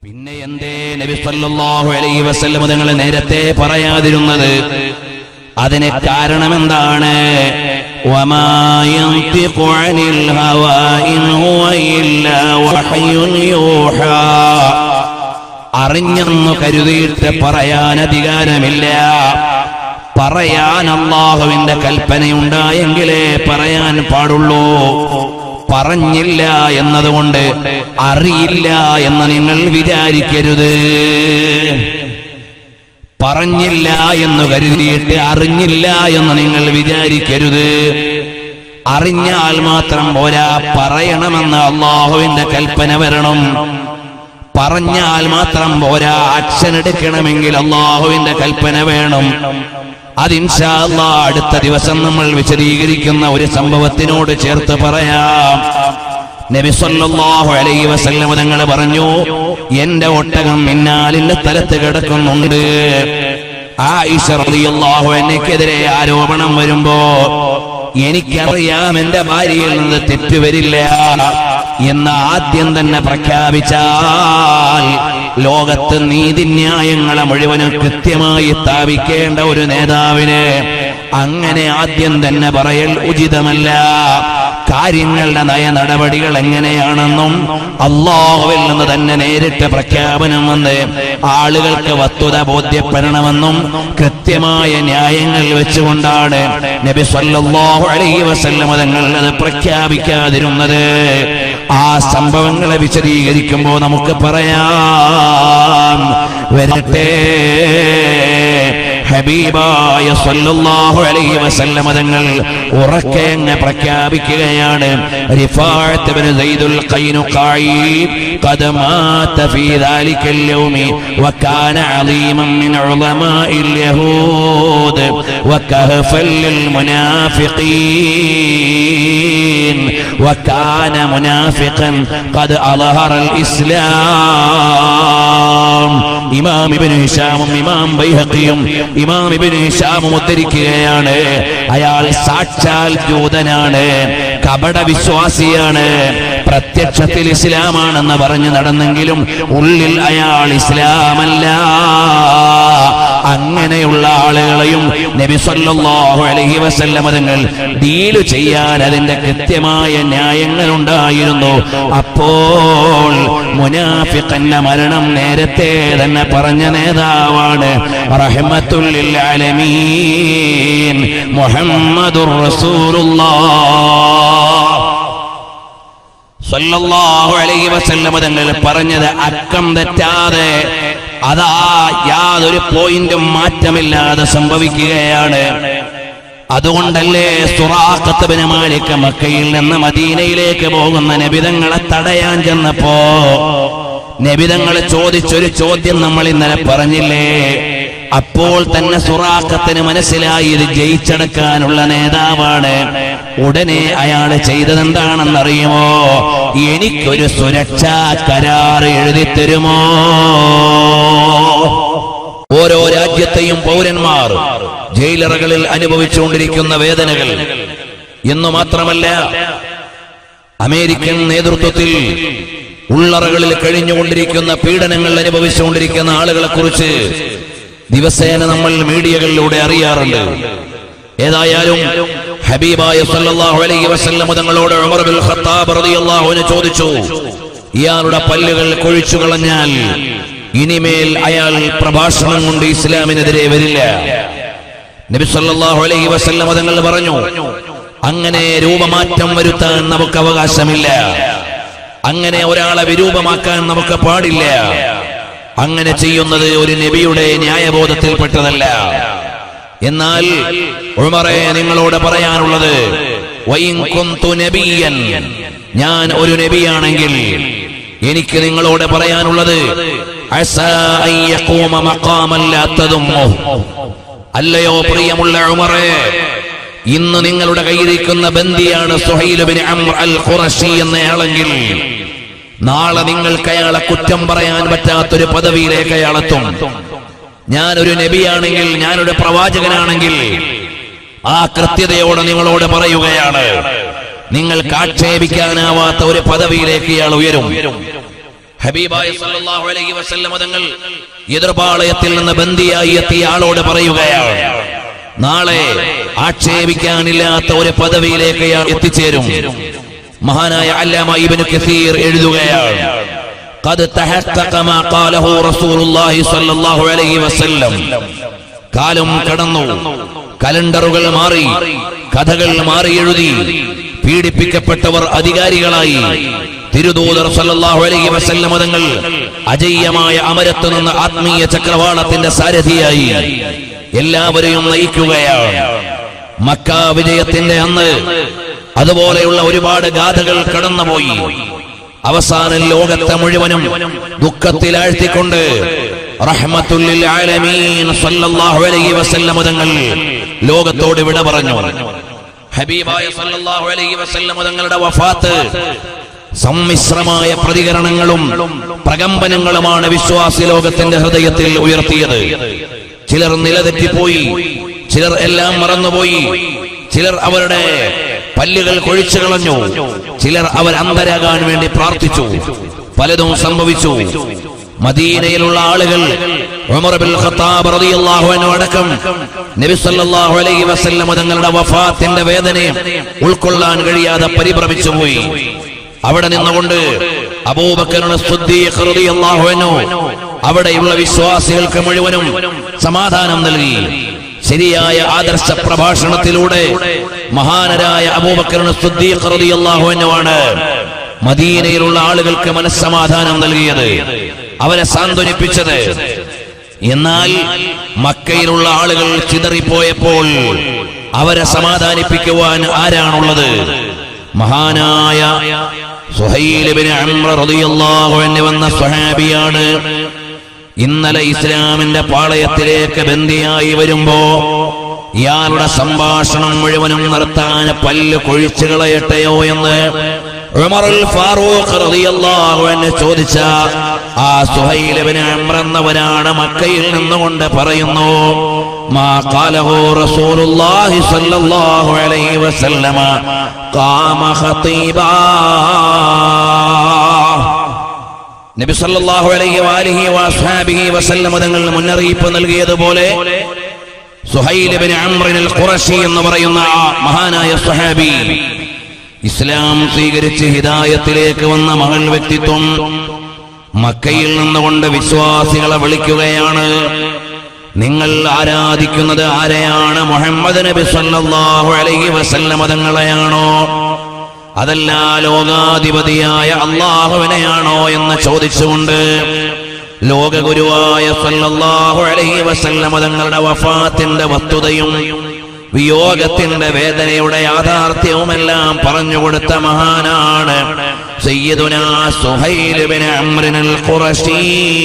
പിന്നെ എന്തേ നബി സല്ലല്ലാഹു അലൈഹി വസല്ലം തങ്ങൾ നേരത്തെ പറയാതിരുന്നത് അതിന് കാരണം എന്താണ് വമാ യൻതിഖു അനിൽ ഹവാ ഇൻ ഹുവ ഇല്ലാ വഹയുൻ യൂഹാ അറിഞ്ഞെന്നു കരുതിയിട്ട് പറയാൻ അധികാരമില്ല പറയാൻ അള്ളാഹുവിന്റെ കൽപ്പനയുണ്ടായെങ്കിലേ പറയാൻ പാടുള്ളൂ പറഞ്ഞില്ല എന്നതുകൊണ്ട് അറിയില്ല എന്ന് നിങ്ങൾ വിചാരിക്കരുത് പറഞ്ഞില്ല എന്ന് കരുതിയിട്ട് അറിഞ്ഞില്ല എന്ന് നിങ്ങൾ വിചാരിക്കരുത് അറിഞ്ഞാൽ മാത്രം പോരാ പറയണമെന്ന് അള്ളാഹുവിന്റെ കൽപ്പന വരണം പറഞ്ഞാൽ മാത്രം പോരാ ആക്ഷൻ എടുക്കണമെങ്കിൽ അള്ളാഹുവിന്റെ കൽപ്പന വേണം അതിൻഷാ അല്ലാ അടുത്ത ദിവസം നമ്മൾ വിശദീകരിക്കുന്ന ഒരു സംഭവത്തിനോട് ചേർത്ത് പറയാം നബി സല്ലല്ലാഹു അലൈഹി വസല്ലം തങ്ങൾ പറഞ്ഞു എന്റെ ഒട്ടകം മിന്നാലിന്റെ സ്ഥലത്ത് കിടക്കുന്നുണ്ട് ആയിഷ റളിയല്ലാഹു അൻഹയ്ക്കെതിരെ ആരോപണം വരുമ്പോ എനിക്കറിയാം എന്റെ ഭാര്യയിൽ നിന്ന് തെറ്റ് വരില്ല എന്ന് ആദ്യം തന്നെ പ്രഖ്യാപിച്ചാൽ ലോകത്ത് നീതിന്യായങ്ങളെ മുഴുവനും കൃത്യമായി സ്ഥാപിക്കേണ്ട ഒരു നേതാവിന് അങ്ങനെ ആദ്യം തന്നെ പറയൽ ഉചിതമല്ല കാര്യങ്ങളുടെ നയ നടപടികൾ എങ്ങനെയാണെന്നും അള്ളാഹുവിൽ നിന്ന് തന്നെ നേരിട്ട് പ്രഖ്യാപനം വന്ന് ആളുകൾക്ക് വസ്തുത ബോധ്യപ്പെടണമെന്നും കൃത്യമായ ന്യായങ്ങൾ വെച്ചുകൊണ്ടാണ് നബി സല്ലല്ലാഹു അലൈഹി വസല്ലം തങ്ങൾ അത് പ്രഖ്യാപിക്കാതിരുന്നത് ആ സംഭവങ്ങളെ വിശദീകരിക്കുമ്പോൾ നമുക്ക് പറയാം വരട്ടെ ഹബീബായ സല്ലല്ലാഹു അലൈഹി വസല്ലം തങ്ങൾ ഉറക്കെ അങ്ങ് പ്രഖ്യാപിക്കുകയാണ് റിഫാഅത്ത് ഇബ്നു സൈദുൽ ഖൈനുഖായി قد مات في ذلك اليوم وكان عظيما من علماء اليهود وكهفا للمنافقين وكان منافقا قد أظهر الإسلام ഇമാം ഇബ്നു ഹിഷാമും ഇമാം ബൈഹഖിയും ഇമാം ഇബ്നു ഹിഷാമും ഉദ്ധരിക്കുകയാണ് അയാൾ സാക്ഷാൽ ജൂതനാണ് കപട വിശ്വാസിയാണ് പ്രത്യക്ഷത്തിൽ ഇസ്ലാമാണെന്ന് പറഞ്ഞു നടന്നെങ്കിലും ഉള്ളിൽ അയാൾ ഇസ്ലാമല്ല അങ്ങനെയുള്ള ആളുകളെയും നബി സല്ലല്ലാഹു അലൈഹി വസല്ലം തങ്ങൾ ഡീല് ചെയ്യാൻ അതിന്റെ കൃത്യമായ ന്യായങ്ങൾ ഉണ്ടായിരുന്നു അപ്പോൾ മുനാഫിഖന്റെ മരണം നേരത്തെ തന്നെ പറഞ്ഞ നേതാവാണ് റഹ്മത്തുല്ലിൽ ആലമീൻ മുഹമ്മദുർ റസൂലുള്ളാഹ് സല്ലല്ലാഹു അലൈഹി വസല്ലം തങ്ങൾ പറഞ്ഞത് അക്കം തെറ്റാതെ അതാ യാതൊരു പോയിന്റും മാറ്റമില്ലാതെ സംഭവിക്കുകയാണ് അതുകൊണ്ടല്ലേ സുറാഖത്തുബിന് മാലിക് മക്കയിൽ നിന്ന് മദീനയിലേക്ക് പോകുന്ന നബിതങ്ങളെ തടയാൻ ചെന്നപ്പോ നബിതങ്ങളെ ചോദിച്ചൊരു ചോദ്യം നമ്മൾ ഇന്നലെ പറഞ്ഞില്ലേ അപ്പോൾ തന്നെ സുറാഖത്തിന് മനസ്സിലായി ഇത് ജയിച്ചടക്കാനുള്ള നേതാവാണ് ഉടനെ അയാൾ ചെയ്തതെന്താണെന്നറിയുമോ എനിക്കൊരു സുരക്ഷാ കരാർ എഴുതി തരുമോ ഓരോ രാജ്യത്തെയും പൗരന്മാർ ജയിലറകളിൽ അനുഭവിച്ചുകൊണ്ടിരിക്കുന്ന വേദനകൾ എന്നു മാത്രമല്ല അമേരിക്കൻ നേതൃത്വത്തിൽ ഉള്ളറകളിൽ കഴിഞ്ഞുകൊണ്ടിരിക്കുന്ന പീഡനങ്ങൾ അനുഭവിച്ചുകൊണ്ടിരിക്കുന്ന ആളുകളെ കുറിച്ച് ദിവസേന നമ്മൾ മീഡിയകളിലൂടെ അറിയാറുണ്ട് ഏതായാലും ഹബീബായ സല്ലല്ലാഹു അലൈഹി വസല്ലം തങ്ങളോട് ഉമർ ബിൻ ഖത്താബ് റളിയല്ലാഹു അൻഹു ചോദിച്ചു ഇയാളുടെ പല്ലുകൾ കൊഴിച്ചു കളഞ്ഞാൽ ഇനിമേൽ അയാൾ പ്രഭാഷണം കൊണ്ട് ഇസ്ലാമിനെതിരെ വരില്ല നബി സല്ലല്ലാഹു അലൈഹി വസല്ലം തങ്ങൾ പറഞ്ഞു അങ്ങനെ രൂപമാറ്റം വരുത്താൻ നമുക്ക് അവകാശമില്ല അങ്ങനെ ഒരാളെ വിരൂപമാക്കാൻ നമുക്ക് പാടില്ല അങ്ങനെ ചെയ്യുന്നത് ഒരു നബിയുടെ ന്യായബോധത്തിൽപ്പെട്ടതല്ല എന്നാൽ ഉമറെ നിങ്ങളോട് പറയാനുള്ളത് വൈൻ കുന്തു നബിയൻ ഞാൻ ഒരു നബിയാണെങ്കിൽ എനിക്ക് നിങ്ങളോട് പറയാനുള്ളത് അസാ അൻ യഖൂമ മഖാമൻ ലാ തദുമ്മുഹ്. അല്ലയോ പ്രിയമുള്ള ഉമറെ ഇന്ന് നിങ്ങളുടെ കയ്യിരിക്കുന്ന ബന്ദിയാണ് Suhail bin Amr al Qurashi എന്നയാളെങ്കിൽ നാളെ നിങ്ങൾക്ക് അയാളെ കുറ്റം പറയാൻ പറ്റാത്തൊരു പദവിയിലേക്ക് അയാളെത്തും ഞാനൊരു നബിയാണെങ്കിൽ ഞാനൊരു പ്രവാചകനാണെങ്കിൽ ആ കൃത്യതയോടെ നിങ്ങളോട് പറയുകയാണ് നിങ്ങൾക്ക് ആക്ഷേപിക്കാനാവാത്ത ഒരു പദവിയിലേക്ക് ഇയാൾ ഉയരും ഹബീബായ സല്ലല്ലാഹു അലൈഹി വസല്ലം തങ്ങൾ എതിർപാളയത്തിൽ നിന്ന് ബന്ദിയായി എത്തിയ ആളോട് പറയുകയാണ് നാളെ ആക്ഷേപിക്കാനില്ലാത്ത ഒരു പദവിയിലേക്ക് ഇയാൾ എത്തിച്ചേരും മഹാനായ അല്ലാമ ഇബ്നു കസീർ എഴുതുകയാണ് قد تحقق ما قاله رسول الله صلى الله عليه وسلم കാലം കടന്നു കലണ്ടറുകൾ മാറി കഥകൾ മാറി എഴുതി പീഡിപ്പിക്കപ്പെട്ടവർ അധികാരികളായി തിരുദൂതർ സല്ലല്ലാഹു അലൈഹി വസല്ലം തങ്ങൾ അജയ്യമായ അമരത്ത് നിന്ന് ആത്മീയ ചക്രവാളത്തിന്റെ സാരഥിയായി എല്ലാവരെയും നയിക്കുകയാണ് മക്ക വിജയത്തിന്റെ അന്ന് അതുപോലെയുള്ള ഒരുപാട് ഗാഥകൾ കടന്നുപോയി അവസാനം ലോകത്തെ മുഴുവനും ദുഃഖത്തിലാഴ്ത്തിക്കൊണ്ട് റഹ്മത്തുല്ലിൽ ആലമീൻ സല്ലല്ലാഹു അലൈഹി വസല്ലം തങ്ങൾ ലോകത്തോട് വിട പറഞ്ഞു ഹബീബായ സല്ലല്ലാഹു അലൈഹി വസല്ലം തങ്ങളുടെ വഫാത്ത് സമ്മിശ്രമായ പ്രതികരണങ്ങളും പ്രകമ്പനങ്ങളുമാണ് വിശ്വാസി ലോകത്തിന്റെ ഹൃദയത്തിൽ ഉയർത്തിയത് ചിലർ നിലതെറ്റിപ്പോയി ചിലർ എല്ലാം മറന്നുപോയി ചിലർ അവരുടെ പല്ലുകൾ കൊഴിച്ചു കളഞ്ഞു ചിലർ അവർ അന്ധരാകാൻ വേണ്ടി പ്രാർത്ഥിച്ചു പലതും സംഭവിച്ചു മദീനയിലുള്ള ആളുകൾ ഉമർ ബിൻ ഖത്താബ് റളിയല്ലാഹു അൻഹു അടക്കം നബി സല്ലല്ലാഹു അലൈഹി വസല്ലം തങ്ങളുടെ വഫാത്തിന്റെ വേദനയെ ഉൾക്കൊള്ളാൻ കഴിയാതെ പരിഭ്രമിച്ചു പോയി അവിടെ നിന്നുകൊണ്ട് അബൂബക്കറിന് സിദ്ദീഖ് റളിയല്ലാഹു അൻഹു അവിടെയുള്ള വിശ്വാസികൾക്ക് മുഴുവനും സമാധാനം നൽകി ശരിയായ ആദർശ പ്രഭാഷണത്തിലൂടെ മഹാനരായ അബൂബക്കറിന് സിദ്ദീഖ് റളിയല്ലാഹു അൻഹു ആണ് മദീനയിലുള്ള ആളുകൾക്ക് മനസ്സമാധാനം നൽകിയത് അവരെ സാന്ത്വനിപ്പിച്ചത് എന്നാൽ മക്കയിലുള്ള ആളുകൾ ചിതറിപ്പോയപ്പോൾ അവരെ സമാധാനിപ്പിക്കുവാൻ ആരാണുള്ളത് മഹാനായ സുഹൈലിബിന് അമ്ര റളിയല്ലാഹു അൻഹു എന്ന സ്വഹാബിയാണ് ഇന്നലെ ഇസ്ലാമിന്റെ പാളയത്തിലേക്ക് ബന്ദിയായി വരുമ്പോ ഇയാളുടെ സംഭാഷണം മുഴുവനും നിർത്താൻ പല്ല് കൊഴിച്ചു കളയട്ടെയോ എന്ന് ഉമറുൽ ഫാറൂഖ് റളിയല്ലാഹു അൻഹു ചോദിച്ച ആ സുഹൈൽ ഇബ്നു അംർ എന്നവനാണ് മക്കയിൽ നിന്നുകൊണ്ട് പറയുന്നു മാ ഖാലഹു റസൂലുള്ളാഹി സ്വല്ലല്ലാഹു അലൈഹി വസല്ലമ ഖാമ ഖതീബാ നബി സല്ലല്ലാഹു അലൈഹി വാലിഹി വസ്ഹാബിഹി വസല്ലമ തങ്ങൾ മുന്നറിയിപ്പ് നൽകിയതുപോലെ സുഹൈൽ ഇബ്നു അംറിൻ ഖുറശി എന്ന് പറയുന്ന ആ മഹാനായ സ്വഹാബി ഇസ്ലാം സ്വീകരിച്ച് ഹിദായത്തിലേക്ക് വന്ന മകൾ വ്യക്തിത്വം മക്കയിൽ നിന്നുകൊണ്ട് വിശ്വാസികളെ വിളിക്കുകയാണ് നിങ്ങൾ ആരാധിക്കുന്നത് ആരെയാണ് മുഹമ്മദ് നബി സല്ലല്ലാഹു അലൈഹി വസല്ലമ തങ്ങളെയാണോ അതല്ല ലോകാധിപതിയായ അള്ളാഹുവിനെയാണോ എന്ന് ചോദിച്ചുകൊണ്ട് ലോകഗുരുവായ സല്ലല്ലാഹു അലൈഹി വസല്ലമ തങ്ങളുടെ വഫാത്തിന്റെ വസ്തുതയും വിയോഗത്തിന്റെ വേദനയുടെ യാഥാർത്ഥ്യവുമെല്ലാം പറഞ്ഞുകൊടുത്ത മഹാനാണ് സയ്യിദുനാ സുഹൈൽ ബിൻ അംറിനുൽ ഖുറശി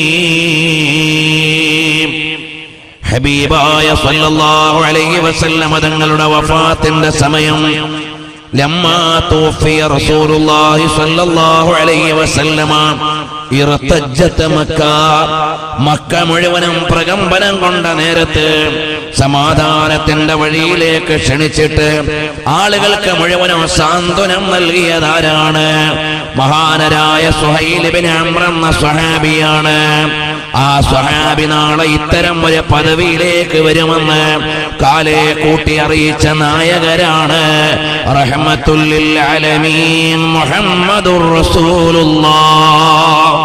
ഹബീബായ സല്ലല്ലാഹു അലൈഹി വസല്ലമ തങ്ങളുടെ വഫാത്തിന്റെ സമയം لما توفي رسول الله صلى الله عليه وسلم ഇറത്തജ്ജത്ത് മക്ക മക്ക മുഴുവനും പ്രകമ്പനം കൊണ്ട നേരത്ത് സമാധാനത്തിന്റെ വഴിയിലേക്ക് ക്ഷണിച്ചിട്ട് ആളുകൾക്ക് മുഴുവനും സാന്ത്വനം നൽകിയതാരാണ് മഹാനരായ സുഹൈലിബിൻ അമ്രെന്ന സ്വഹാബിയാണ് ആ സ്വഹാബി നാളെ ഇത്തരം ഒരു പദവിയിലേക്ക് വരുമെന്ന് കാലെ കൂട്ടി അറിയിച്ച നായകരാണ് റഹ്മത്തുല്ലിൽ അലമീൻ മുഹമ്മദുർ റസൂലുള്ളാഹ്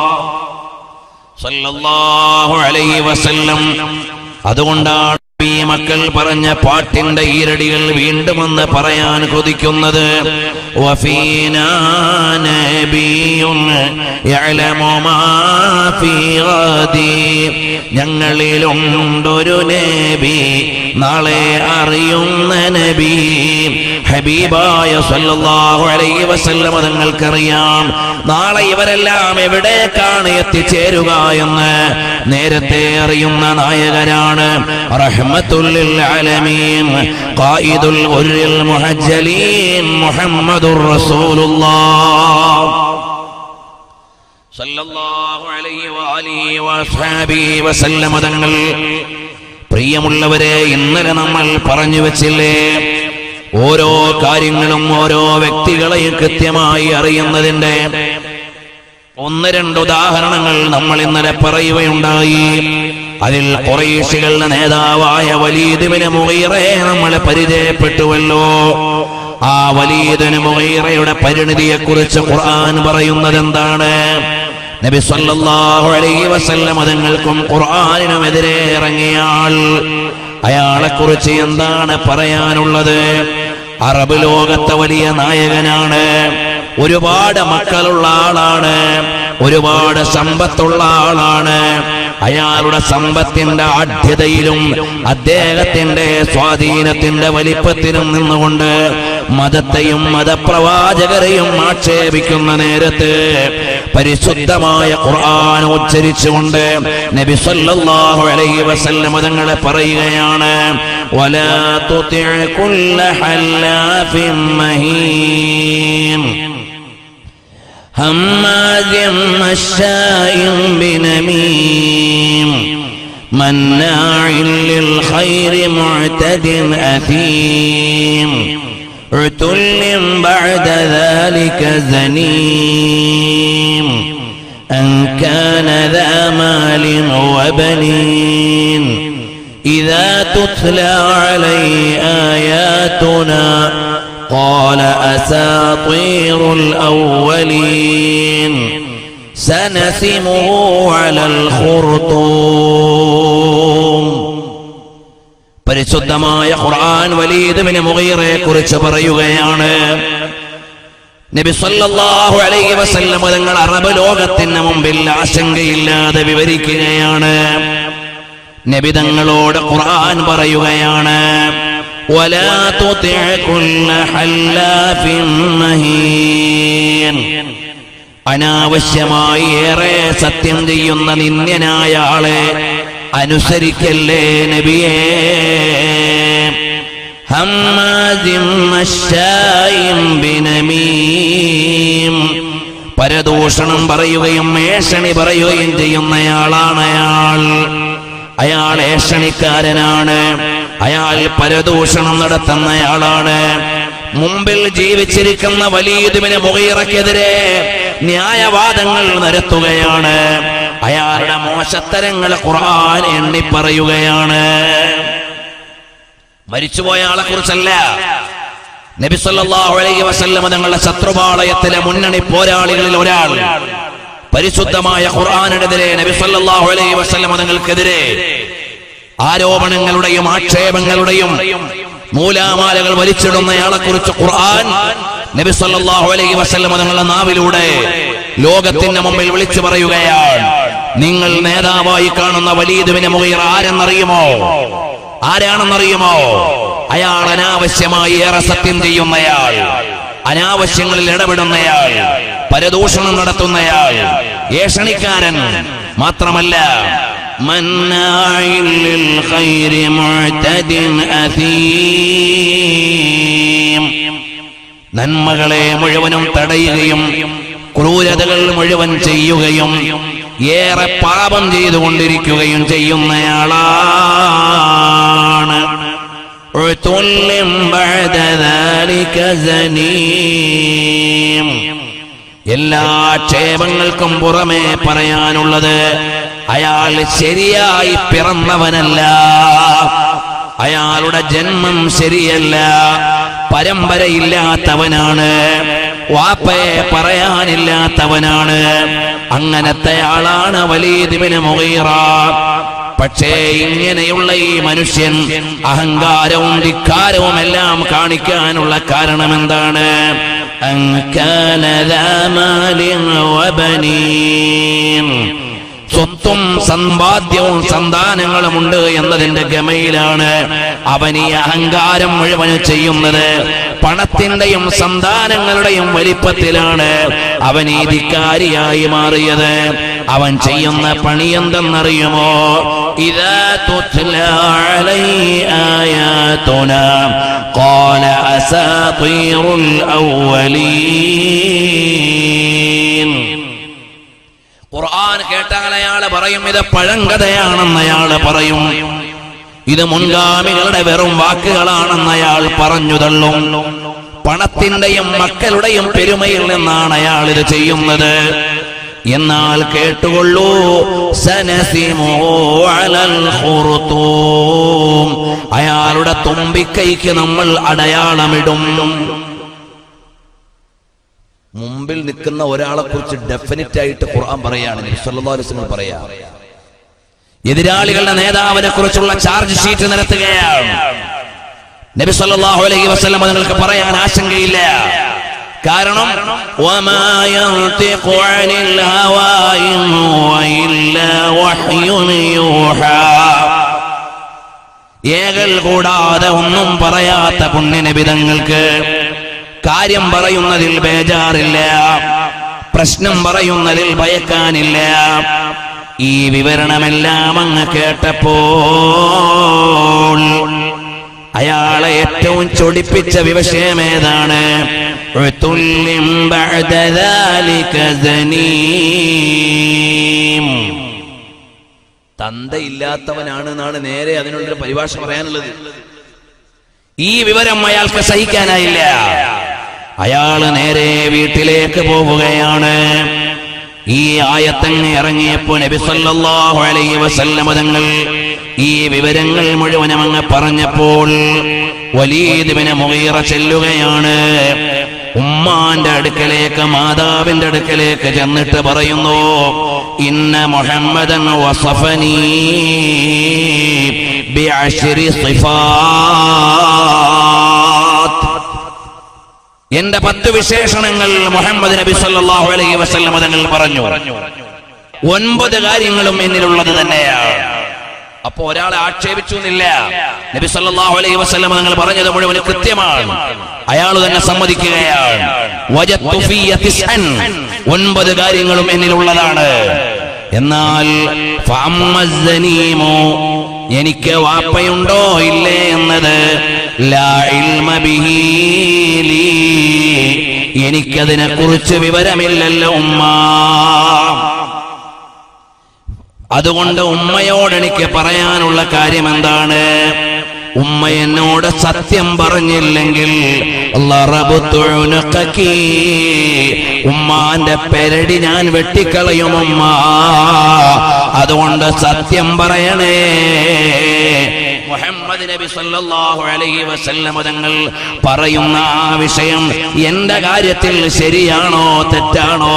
സല്ലല്ലാഹു അലൈഹി വസല്ലം അതുകൊണ്ടാണ് ഈ മക്കൾ പറഞ്ഞ പാട്ടിന്റെ ഈരടികൾ വീണ്ടും ഒന്ന് പറയാൻ കൊതിക്കുന്നത് വഫീനാ നബിയുൻ യഅലമു മാ ഫീ ഗദി ഞങ്ങളിലുണ്ടൊരു നബി നാളെ അറിയുന്ന നബി ഹബീബായ സല്ലല്ലാഹു അലൈഹി വസല്ലം തങ്ങൾക്കറിയാം നാളെ ഇവരെല്ലാം എവിടേക്കാണ് എത്തിച്ചേരുക എന്ന് നേരത്തെ അറിയുന്ന നായകരാണ് റഹ്മത്തുല്ലിൽ ആലമീൻ ഖായിദുൽ ഉർരിൽ മുഹജ്ജലീൻ മുഹമ്മദുർ റസൂലുള്ളാഹ് സല്ലല്ലാഹു അലൈഹി വആലിഹി വഅസ്ഹാബിഹി വസല്ലമ തങ്ങൾ പ്രിയമുള്ളവരെ ഇന്നലെ നമ്മൾ പറഞ്ഞു വെച്ചില്ലേ ഓരോ കാര്യങ്ങളും ഓരോ വ്യക്തികളെയും കൃത്യമായി അറിയുന്നതിന്റെ ഒന്ന് രണ്ട് ഉദാഹരണങ്ങൾ നമ്മൾ ഇന്നലെ പറയുകയുണ്ടായി അതിൽ കുറേശികളുടെ നേതാവായ വലീദിബിന് മുഗീറെ നമ്മളെ പരിചയപ്പെട്ടുവല്ലോ ആ വലീദിന് മുഗീറയുടെ പരിണിതിയെ കുറിച്ച് ഖുർആൻ പറയുന്നത് എന്താണ് നബി സല്ലല്ലാഹു അലൈഹി വസല്ലം അതുങ്ങൾക്കും ഖുർആനിനുമെതിരെ ഇറങ്ങിയാൽ അയാളെ കുറിച്ച് എന്താണ് പറയാനുള്ളത് അറബ് ലോകത്തെ വലിയ നായകനാണ് ഒരുപാട് മക്കളുള്ള ആളാണ് ഒരുപാട് സമ്പത്തുള്ള ആളാണ് അയാളുടെ സമ്പത്തിന്റെ ആഢ്യതയിലും അദ്ദേഹത്തിന്റെ സ്വാധീനത്തിന്റെ വലിപ്പത്തിലും നിന്നുകൊണ്ട് മതത്തെയും മതപ്രവാചകരെയും ആക്ഷേപിക്കുന്ന നേരത്ത് പരിശുദ്ധമായ ഖുർആൻ ഉച്ചരിച്ചുകൊണ്ട് നബി സല്ലല്ലാഹു അലൈഹി വസല്ലം തങ്ങളെ പറയുകയാണ് വലാ തുതിഅ കുല്ല ഹല്ലാഫിൻ മഹീൻ هماز مشاء بنميم مناع للخير معتد أثيم عتل بعد ذلك زنيم أن كان ذا مال وبنين إذا تتلى عليه آياتنا قال أساطير الأولين سنسمه على الخرطوم പരിശുദ്ധമായ ഖുർആൻ വലീദിന് മുഗീറയെ കുറിച്ച് പറയുകയാണ് നബി സല്ലല്ലാഹു അലൈഹി വസല്ലം തങ്ങൾ അറബ് ലോകത്തിന് മുമ്പിൽ ആശങ്കയില്ലാതെ വിവരിക്കുകയാണ് നബി തങ്ങളോട് ഖുർആൻ പറയുകയാണ് ولا تطع كل حلاف مهين അനാവശ്യമായി ഏറെ സത്യം ചെയ്യുന്ന നിന്ദ്യനായ ആളെ അനുസരിക്കല്ലേ നബിയേ ഹമ്മാദിൻ മശ്ശായിൻ ബിനമീം പരദൂഷണം പറയുകയും ഏഷണി പറയുകയും ചെയ്യുന്നയാളാണ് അയാൾ അയാൾ ഏഷണിക്കാരനാണ് അയാൾ പരദൂഷണം നടത്തുന്നയാളാണ് മുമ്പിൽ ജീവിച്ചിരിക്കുന്ന വലീദുവിന് മുഖയിറക്കെതിരെ ന്യായവാദങ്ങൾ നിരത്തുകയാണ് അയാളുടെ മോശത്തരങ്ങൾ ഖുർആൻ എണ്ണി പറയുകയാണ് മരിച്ചുപോയ ആളെ കുറിച്ചല്ല നബി സല്ലല്ലാഹു അലൈഹി വസല്ലം തങ്ങളുടെ ശത്രുപാളയത്തിലെ മുന്നണി പോരാളികളിൽ ഒരാൾ പരിശുദ്ധമായ ഖുർആാനെതിരെ നബി സല്ലല്ലാഹു അലൈഹി വസല്ലം തങ്ങൾക്കെതിരെ ആരോപണങ്ങളുടെയും ആക്ഷേപങ്ങളുടെയും മൂലാമാലകൾ വലിച്ചിടുന്നയാളെ കുറിച്ച് ഖുർആൻ നബി സല്ലല്ലാഹു അലൈഹി വസല്ലം തങ്ങളുടെ നാവിലൂടെ ലോകത്തിന്റെ മുമ്പിൽ വിളിച്ചു പറയുകയാണ് നിങ്ങൾ നേതാവായി കാണുന്ന വലീദുവിനെ മുഖീർ ആരെന്നറിയുമോ ആരാണെന്നറിയുമോ അയാൾ അനാവശ്യമായി ഏറെ സത്യം ചെയ്യുന്നയാൾ അനാവശ്യങ്ങളിൽ ഇടപെടുന്നയാൾ പരദൂഷണം നടത്തുന്നയാൾ ഏഷണിക്കാരൻ മാത്രമല്ല مناع للخير معتد أثيم നന്മകളെ മുഴുവനും തടയുകയും ക്രൂരതകൾ മുഴുവൻ ചെയ്യുകയും ഏറെ പാപം ചെയ്തുകൊണ്ടിരിക്കുകയും ചെയ്യുന്നയാളാണ് عتل بعد ذلك زنيم എല്ലാ ക്ഷേമങ്ങൾക്കും പുറമെ പറയാനുള്ളത് അയാൾ ശരിയായി പിറന്നവനല്ല അയാളുടെ ജന്മം ശരിയല്ല പരമ്പരയില്ലാത്തവനാണ് വാപ്പയെ പറയാനില്ലാത്തവനാണ് അങ്ങനത്തെ ആളാണ് വലീദിബിന് മുഗീറ പക്ഷേ ഇങ്ങനെയുള്ള ഈ മനുഷ്യൻ അഹങ്കാരവും ധിക്കാരവും എല്ലാം കാണിക്കാനുള്ള കാരണം എന്താണ് أن كان ذا مال وبنين സ്വത്തും സമ്പാദ്യവും സന്താനങ്ങളുമുണ്ട് എന്നതിന്റെ ഗമയിലാണ് അവൻ ഈ അഹങ്കാരം മുഴുവൻ ചെയ്യുന്നത് പണത്തിന്റെയും സന്താനങ്ങളുടെയും വലിപ്പത്തിലാണ് അവൻ ഈ ധിക്കാരിയായി മാറിയത് അവൻ ചെയ്യുന്ന പണി എന്തെന്നറിയുമോ ഇതാ തുത്ല അലൈഹി ആയാതുനാ قال أساطير الأولين ഖുർആൻ കേട്ടാൽ അയാൾ പറയും ഇത് പഴങ്കഥയാണെന്ന് അയാൾ പറയും ഇത് മുൻഗാമികളുടെ വെറും വാക്കുകളാണെന്ന് അയാൾ പറഞ്ഞു തള്ളും പണത്തിന്റെയും മക്കളുടെയും പെരുമയിൽ നിന്നാണ് അയാൾ ഇത് ചെയ്യുന്നത് എന്നാൽ കേട്ടുകൊള്ളൂ സനസിമോ അലൽ ഖുർതൂം. അയാളുടെ തുമ്പിക്കൈക്ക് നമ്മൾ അടയാളമിടും മുമ്പിൽ നിൽക്കുന്ന ഒരാളെ കുറിച്ച് ഡെഫിനറ്റ് ആയിട്ട് ഖുർആൻ പറയാണ് നബി സല്ലല്ലാഹു അലൈഹി വസല്ലം പറയാ എതിരാളികളുടെ നേതാവിനെ കുറിച്ചുള്ള ചാർജ് ഷീറ്റ് നിരത്തുകയാണ് നബി സല്ലല്ലാഹു അലൈഹി വസല്ലം നിങ്ങൾക്ക് പറയാൻ ആശങ്കയില്ല കാരണം വമാ യൻതിഖു അനിൽ ഹവാ ഇൻ ഹുവ ഇല്ലാ വഹ്യുൻ യൂഹാ ഏകൾ കൂടാതെ ഒന്നും പറയാത്ത പുണ്യനബിതങ്ങൾക്ക് കാര്യം പറയുന്നതിൽ ബേജാറില്ല പ്രശ്നം പറയുന്നതിൽ ഭയക്കാനില്ല ഈ വിവരണമെല്ലാം അങ്ങ് കേട്ടപ്പോൾ അയാളെ ഏറ്റവും ചൊടിപ്പിച്ച വിഷയം ഏതാണ് ഉതുല്ലിം ബഅദ ذلك زنيم. തന്തയില്ലാത്തവനാണ് എന്നാണ് നേരെ അതിനുള്ളൊരു പരിഭാഷ പറയാനുള്ളത് ഈ വിവരം അയാൾക്ക് സഹിക്കാനായില്ല അയാള് നേരെ വീട്ടിലേക്ക് പോവുകയാണ് ഈ ആയത്തങ്ങ് ഇറങ്ങിയപ്പോ നബി സല്ലല്ലാഹു അലൈഹി വസല്ലമ തങ്ങൾ ഈ വിവരങ്ങൾ മുഴുവനും അങ്ങ് പറഞ്ഞപ്പോൾ വലീദിബിന് മുഗീറ ചെല്ലുകയാണ് ഉമ്മാന്റെ അടുക്കലേക്ക് മാതാവിന്റെ അടുക്കലേക്ക് ചെന്നിട്ട് പറയുന്നു ഇന്ന മുഹമ്മദൻ വസഫനീ ബിഅശ്രി സിഫാത്ത് എന്റെ പത്ത് വിശേഷണങ്ങൾ മുഹമ്മദ് നബി സല്ലല്ലാഹു അലൈഹി വസല്ലം തങ്ങൾ പറഞ്ഞു ഒൻപത് കാര്യങ്ങളും എന്നിലുള്ളത് തന്നെയാണ് അപ്പൊ ഒരാളെ ആക്ഷേപിച്ചു എന്നില്ല നബി സല്ലല്ലാഹു അലൈഹി വസല്ലം തങ്ങൾ പറഞ്ഞത് മുഴുവൻ കൃത്യമാണ് അയാൾ തന്നെ സമ്മതിക്കുകയാണ് വജത്തു ഫിയ തിസ്അൻ. ഒൻപത് കാര്യങ്ങളും എന്നിലുള്ളതാണ് എന്നാൽ ഫഅമ്മ الزنيمു എനിക്ക് വാപ്പയുണ്ടോ ഇല്ലേ എന്നത് ലാ ഇൽമ ബിഹി ലീ. എനിക്കതിനെ കുറിച്ച് വിവരമില്ലല്ലോ ഉമ്മ അതുകൊണ്ട് ഉമ്മയോട് എനിക്ക് പറയാനുള്ള കാര്യം എന്താണ് ഉമ്മ എന്നോട് സത്യം പറഞ്ഞില്ലെങ്കിൽ ലറബുത്തു ഉനുഖകി. ഉമ്മാന്റെ പെരടി ഞാൻ വെട്ടിക്കളയും ഉമ്മ അതുകൊണ്ട് സത്യം പറയണേ മുഹമ്മദ് നബി സല്ലല്ലാഹു അലൈഹി വസല്ലം തങ്ങൾ പറയുന്ന ആ വിഷയം എന്റെ കാര്യത്തിൽ ശരിയാണോ തെറ്റാണോ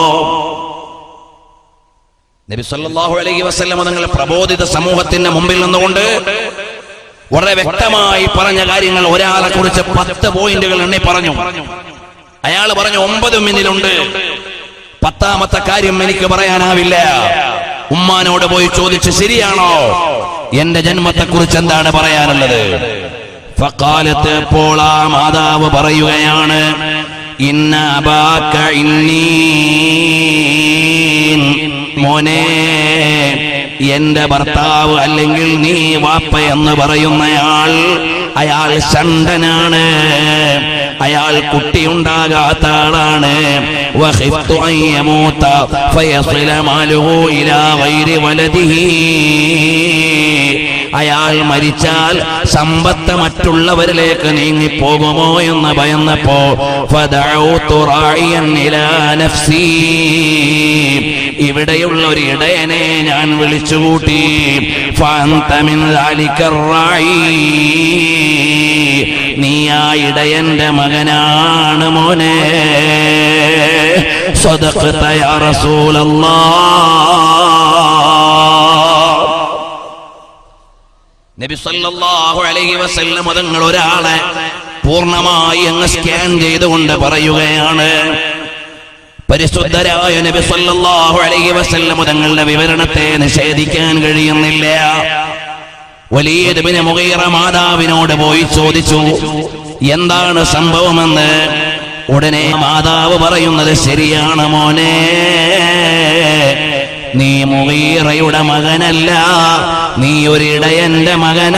നബി സല്ലല്ലാഹു അലൈഹി വസല്ലം തങ്ങൾ പ്രബോധിത സമൂഹത്തിന്റെ മുമ്പിൽ നിന്നുകൊണ്ട് വളരെ വ്യക്തമായി പറഞ്ഞ കാര്യങ്ങൾ ഒരാളെ കുറിച്ച് പത്ത് പോയിന്റുകൾ എണ്ണി പറഞ്ഞു അയാൾ പറഞ്ഞു ഒമ്പതും എന്നിലുണ്ട് പത്താമത്തെ കാര്യം എനിക്ക് പറയാനാവില്ല ഉമ്മാനോട് പോയി ചോദിച്ച് ശരിയാണോ എന്റെ ജന്മത്തെ കുറിച്ച് എന്താണ് പറയാനുള്ളത് ഫക്കാലത്ത് ഇപ്പോൾ ആ മാതാവ് പറയുകയാണ് ഇന്ന അബാക്ക ഇന്നീൻ മോനെ എന്റെ ഭർത്താവ് അല്ലെങ്കിൽ നീ വാപ്പ എന്ന് പറയുന്നയാൾ അയാൾ ഷണ്ടനാണ് അയാൾ കുട്ടിയുണ്ടാകാത്ത ആളാണ് വഖിഫ്തു അൻ യമൂത ഫയസില മാലുഹു ഇലാ ഗൈരി വലദിഹി അയാൾ മരിച്ചാൽ സമ്പത്ത് മറ്റുള്ളവരിലേക്ക് നീങ്ങിപ്പോകുമോ എന്ന് ഭയന്നപ്പോ ഫദഉതു റായിയൻ ഇലാ നഫ്സി ഇവിടെയുള്ള ഒരു ഇടയനെ ഞാൻ വിളിച്ചുകൂട്ടി ഫഅന്ത മിൻ ദാലിക റായി നീ ആ ഇടയന്റെ മകനാണ് മോനെ صدقت يا رسول الله നബി സല്ലല്ലാഹു അലൈഹി വസല്ലം തങ്ങൾ ഒരാളെ പൂർണ്ണമായി അങ്ങ് സ്കാൻ ചെയ്തുകൊണ്ട് പറയുകയാണ് പരിശുദ്ധരായ നബി സല്ലല്ലാഹു അലൈഹി വസല്ലം തങ്ങളുടെ വിവരണത്തെ നിഷേധിക്കാൻ കഴിയുന്നില്ല വലിയ ഇബ്നു മുഗീറ മാതാവിനോട് പോയി ചോദിച്ചു എന്താണ് സംഭവമെന്ന് ഉടനെ മാതാവ് പറയുന്നത് ശരിയാണ് മോനെ നീ മുഗീറയുടെ മകനല്ല നീ ഒരിടയന്റെ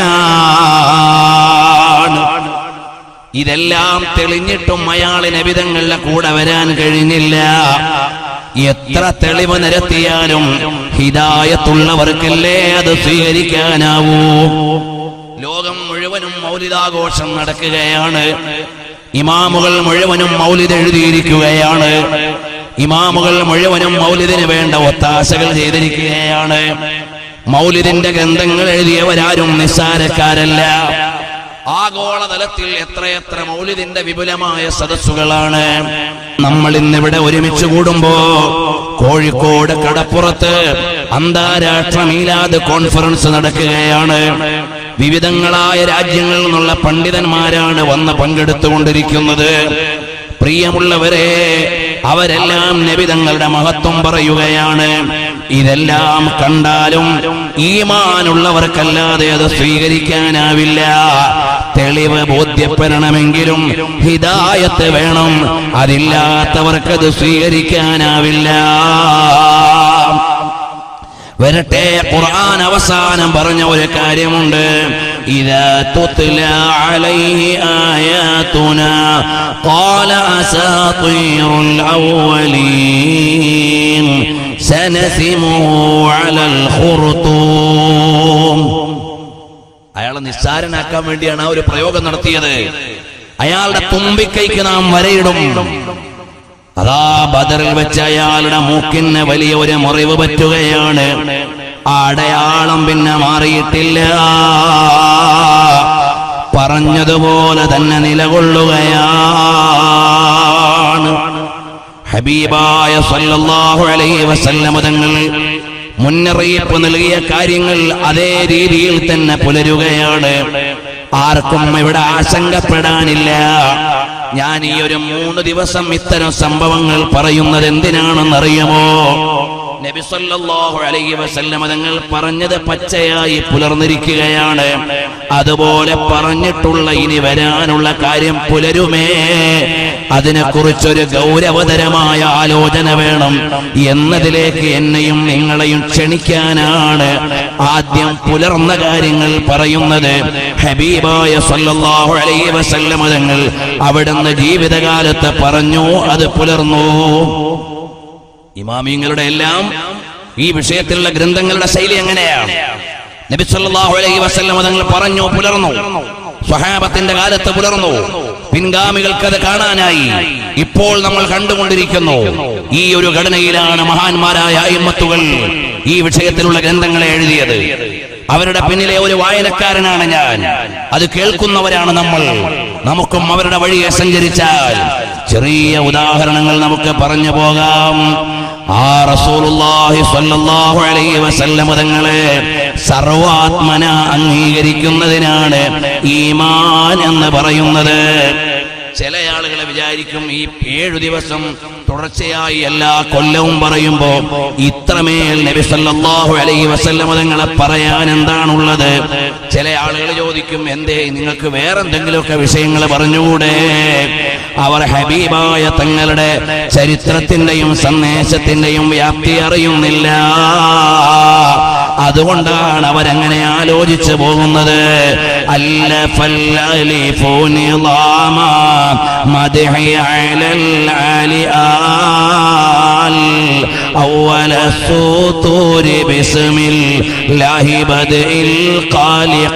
മകനാണ് ഇതെല്ലാം തെളിഞ്ഞിട്ടും അയാൾ നബിതങ്ങളുടെ കൂടെ വരാൻ കഴിഞ്ഞില്ല എത്ര തെളിവ് നിരത്തിയാലും ഹിതായത്തുള്ളവർക്കല്ലേ അത് സ്വീകരിക്കാനാവൂ ലോകം മുഴുവനും മൗലിതാഘോഷം നടക്കുകയാണ് ഇമാമുകൾ മുഴുവനും മൗലിദ് എഴുതിയിരിക്കുകയാണ് ഇമാമുകൾ മുഴുവനും മൗലിദിന് വേണ്ട ഒത്താശകൾ ചെയ്തിരിക്കുകയാണ് മൗലിദിന്റെ ഗ്രന്ഥങ്ങൾ എഴുതിയവരാരും നിസ്സാരക്കാരല്ല ആഗോളതലത്തിൽ എത്രയെത്ര മൗലിദിന്റെ വിപുലമായ സദസ്സുകളാണ് നമ്മൾ ഇന്നിവിടെ ഒരുമിച്ച് കൂടുമ്പോ കോഴിക്കോട് കടപ്പുറത്ത് അന്താരാഷ്ട്ര മീലാദ് കോൺഫറൻസ് നടക്കുകയാണ് വിവിധങ്ങളായ രാജ്യങ്ങളിൽ നിന്നുള്ള പണ്ഡിതന്മാരാണ് വന്ന് പങ്കെടുത്തുകൊണ്ടിരിക്കുന്നത് പ്രിയമുള്ളവരെ അവരെല്ലാം നബിതങ്ങളുടെ മഹത്വം പറയുകയാണ് ഇതെല്ലാം കണ്ടാലും ഈമാനുള്ളവർക്കല്ലാതെ അത് സ്വീകരിക്കാനാവില്ല തെളിവ് ബോധ്യപ്പെടണമെങ്കിലും ഹിദായത്ത് വേണം അതില്ലാത്തവർക്കത് സ്വീകരിക്കാനാവില്ല വരട്ടെ ഖുർആൻ അവസാനം പറഞ്ഞ ഒരു കാര്യമുണ്ട് ഇതാ തുത്ല അലൈഹി ആയാതുന ഖാല അസാതീറുൽ അവ്വലീൻ സനസിമുഹു അലൽ ഖുർതൂം അയാളെ നിസ്സാരനാക്കാൻ വേണ്ടിയാണ് ആ ഒരു പ്രയോഗം നടത്തിയത് അയാളുടെ തുമ്പിക്കൈക്ക് നാം വരയിടും അതാ ബദറിൽ വെച്ച് അയാളുടെ മൂക്കിന് വലിയ ഒരു മുറിവ് പറ്റുകയാണ് ആ അടയാളം പിന്നെ മാറിയിട്ടില്ല പറഞ്ഞതുപോലെ തന്നെ നിലകൊള്ളുകയാണ് ഹബീബായ സല്ലല്ലാഹു അലൈഹി വസല്ലമ തങ്ങൾ മുന്നറിയിപ്പ് നൽകിയ കാര്യങ്ങൾ അതേ രീതിയിൽ തന്നെ പുലരുകയാണ് ആർക്കും ഇവിടെ ആശങ്കപ്പെടാനില്ല ഞാൻ ഈ ഒരു മൂന്ന് ദിവസം ഇത്തരം സംഭവങ്ങൾ പറയുന്നത് എന്തിനാണെന്നറിയുമോ നബി സല്ലല്ലാഹു അലൈഹി വസല്ലമ തങ്ങൾ പറഞ്ഞത് പച്ചയായി പുലർന്നിരിക്കുകയാണ് അതുപോലെ പറഞ്ഞിട്ടുള്ള ഇനി വരാനുള്ള കാര്യം പുലരുമേ അതിനെക്കുറിച്ചൊരു ഗൗരവതരമായ ആലോചന വേണം എന്നതിലേക്ക് എന്നെയും നിങ്ങളെയും ക്ഷണിക്കാനാണ് ആദ്യം പുലർന്ന കാര്യങ്ങൾ പറയുന്നത് ഹബീബായ സല്ലല്ലാഹു അലൈഹി വസല്ലമ തങ്ങൾ അവിടുന്ന് ജീവിതകാലത്ത് പറഞ്ഞു അത് പുലർന്നു ഇമാമിങ്ങളുടെ എല്ലാം ഈ വിഷയത്തിലുള്ള ഗ്രന്ഥങ്ങളുടെ ശൈലി എങ്ങനെയാണ് നബി സല്ലല്ലാഹു അലൈഹി വസല്ലം തങ്ങൾ പറഞ്ഞു പുലർന്നു സ്വഹാബത്തിന്റെ കാലത്ത് പുലർന്നു പിൻഗാമികൾക്ക് അത് കാണാനായി ഇപ്പോൾ നമ്മൾ കണ്ടുകൊണ്ടിരിക്കുന്നു ഈ ഒരു ഘടനയിലാണ് മഹാന്മാരായ അയിമത്തുകൾ ഈ വിഷയത്തിലുള്ള ഗ്രന്ഥങ്ങളെ എഴുതിയത് അവരുടെ പിന്നിലെ ഒരു വായനക്കാരനാണ് ഞാൻ അത് കേൾക്കുന്നവരാണ് നമ്മൾ നമുക്കും അവരുടെ വഴിയെ സഞ്ചരിച്ചാൽ ചെറിയ ഉദാഹരണങ്ങൾ നമുക്ക് പറഞ്ഞു പോകാം ആ റസൂലുള്ളാഹി സ്വല്ലല്ലാഹു അലൈഹി വസല്ലം തങ്ങളെ സർവാത്മന അംഗീകരിക്കുന്നതിനാണ് ഈമാൻ എന്ന് പറയുന്നത് ചില ആളുകൾ വിചാരിക്കും ഈ ഏഴു ദിവസം തുടർച്ചയായി എല്ലാ കൊല്ലവും പറയുമ്പോ ഇത്രമേൽ നബി സല്ലല്ലാഹു അലൈഹി വസല്ലം തങ്ങളെ പറയാൻ എന്താണുള്ളത് ചില ആളുകൾ ചോദിക്കും എന്തേ നിങ്ങൾക്ക് വേറെന്തെങ്കിലുമൊക്കെ വിഷയങ്ങൾ പറഞ്ഞുകൂടെ അവർ ഹബീബായ തങ്ങളുടെ ചരിത്രത്തിന്റെയും സന്ദേശത്തിന്റെയും വ്യാപ്തി അറിയുന്നില്ല അതുകൊണ്ടാണ് അവരങ്ങനെ ആലോചിച്ചു പോകുന്നത് അല്ല أول السطور بسم الله بدء القال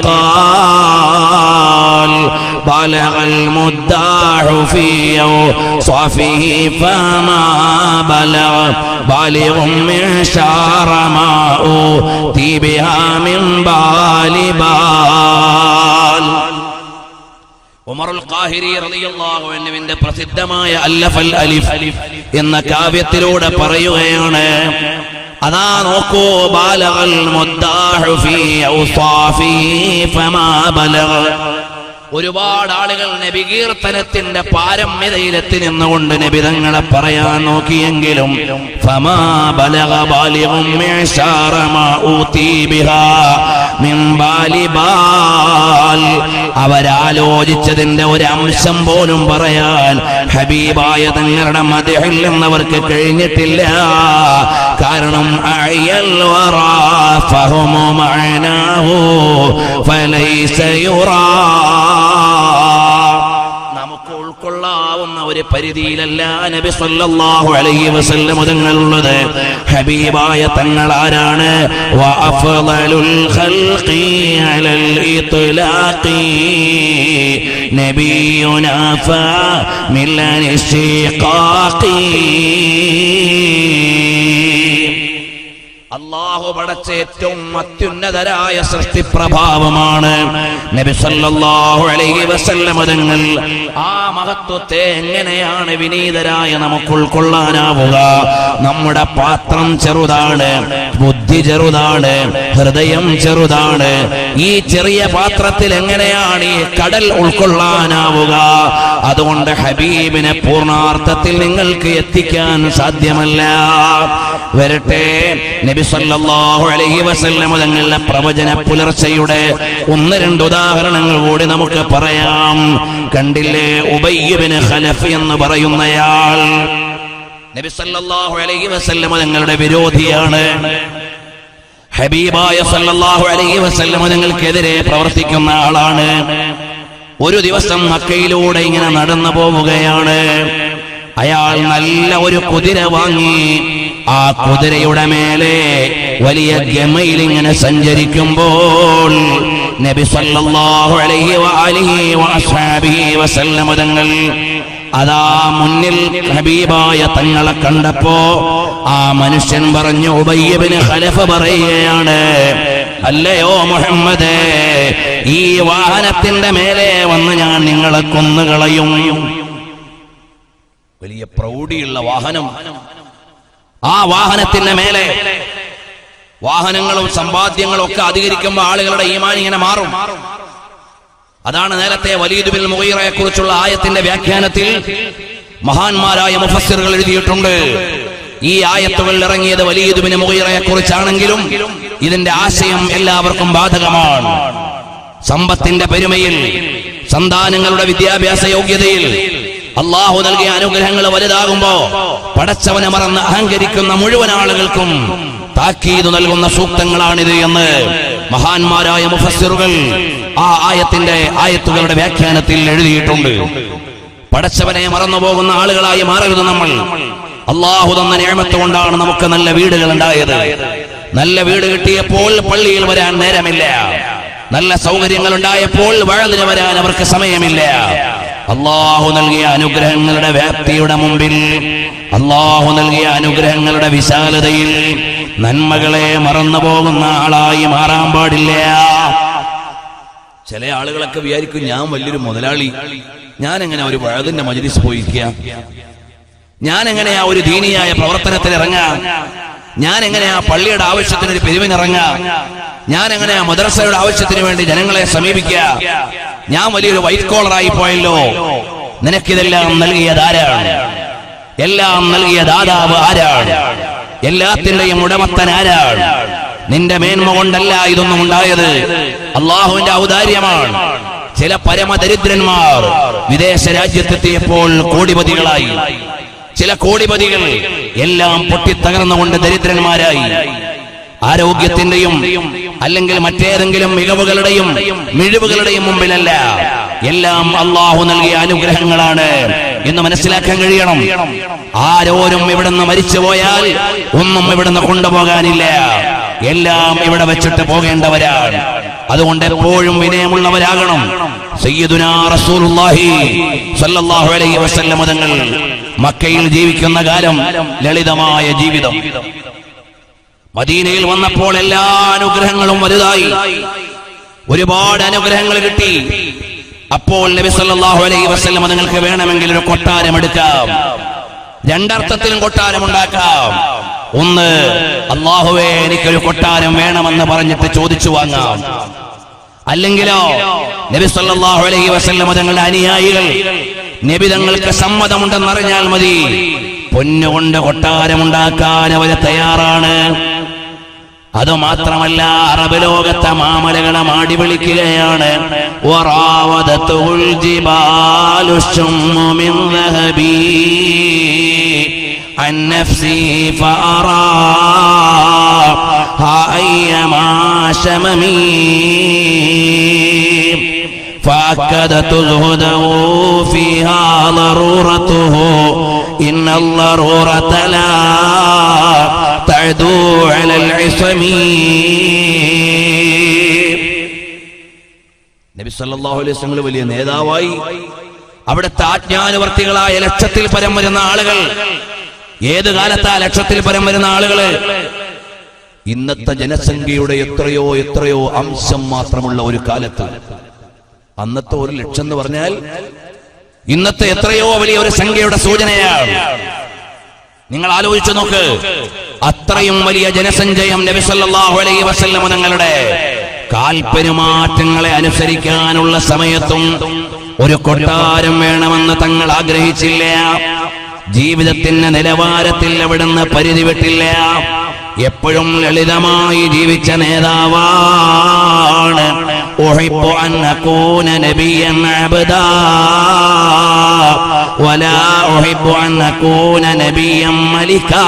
قال بلغ المداح في صفه فما بلغ بالغ من شار ما أوتي بها من بال بال ഉമറുൽ ഖാഹിരി റളിയല്ലാഹു അൻഹുവിന്റെ പ്രസിദ്ധമായ അല്ലഫൽ അലിഫ് എന്ന കാവ്യത്തിലൂടെ പറയുകയാണ് അതാ നോക്കൂ ബാലഗൽ മുദ്ദാഹു ഫീ ഔസാഫിഹി ഫമാ ബലഗ ഒരുപാട് ആളുകൾ നബികീർത്തനത്തിന്റെ പാരമ്യതയിലെത്തി നിന്നുകൊണ്ട് നബിതങ്ങളെ പറയാൻ നോക്കിയെങ്കിലും ഫമാ ബലഗ ബാലിഗും മിഅ്ശാറ മാ ഊതി ബിഹാ മിൻ ബാലി ബാൽ അവരാലോചിച്ചതിന്റെ ഒരു അംശം പോലും പറയാൻ ഹബീബായ തങ്ങളുടെ മതിഹിൽ എന്നവർക്ക് കഴിഞ്ഞിട്ടില്ല കാരണം അയൽ വറാ ഫഹുമു മഅനാഹു ഫലൈസ യുറാ നമുക്ക് ഉൾക്കൊള്ളാവുന്ന താങ്ങാവുന്ന ഒരു പരിധിയിലല്ല നബി സല്ലല്ലാഹു അലൈഹി വസല്ലം തങ്ങളുള്ളത് ഹബീബായ തങ്ങൾ ആരാണ് വഅഫ്ളലുൽ ഖൽഖി അലൽ ഇത്ലാഖി നബിയുനാ ഫമിലൻ ഇസ്തിഖാഖി അള്ളാഹു പടച്ച ഏറ്റവും അത്യുന്നതരായ സൃഷ്ടിപ്രഭാവമാണ് നബി സല്ലല്ലാഹു അലൈഹി വസല്ലം തങ്ങൾ ആ മഹത്വത്തെ എങ്ങനെയാണ് വിനീതരായ നമുക്ക് ഉൾക്കൊള്ളാനാവുക നമ്മുടെ പാത്രം ചെറുതാണ് ബുദ്ധി ചെറുതാണ് ഹൃദയം ചെറുതാണ് ഈ ചെറിയ പാത്രത്തിൽ എങ്ങനെയാണ് ഈ കടൽ ഉൾക്കൊള്ളാനാവുക അതുകൊണ്ട് ഹബീബിനെ പൂർണ്ണാർത്ഥത്തിൽ നിങ്ങൾക്ക് എത്തിക്കാൻ സാധ്യമല്ല വരട്ടെ നബി സല്ലല്ലാഹു അലൈഹി വസല്ലം തങ്ങളുടെ പ്രവചന പുലർച്ചയുടെ ഒന്ന് രണ്ട് ഉദാഹരണങ്ങൾ കൂടി നമുക്ക് പറയാം കണ്ടില്ലേ ഉബയ്യബിന് ഖലഫ് എന്ന് പറയുന്നയാൾ നബി സല്ലല്ലാഹു അലൈഹി വസല്ലം തങ്ങളുടെ വിരോധിയാണ് ഹബീബായ സല്ലല്ലാഹു അലൈഹി വസല്ലം തങ്ങൾക്കെതിരെ പ്രവർത്തിക്കുന്ന ആളാണ് ഒരു ദിവസം മക്കയിലൂടെ ഇങ്ങനെ നടന്നു പോവുകയാണ് അയാൾ നല്ല ഒരു കുതിര വാങ്ങി ആ കുതിരയുടെ മേലെ വലിയ ഗമയിൽ ഇങ്ങനെ സഞ്ചരിക്കുമ്പോൾ നബി സല്ലല്ലാഹു അലൈഹി വഅലിഹി വഅസ്ഹാബിഹി വസല്ലം തങ്ങൾ അതാ മുന്നിൽ ഹബീബായ തങ്ങളെ കണ്ടപ്പോ ആ മനുഷ്യൻ പറഞ്ഞു ഉബയ്യബിന് ഖലഫ പറയുകയാണ് അല്ലയോ മുഹമ്മദ് ഈ വാഹനത്തിന്റെ മേലെ വന്ന് ഞാൻ നിങ്ങളെ കൊന്നുകളയും വലിയ പ്രൗഢിയുള്ള വാഹനം ആ വാഹനത്തിന്റെ മേലെ വാഹനങ്ങളും സമ്പാദ്യങ്ങളും ഒക്കെ അധികരിക്കുമ്പോൾ ആളുകളുടെ ഈമാൻ ഇങ്ങനെ മാറും അതാണ് നേരത്തെ വലീദ് ബിൻ മുഗീറയെ കുറിച്ചുള്ള ആയത്തിന്റെ വ്യാഖ്യാനത്തിൽ മഹാന്മാരായ മുഫസ്സിറുകൾ എഴുതിയിട്ടുണ്ട് ഈ ആയത്തുകൾ ഇറങ്ങിയത് വലീദ് ബിൻ മുഗീറയെ കുറിച്ചാണെങ്കിലും ഇതിന്റെ ആശയം എല്ലാവർക്കും ബാധകമാണ് സമ്പത്തിന്റെ പെരുമയിൽ സന്താനങ്ങളുടെ വിദ്യാഭ്യാസ യോഗ്യതയിൽ അള്ളാഹു നൽകിയ അനുഗ്രഹങ്ങൾ വലുതാകുമ്പോ പടച്ചവനെ മറന്ന് അഹങ്കരിക്കുന്ന മുഴുവൻ ആളുകൾക്കും താക്കീത് നൽകുന്ന സൂക്തങ്ങളാണിത് എന്ന് മഹാന്മാരായ മുഫസ്സിറുകൾ ആ ആയത്തിന്റെ ആയത്തുകളുടെ വ്യാഖ്യാനത്തിൽ എഴുതിയിട്ടുണ്ട് പടച്ചവനെ മറന്നു പോകുന്ന ആളുകളായി മാറരുത് നമ്മൾ അള്ളാഹു തന്ന നിയമത്ത് കൊണ്ടാണ് നമുക്ക് നല്ല വീടുകൾ ഉണ്ടായത് നല്ല വീട് കിട്ടിയപ്പോൾ പള്ളിയിൽ വരാൻ നേരമില്ല നല്ല സൗകര്യങ്ങൾ ഉണ്ടായപ്പോൾ വഴതിന് വരാൻ അവർക്ക് സമയമില്ല അള്ളാഹു നൽകിയ അനുഗ്രഹങ്ങളുടെ വ്യാപ്തിയുടെ മുമ്പിൽ അള്ളാഹു നൽകിയ അനുഗ്രഹങ്ങളുടെ വിശാലതയിൽ നന്മകളെ മറന്നു പോകുന്ന ആളായി മാറാൻ പാടില്ല ചില ആളുകളൊക്കെ വിചാരിക്കും ഞാൻ വലിയൊരു മുതലാളി ഞാൻ എങ്ങനെ ഒരു വഴതിന്റെ മജ്ലിസ് പോയിരിക്കുക ഞാൻ എങ്ങനെയാ ഒരു ദീനിയായ പ്രവർത്തനത്തിൽ ഇറങ്ങാം ഞാൻ എങ്ങനെയാ പള്ളിയുടെ ആവശ്യത്തിന് ഒരു പിരിവിനിറങ്ങാം ഞാൻ എങ്ങനെയാ മദ്രസയുടെ ആവശ്യത്തിന് വേണ്ടി ജനങ്ങളെ സമീപിക്കുക ഞാൻ വലിയൊരു വൈറ്റ് കോളറായി പോയല്ലോ നിനക്കിതെല്ലാം നൽകിയത് ആരാണ് എല്ലാം നൽകിയ ദാതാവ് ആരാണ് എല്ലാത്തിന്റെയും ഉടമത്തൻ ആരാണ് നിന്റെ മേന്മ കൊണ്ടല്ല ഇതൊന്നും ഉണ്ടായത് അള്ളാഹുവിന്റെ ഔദാര്യമാണ് ചില പരമദരിദ്രന്മാർ വിദേശ രാജ്യത്തെത്തിയപ്പോൾ കോടിപതികളായി ചില കോടിപതികൾ എല്ലാം പൊട്ടിത്തകർന്നുകൊണ്ട് ദരിദ്രന്മാരായി ആരോഗ്യത്തിന്റെയും അല്ലെങ്കിൽ മറ്റേതെങ്കിലും മികവുകളുടെയും മിഴിവുകളുടെയും മുമ്പിലല്ല എല്ലാം അള്ളാഹു നൽകിയ അനുഗ്രഹങ്ങളാണ് എന്ന് മനസ്സിലാക്കാൻ കഴിയണം ആരോരും ഇവിടുന്ന് മരിച്ചു പോയാൽ ഒന്നും ഇവിടുന്ന് കൊണ്ടുപോകാനില്ല എല്ലാം ഇവിടെ വെച്ചിട്ട് പോകേണ്ടവരാണ് അതുകൊണ്ട് എപ്പോഴും വിനയമുള്ളവരാകണം സയ്യിദുനാ റസൂലുള്ളാഹി സല്ലല്ലാഹു അലൈഹി വസല്ലം തങ്ങൾ മക്കയിൽ ജീവിക്കുന്ന കാലം ലളിതമായ ജീവിതം മദീനയിൽ വന്നപ്പോൾ എല്ലാ അനുഗ്രഹങ്ങളും വലുതായി ഒരുപാട് അനുഗ്രഹങ്ങൾ കിട്ടി അപ്പോൾ നബി സല്ലല്ലാഹു അലൈഹി വസല്ലം നിങ്ങൾക്ക് വേണമെങ്കിൽ ഒരു കൊട്ടാരം എടുക്കാം രണ്ടർത്ഥത്തിലും കൊട്ടാരം ഉണ്ടാക്കാം ഒന്ന് അള്ളാഹുവേ എനിക്കൊരു കൊട്ടാരം വേണമെന്ന് പറഞ്ഞിട്ട് ചോദിച്ചു വാങ്ങാം അല്ലെങ്കിലോ നബി സല്ലല്ലാഹു അലൈഹി വസല്ലം തങ്ങളുടെ അനുയായികൾ നബി തങ്ങൾക്ക് സമ്മതമുണ്ടെന്നറിഞ്ഞാൽ മതി പൊന്നുകൊണ്ട് കൊട്ടാരമുണ്ടാക്കാൻ അവര് തയ്യാറാണ് അതുമാത്രമല്ല അറബ് ലോകത്തെ മാമലകളെ മാടി വിളിക്കുകയാണ് വറാവദത്തുൽ ജിബാലു ശുമ്മു മിൻ ذهبي عن نفسي فأراها أيما شممي فأكدت زهده فيها ضرورته إن الضرورة لا تعدو على العصم നബി സല്ലല്ലാഹു അലൈഹി വസല്ലം വലിയ നേതാവായി അവിടുത്തെ ആജ്ഞാനുവർത്തികളായ ലക്ഷത്തിൽ പരം വരുന്ന ആളുകൾ ഏത് കാലത്താ ലക്ഷത്തിൽ പരം വരുന്ന ആളുകള് ഇന്നത്തെ ജനസംഖ്യയുടെ എത്രയോ എത്രയോ അംശം മാത്രമുള്ള ഒരു കാലത്ത് അന്നത്തെ ഒരു ലക്ഷം എന്ന് പറഞ്ഞാൽ ഇന്നത്തെ എത്രയോ വലിയ ഒരു സംഖ്യയുടെ സൂചനയാണ് നിങ്ങൾ ആലോചിച്ചു നോക്ക് അത്രയും വലിയ ജനസഞ്ചയം നബി സല്ലല്ലാഹു അലൈഹി വസല്ലം തങ്ങളുടെ കാൽപ്പെരുമാറ്റങ്ങളെ അനുസരിക്കാനുള്ള സമയത്തും ഒരു കൊട്ടാരം വേണമെന്ന് തങ്ങൾ ആഗ്രഹിച്ചില്ല ജീവിതത്തിന്റെ നിലവാരത്തിൽ അവിടുന്ന് പരിധി വിട്ടില്ല എപ്പോഴും ലളിതമായി ജീവിച്ച നേതാവാണ് أحب أن أكون نبيا عبدا ولا أحب أن أكون نبيا ملكا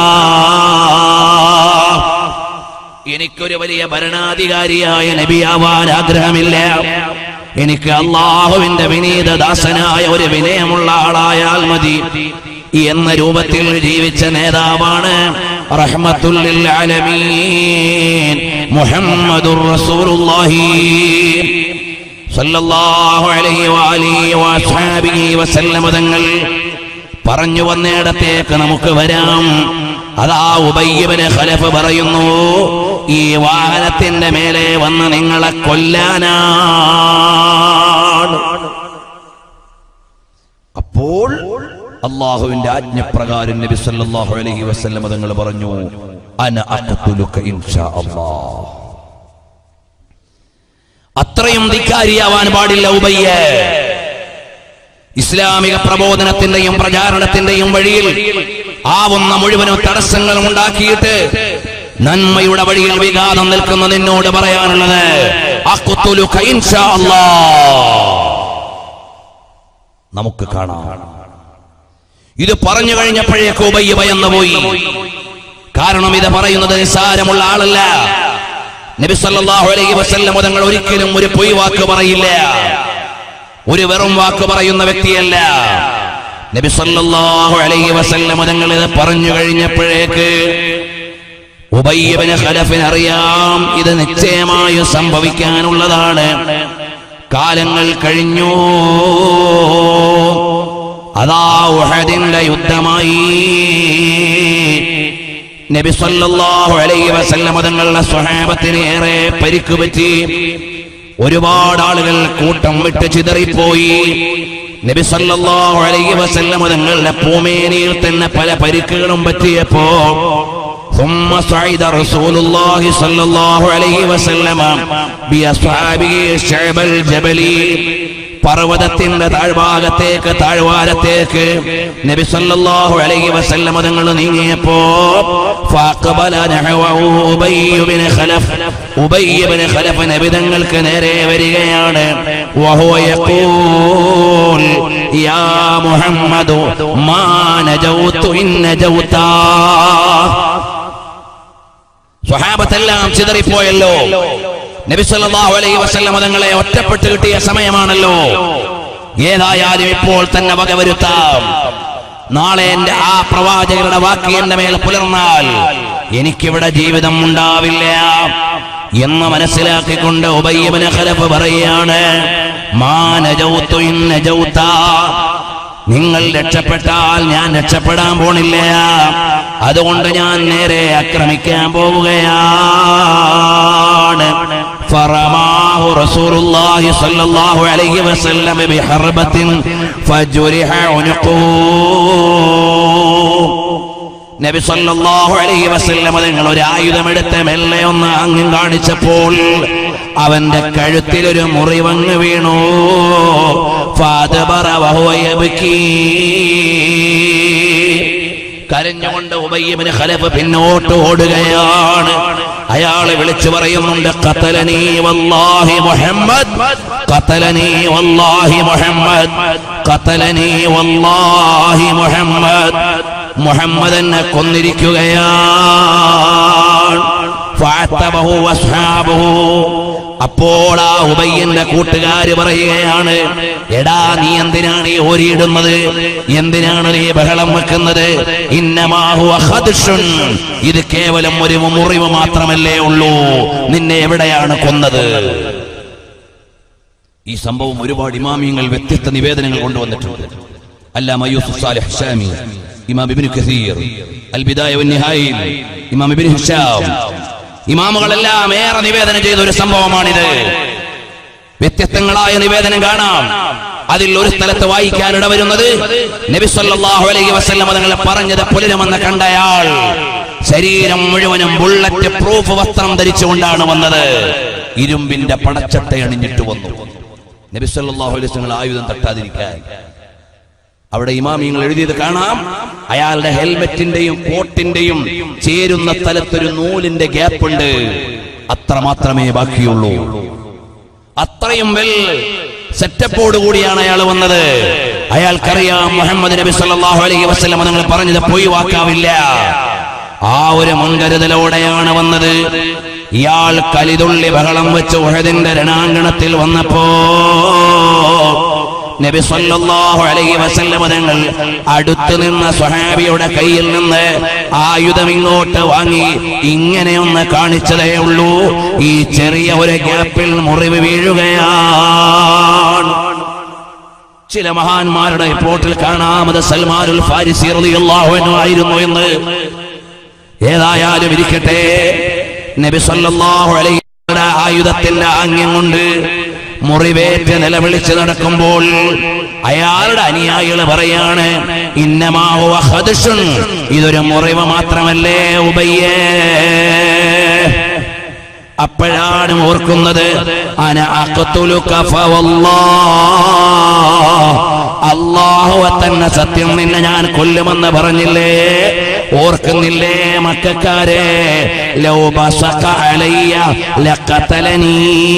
എനിക്കൊരു വലിയ ഭരണാധികാരിയായ നബിയാവാൻ ആഗ്രഹമില്ല എനിക്ക് അള്ളാഹുവിന്റെ വിനീത ദാസനായ ഒരു വിനയമുള്ള ആളായാൽ മതി എന്ന രൂപത്തിൽ ജീവിച്ച നേതാവാണ് റഹ്മത്തുല്ലിൽ ആലമീൻ മുഹമ്മദുർ റസൂലുള്ളാഹി സല്ലല്ലാഹു അലൈഹി വഅലിഹി വഅസ്ഹാബിഹി വസല്ലമ തങ്ങൾ പറഞ്ഞു വന്നിടത്തേക്ക് നമുക്ക് വരാം അതാ ഉബയ്യബന് ഖലഫ് പറയുന്നു ഈ വാഹനത്തിന്റെ മേലെ വന്ന് നിങ്ങളെ കൊല്ലാനാണ് അപ്പോൾ അള്ളാഹുവിന്റെ ആജ്ഞപ്രകാരം നബി സല്ലല്ലാഹു അലൈഹി വസല്ലം തങ്ങൾ പറഞ്ഞു അന അഖ്തുലുക ഇൻഷാ അല്ലാഹ് അത്രയും ധിക്കാരിയാവാൻ പാടില്ല ഉബയ്യ ഇസ്ലാമിക പ്രബോധനത്തിന്റെയും പ്രചാരണത്തിന്റെയും വഴിയിൽ ആവുന്ന മുഴുവനും തടസ്സങ്ങളും ഉണ്ടാക്കിയിട്ട് നന്മയുടെ വഴിയിൽ വിഘാതം നിൽക്കുന്ന നിന്നോട് പറയാനുള്ളത് അഖ്തുലുക ഇൻഷാ അല്ലാഹ് നമുക്ക് കാണാം ഇത് പറഞ്ഞു കഴിഞ്ഞപ്പോഴേക്ക് ഉബയ്യ ഭയന്നു പോയി കാരണം ഇത് പറയുന്നത് നിസ്സാരമുള്ള ആളല്ല നബി സല്ലല്ലാഹു അലൈഹി വസല്ലം തങ്ങൾ ഒരിക്കലും ഒരു പൊയ് വാക്ക് പറയില്ല ഒരു വെറും വാക്ക് പറയുന്ന വ്യക്തിയല്ല നബി സല്ലല്ലാഹു അലൈഹി വസല്ലം തങ്ങൾ ഇത് പറഞ്ഞു കഴിഞ്ഞപ്പോഴേക്ക് ഉബയ്യബിന് ഖലഫിന് അറിയാം ഇത് നിശ്ചയമായും സംഭവിക്കാനുള്ളതാണ് കാലങ്ങൾ കഴിഞ്ഞു അതാ ഉഹദിന്റെ യുദ്ധമായി നബി സല്ലല്ലാഹു അലൈഹി വസല്ലം തങ്ങളുടെ സ്വഹാബത്തിന് ഏറെ പരിക്ക് പറ്റി ഒരുപാട് ആളുകൾ കൂട്ടം വിട്ട് ചിതറിപ്പോയി നബി സല്ലല്ലാഹു അലൈഹി വസല്ലം തങ്ങളുടെ പൂമേനിയിൽ തന്നെ പല പരിക്കുകളും പറ്റിയപ്പോ ثم صعد رسول الله صلى الله عليه وسلم بأصحابه شعب الجبل പർവ്വതത്തിന്റെ താഴ്ഭാഗത്തേക്ക് താഴ്വാരത്തേക്ക് നബി സല്ലല്ലാഹു അലൈഹി വസല്ലം തങ്ങൾ നീങ്ങിയപ്പോ ഫഅഖബല നഹവഹു Ubayy bin Khalaf Ubayy bin Khalaf നബി തങ്ങൾക്ക് നേരെ വരികയാണ് വഹുവ യഖൂൽ യാ മുഹമ്മദു മാ നജൗതു ഇൻ നജൗതാ സ്വഹാബത്തെല്ലാം ചിതറിപ്പോയല്ലോ നബി സല്ലല്ലാഹു അലൈഹി വസല്ലം തങ്ങളെ ഒറ്റപ്പെട്ട് കിട്ടിയ സമയമാണല്ലോ ഏതായാലും ഇപ്പോൾ തന്നെ വകവരുത്താം നാളെ എന്റെ ആ പ്രവാചകരുടെ വാക്ക് എന്റെ മേൽ പുലർന്നാൽ എനിക്കിവിടെ ജീവിതം ഉണ്ടാവില്ല എന്ന് മനസ്സിലാക്കിക്കൊണ്ട് ഉബയ്യബിന് ഖലഫ് പറയാണ് മാനജൗത്തു ഇന്നജൗത്ത നിങ്ങൾ രക്ഷപ്പെട്ടാൽ ഞാൻ രക്ഷപ്പെടാൻ പോണില്ല അതുകൊണ്ട് ഞാൻ നേരെ ആക്രമിക്കാൻ പോവുകയാണ് فرماه رسول الله صلى الله عليه وسلم بحربة فجرح عنقه നബി സല്ലല്ലാഹു അലൈഹി വസല്ലം നിങ്ങൾ ഒരു ആയുധമെടുത്ത് മെല്ലെ ഒന്ന് അങ്ങും കാണിച്ചപ്പോൾ അവന്റെ കഴുത്തിൽ ഒരു മുറിവങ്ങ് വീണു ഫാദബറ വഹുവ യബ്കീ കരഞ്ഞുകൊണ്ട് ഉബയ്യബിന് ഖലഫ് പിന്നോട്ട് ഓടുകയാണ് അയാളെ വിളിച്ചു പറയുന്നുണ്ട് ഖതലനി വല്ലാഹി മുഹമ്മദ് ഖതലനി വല്ലാഹി മുഹമ്മദ് ഖതലനി വല്ലാഹി മുഹമ്മദ് മുഹമ്മദ് എന്നെ കൊന്നിരിക്കുകയാണ് ഫഅത്തബഹു വസ്ഹാബഹു അപ്പോൾ ആ ഉബയ്യന്റെ കൂട്ടുകാര് പറയുകയാണ് എടാ നീ എന്തിനാണ് ഈ ഓരിയിടുന്നത് എന്തിനാണ് നീ ബഹളം വെക്കുന്നത് ഇന്നമാഹു അഹദ്ഷുൻ ഇത് കേവലം ഒരു മുറിവ് മാത്രമല്ലേ ഉള്ളൂ നിന്നെ എവിടെയാണ് കൊന്നത് ഈ സംഭവം ഒരുപാട് ഇമാമിയങ്ങൾ വ്യത്യസ്ത നിവേദനങ്ങൾ കൊണ്ടുവന്നിട്ടുണ്ട് അല്ലാമ യൂസുഫ് സാലിഹ് ഷാമി ഇമാം ഇബ്നു കസീർ അൽ ബിദായ വന്നിഹായിൽ ഇമാം ഇബ്നു ഹിഷാം ഇമാമുകളെല്ലാം ഏറെ നിവേദനം ചെയ്ത ഒരു സംഭവമാണിത് വ്യത്യസ്തങ്ങളായ നിവേദനം കാണാം അതിൽ ഒരു സ്ഥലത്ത് വായിക്കാൻ ഇടവരുന്നത് നബി സല്ലല്ലാഹു അലൈഹി വസല്ലം തങ്ങളെ പറഞ്ഞത് പുലരുമെന്ന് കണ്ടയാൾ ശരീരം മുഴുവനും ബുള്ളറ്റ് പ്രൂഫ് വസ്ത്രം ധരിച്ചുകൊണ്ടാണ് വന്നത് ഇരുമ്പിന്റെ പടച്ചട്ട അണിഞ്ഞിട്ട് വന്നു നബി സല്ലല്ലാഹു അലൈഹി വസല്ലം ആയുധം തട്ടാതിരിക്കാൻ അവിടെ ഇമാമിങ്ങൾ എഴുതിയത് കാണാം അയാളുടെ ഹെൽമെറ്റിന്റെയും കോട്ടിന്റെയും ചേരുന്ന സ്ഥലത്തൊരു നൂലിന്റെ ഗ്യാപ്പ് ഉണ്ട് അത്ര മാത്രമേ ബാക്കിയുള്ളൂ അത്രയും വെൽ സെറ്റപ്പോട് കൂടിയാണ് അയാൾ വന്നത് അയാൾക്കറിയാം മുഹമ്മദ് നബി സല്ലല്ലാഹു അലൈഹി വസല്ലം നിങ്ങൾ പറഞ്ഞത് പോയി വാക്കാവില്ല ആ ഒരു മുൻകരുതലോടെയാണ് വന്നത് ഇയാൾ കലിതുള്ളി ബഹളം വെച്ച് ഉഹദിന്റെ രണാങ്കണത്തിൽ വന്നപ്പോ നബി സല്ലല്ലാഹു അലൈഹി വസല്ലം തങ്ങൾ അടുത്തു നിന്ന സ്വഹാബിയുടെ കയ്യിൽ നിന്ന് ആയുധം ഇങ്ങോട്ട് വാങ്ങി ഇങ്ങനെ ഒന്ന് കാണിച്ചതേ ഉള്ളൂ ഈ ചെറിയ ഒരു ഗ്യാപ്പിൽ മുറിവ് വീഴുകയാണ് ചില മഹാന്മാരുടെ റിപ്പോർട്ടിൽ കാണാമത് സൽമാനുൽ ഫാരിസി റളിയല്ലാഹു അൻഹു ആയിരുന്നു എന്ന് ഏതായാലും ഇരിക്കട്ടെ നബി സല്ലല്ലാഹു അലൈഹി വസല്ലം ആയുധത്തിന്റെ ആംഗ്യം കൊണ്ട് മുറിവേറ്റ് നിലവിളിച്ച് നടക്കുമ്പോൾ അയാളുടെ അനുയായികൾ പറയാണ് ഇന്നമാഹുവ ഖദ്ഷുൻ ഇതൊരു മുറിവ് മാത്രമല്ലേ ഉബയ്യേ അപ്പോഴാണ് ഓർക്കുന്നത് അന അഖ്തുലുക ഫവല്ലാഹ് അല്ലാഹുവെ തന്നെ സത്യം നിന്നെ ഞാൻ കൊല്ലുമെന്ന് പറഞ്ഞില്ലേ ഓർക്കുന്നില്ലേ മക്കാരെ ലൗ ബസഖ അലയ്യ ലഖതലനീ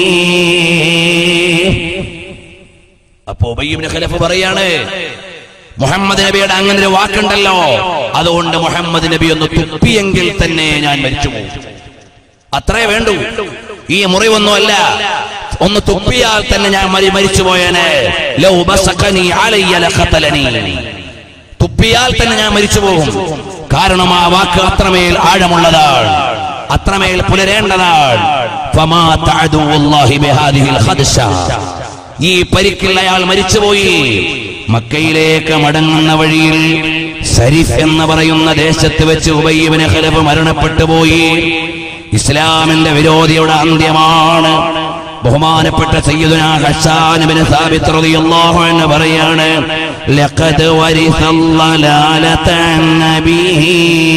അപ്പോ ഉബയ്യിബ്നു ഖലഫ് പറയാണ് മുഹമ്മദ് നബിയുടെ അങ്ങനെ ഒരു വാക്കുണ്ടല്ലോ അതുകൊണ്ട് മുഹമ്മദ് നബി ഒന്ന് തുപ്പിയെങ്കിൽ തന്നെ ഞാൻ മരിച്ചു പോകും അത്രേ വേണ്ടൂ ഈ മുറിവൊന്നുമല്ല ഒന്ന് തുപ്പിയാൽ തന്നെ ഞാൻ മരി മരിച്ചു പോയേനെ ലൗ ബസഖനി അലയ്യ ലഖതലനി തുപ്പിയാൽ തന്നെ ഞാൻ മരിച്ചു പോകും കാരണം ആ വാക്ക് അത്രമേൽ ആഴമുള്ളതാണ് അത്രമേൽ പുലരേണ്ടതാണ് ഫമാ തഅദുല്ലാഹി ബിഹാദിഹിൽ ഖദ്ശ ഈ പരിക്കിൽ അയാൾ മരിച്ചുപോയി മക്കയിലേക്ക് മടങ്ങുന്ന വഴിയിൽ സരിഫ് എന്ന് പറയുന്ന ദേശത്ത് വെച്ച് ഉബയ്യബിന് ഖലഫ് മരണപ്പെട്ടു പോയി ഇസ്ലാമിന്റെ വിരോധിയുടെ അന്ത്യമാണ് ബഹുമാനപ്പെട്ട സയ്യിദുന ഹസ്സാൻ ഇബ്നു സാബിത്ത് റളിയല്ലാഹു അൻഹു പറയാണ് ലഖദ് വരിസല്ലലാലത നബിഹി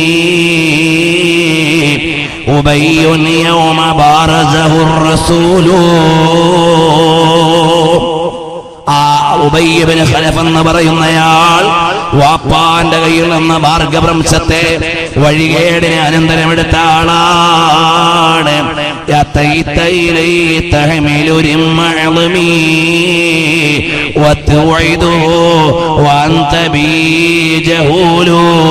ഉബയ്യുൻ യൗമ ബാറസഹു റസൂലു ആ ഉബയ്യബിന് ഖലഫ് എന്ന് പറയുന്നയാൾ വാപ്പാന്റെ കയ്യിൽ നിന്ന് മാർഗഭ്രംശത്തെ വഴികേടിനെ അനന്തരമെടുത്ത ആളാണ് يأتيت إلي تحمل رمعظمي وتوعده وأنت بي جهول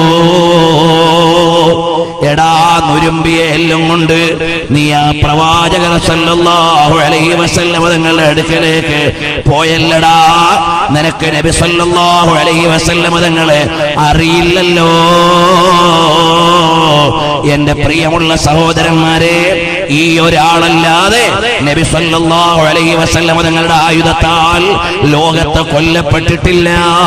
എടാ നുരുമ്പിയ എല്ലും കൊണ്ട് നീ ആ പ്രവാചകർ സല്ലല്ലാഹു അലൈഹി വസല്ലം തങ്ങളുടെ അടുക്കലേക്ക് പോയല്ലടാ നിനക്ക് നബി സല്ലല്ലാഹു അലൈഹി വസല്ലം തങ്ങളെ അറിയില്ലല്ലോ എന്റെ പ്രിയമുള്ള സഹോദരന്മാരെ ഈ ഒരാളല്ലാതെ നബി സല്ലല്ലാഹു അലൈഹി വസല്ലം തങ്ങളുടെ ആയുധത്താൽ ലോകത്ത് കൊല്ലപ്പെട്ടിട്ടില്ല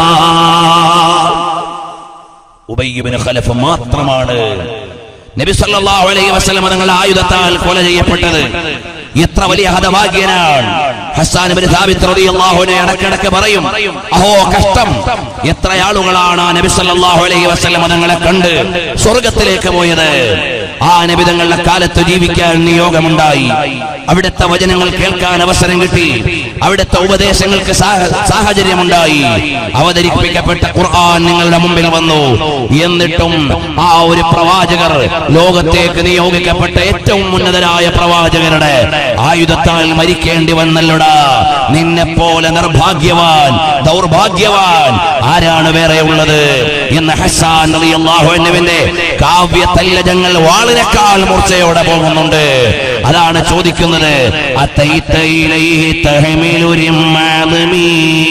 ഉബയ്യബിന് ഖലഫ് മാത്രമാണ് നബി സല്ലല്ലാഹു അലൈഹി വസല്ലം തങ്ങളുടെ ആയുധത്താൽ കൊല ചെയ്യപ്പെട്ടത് എത്ര വലിയ ഹതഭാഗ്യനാണ് ഹസ്സാൻ ഇബ്നു സാബിത്ത് റളിയല്ലാഹു അൻഹു ഇടക്കിടക്ക് പറയും അഹോ കഷ്ടം എത്ര ആളുകളാണ് ആ നബി സല്ലല്ലാഹു അലൈഹി വസല്ലം തങ്ങളെ കണ്ട് സ്വർഗത്തിലേക്ക് പോയത് ആ നബി തങ്ങളുടെ കാലത്ത് ജീവിക്കാൻ നിയോഗമുണ്ടായി അവിടുത്തെ വചനങ്ങൾ കേൾക്കാൻ അവസരം കിട്ടി അവിടുത്തെ ഉപദേശങ്ങൾക്ക് സാഹ- സാഹചര്യമുണ്ടായി അവതരിപ്പിക്കപ്പെട്ട ഖുർആൻ നിങ്ങളുടെ മുമ്പിൽ വന്നു എന്നിട്ടും ആ ഒരു പ്രവാചകർ ലോകത്തേക്ക് നിയോഗിക്കപ്പെട്ട ഏറ്റവും ഉന്നതരായ പ്രവാചകരുടെ ആയുധത്താൽ മരിക്കേണ്ടി വന്നല്ലോടാ നിന്നെ പോലെ നിർഭാഗ്യവാൻ ദൗർഭാഗ്യവാൻ ആരാണ് വേറെ ഉള്ളത് എന്ന് ഹസാൻ റളിയല്ലാഹു അൻഹുവിന്റെ കാവ്യ തല്ലജങ്ങൾ വാൾ വാളിനേക്കാൾ മൂർച്ചയോടെ പോകുന്നുണ്ട് അതാണ് ചോദിക്കുന്നത് അത്തൈത്ത ഇലൈഹി തഹ്മിലു റിമ്മാദമീ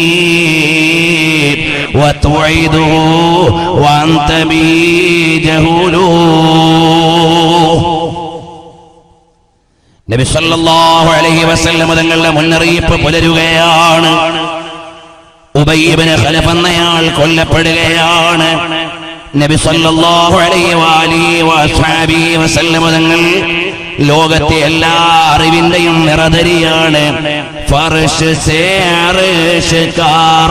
وتعيده وأنت بي جهول നബി സല്ലല്ലാഹു അലൈഹി വസല്ലം തങ്ങളുടെ മുന്നറിയിപ്പ് പുലരുകയാണ് ഉബയ്യബിന് ഖലഫ് എന്നയാൾ കൊല്ലപ്പെടുകയാണ് നബി സല്ലല്ലാഹു അലൈഹി വാലിഹി വസ്ഹാബിഹി വസല്ലം തങ്ങൾ ലോകത്തെ എല്ലാ അറിവിന്റെയും നിറധരിയാണ് ഫർഷ് സേ അർഷ് കാ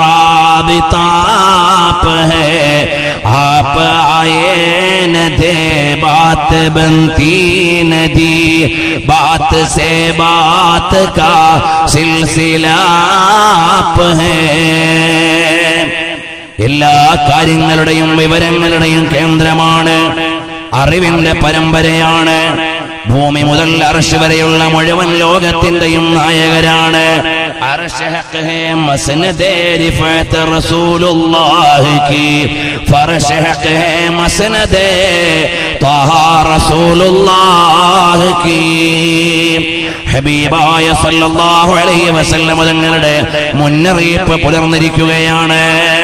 റാബിതാപ് ഹേ आप आए न थे बात बनती नदी बात से बात का सिलसिला आप है എല്ലാ കാര്യങ്ങളുടെയും വിവരങ്ങളുടെയും കേന്ദ്രമാണ് അറിവിന്റെ പരമ്പരയാണ് ഭൂമി മുതൽ അർഷ് വരെയുള്ള മുഴുവൻ ലോകത്തിന്റെയും നായകരാണ് അർശ് ഹഖ് ഹേ മസ്നദേ റിഫഅത്ത് റസൂലുള്ളാഹി കി ഫർശ് ഹഖ് ഹേ മസ്നദേ ത്വഹ റസൂലുള്ളാഹി കി ഹബീബായ സല്ലല്ലാഹു അലൈഹി വസല്ലം തങ്ങളുടെ മുന്നറിയിപ്പ് പുലർന്നിരിക്കുകയാണ്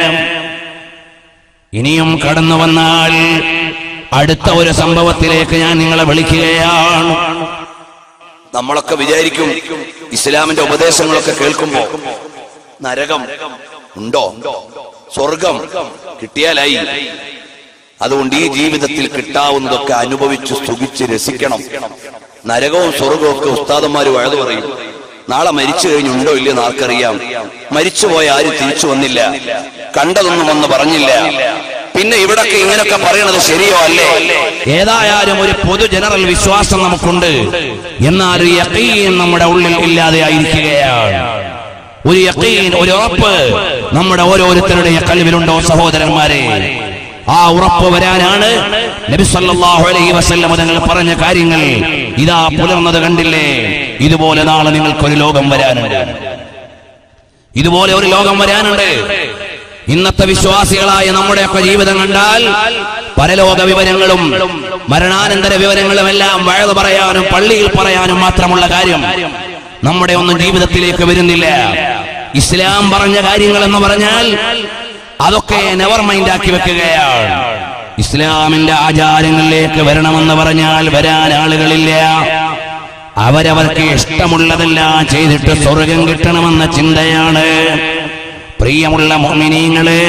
ഇനിയും കടന്നു വന്നാൽ അടുത്ത ഒരു സംഭവത്തിലേക്ക് ഞാൻ നിങ്ങളെ വിളിക്കുകയാണ് നമ്മളൊക്കെ വിചാരിക്കും ഇസ്ലാമിന്റെ ഉപദേശങ്ങളൊക്കെ കേൾക്കുമ്പോ നരകം ഉണ്ടോ സ്വർഗം കിട്ടിയാലായി അതുകൊണ്ട് ഈ ജീവിതത്തിൽ കിട്ടാവുന്നതൊക്കെ അനുഭവിച്ച് സുഖിച്ച് രസിക്കണം നരകവും സ്വർഗവും ഒക്കെ ഉസ്താദന്മാര് വഴുതു പറയും നാളെ മരിച്ചു കഴിഞ്ഞുണ്ടോ ഇല്ലെന്ന് ആർക്കറിയാം മരിച്ചുപോയ ആരും തിരിച്ചു വന്നില്ല കണ്ടതൊന്നും വന്ന് പറഞ്ഞില്ല പിന്നെ ഇവിടൊക്കെ ഇങ്ങനൊക്കെ പറയണത് ശരിയോ അല്ലേ ഏതായാലും ഒരു പൊതു ജനറൽ വിശ്വാസം നമുക്കുണ്ട് എന്നാൽ ഒരു യഖീൻ നമ്മുടെ ഉള്ളിൽ ഇല്ലാതെ ആയിരിക്കുകയാണ് ഒരു യഖീൻ ഒരു ഉറപ്പ് നമ്മുടെ ഓരോരുത്തരുടെ കൽവിലുണ്ടോ സഹോദരന്മാരെ ആ ഉറപ്പ് വരാനാണ് നബി സല്ലല്ലാഹു അലൈഹി വസല്ലം തങ്ങൾ പറഞ്ഞ കാര്യങ്ങൾ ഇതാ പുലർന്നത് കണ്ടില്ലേ ഇതുപോലെ നാളെ നിങ്ങൾക്കൊരു ലോകം വരാനുണ്ട് ഇതുപോലെ ഒരു ലോകം വരാനുണ്ട് ഇന്നത്തെ വിശ്വാസികളായ നമ്മുടെയൊക്കെ ജീവിതം കണ്ടാൽ പരലോക വിവരങ്ങളും മരണാനന്തര വിവരങ്ങളും എല്ലാം വഴത് പറയാനും പള്ളിയിൽ പറയാനും മാത്രമുള്ള കാര്യം നമ്മുടെ ഒന്നും ജീവിതത്തിലേക്ക് വരുന്നില്ല ഇസ്ലാം പറഞ്ഞ കാര്യങ്ങൾ എന്ന് പറഞ്ഞാൽ അതൊക്കെ നെവർ മൈൻഡ് ആക്കി വെക്കുകയാണ് ഇസ്ലാമിന്റെ ആചാരങ്ങളിലേക്ക് വരണമെന്ന് പറഞ്ഞാൽ വരാൻ ആളുകളില്ല അവരവർക്ക് ഇഷ്ടമുള്ളതെല്ലാം ചെയ്തിട്ട് സ്വർഗം കിട്ടണമെന്ന ചിന്തയാണ് പ്രിയമുള്ള മോമിനീങ്ങളെ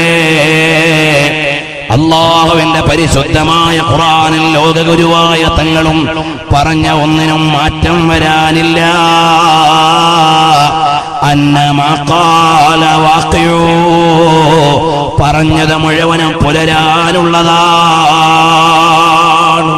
അള്ളാഹുവിന്റെ പരിശുദ്ധമായ ഖുറാനിൽ ലോകഗുരുവായ തങ്ങളും പറഞ്ഞ ഒന്നിനും മാറ്റം വരാനില്ല അന്നമാല വാക്കയോ പറഞ്ഞത് മുഴുവനും പുലരാനുള്ളതാണ്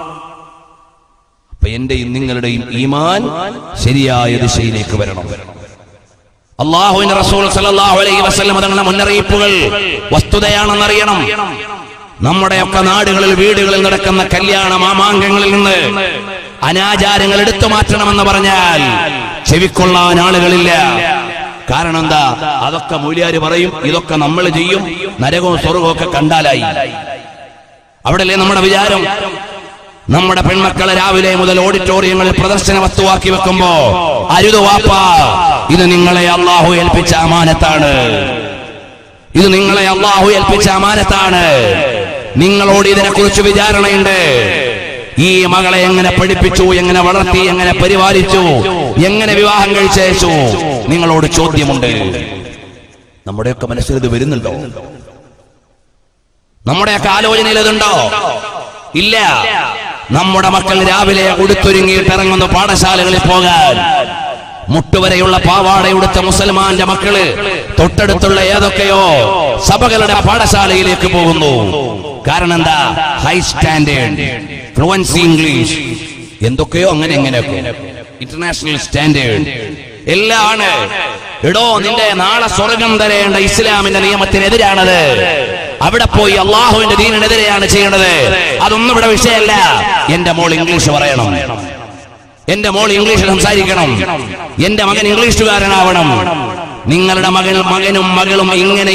അപ്പൊ എന്റെയും നിങ്ങളുടെയും ഈമാൻ ശരിയായ ദിശയിലേക്ക് വരണം അള്ളാഹുവിന്റെ റസൂൽ സല്ലല്ലാഹു അലൈഹി വസല്ലം തങ്ങളുടെ മുന്നറിയിപ്പുകൾ വസ്തുതയാണെന്നറിയണം നമ്മുടെയൊക്കെ നാടുകളിൽ വീടുകളിൽ നടക്കുന്ന കല്യാണ മാമാങ്കങ്ങളിൽ നിന്ന് അനാചാരങ്ങൾ എടുത്തു മാറ്റണമെന്ന് പറഞ്ഞാൽ ചെവിക്കൊള്ളാൻ ആളുകളില്ല കാരണം എന്താ അതൊക്കെ മൂല്യാര് പറയും ഇതൊക്കെ നമ്മൾ ചെയ്യും നരകവും സ്വർഗവും ഒക്കെ കണ്ടാലായി അവിടെയല്ലേ നമ്മുടെ വിചാരം നമ്മുടെ പെൺമക്കളെ രാവിലെ മുതൽ ഓഡിറ്റോറിയങ്ങളിൽ പ്രദർശന വസ്തുവാക്കി വെക്കുമ്പോ അരുത് വാപ്പ ഇത് നിങ്ങളെ അള്ളാഹു ഏൽപ്പിച്ച അമാനത്താണ് ഇത് നിങ്ങളെ അള്ളാഹു ഏൽപ്പിച്ച അമാനത്താണ് നിങ്ങളോട് ഇതിനെക്കുറിച്ച് വിചാരണയുണ്ട് ഈ മകളെ എങ്ങനെ പഠിപ്പിച്ചു എങ്ങനെ വളർത്തി എങ്ങനെ പരിപാലിച്ചു എങ്ങനെ വിവാഹം കഴിച്ചയച്ചു നിങ്ങളോട് ചോദ്യമുണ്ട് നമ്മുടെയൊക്കെ മനസ്സിൽ ഇത് വരുന്നുണ്ടോ നമ്മുടെയൊക്കെ ആലോചനയിൽ ഇതുണ്ടോ ഇല്ല നമ്മുടെ മക്കൾ രാവിലെ ഉടുത്തൊരുങ്ങിയിട്ട് ഇറങ്ങുന്ന പാഠശാലകളിൽ പോകാൻ മുട്ടുവരെയുള്ള പാവാടയുടുത്ത മുസൽമാന്റെ മക്കള് തൊട്ടടുത്തുള്ള ഏതൊക്കെയോ സഭകളുടെ പാഠശാലയിലേക്ക് പോകുന്നു കാരണം എന്താ ഹൈ സ്റ്റാൻഡേർഡ് ഫ്ലുവൻസി ഇംഗ്ലീഷ് എന്തൊക്കെയോ അങ്ങനെ എങ്ങനെയൊക്കെ ഇന്റർനാഷണൽ സ്റ്റാൻഡേർഡ് എല്ലാം ആണ് എടോ നിന്റെ നാളെ സ്വർഗം തരേണ്ട ഇസ്ലാമിന്റെ നിയമത്തിനെതിരാണത് അവിടെ പോയി അള്ളാഹുവിന്റെ ദീനിനെതിരെയാണ് ചെയ്യേണ്ടത് അതൊന്നും ഇവിടെ വിഷയമല്ല എന്റെ മോൾ ഇംഗ്ലീഷ് പറയണം എന്റെ മോൾ ഇംഗ്ലീഷിൽ സംസാരിക്കണം എന്റെ മകൻ ഇംഗ്ലീഷുകാരനാവണം നിങ്ങളുടെ മകൻ മകനും മകളും ഇങ്ങനെ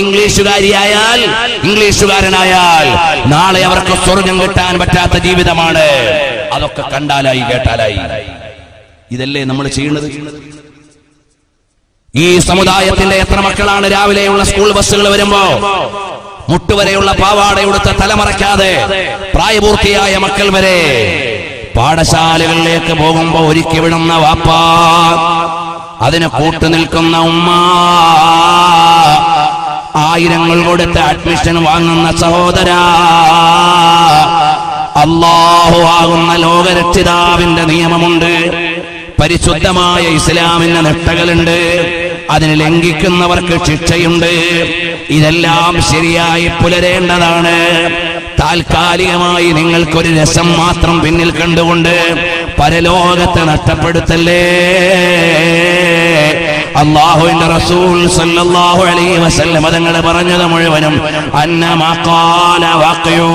അതൊക്കെ കണ്ടാലായി കേട്ടാലായി ഇതല്ലേ നമ്മൾ ചെയ്യുന്നത് ഈ സമുദായത്തിന്റെ എത്ര മക്കളാണ് രാവിലെയുള്ള സ്കൂൾ ബസ്സുകൾ വരുമ്പോ മുട്ടുവരെയുള്ള പാവാടയുടുത്ത തലമറയ്ക്കാതെ പ്രായപൂർത്തിയായ മക്കൾ വരെ പാഠശാലകളിലേക്ക് പോകുമ്പോ ഒരുക്കി വിടുന്ന വാപ്പ അതിന് കൂട്ടു നിൽക്കുന്ന ഉമ്മ ആയിരങ്ങൾ കൊടുത്ത് അഡ്മിഷൻ വാങ്ങുന്ന സഹോദര അള്ളാഹു ആകുന്ന ലോകരക്ഷിതാവിന്റെ നിയമമുണ്ട് പരിശുദ്ധമായ ഇസ്ലാമിന്റെ നിഷ്ഠകളുണ്ട് അതിന് ലംഘിക്കുന്നവർക്ക് ശിക്ഷയുണ്ട് ഇതെല്ലാം ശരിയായി പുലരേണ്ടതാണ് താൽക്കാലികമായി നിങ്ങൾക്കൊരു രസം മാത്രം പിന്നിൽ കണ്ടുകൊണ്ട് പരലോകത്തെ നഷ്ടപ്പെടുത്തല്ലേ അള്ളാഹുവിന്റെ റസൂൽ സല്ലല്ലാഹു അലൈഹി വസല്ലം തങ്ങൾ പറഞ്ഞത് മുഴുവനും അന്നമഖാല വഖയൂ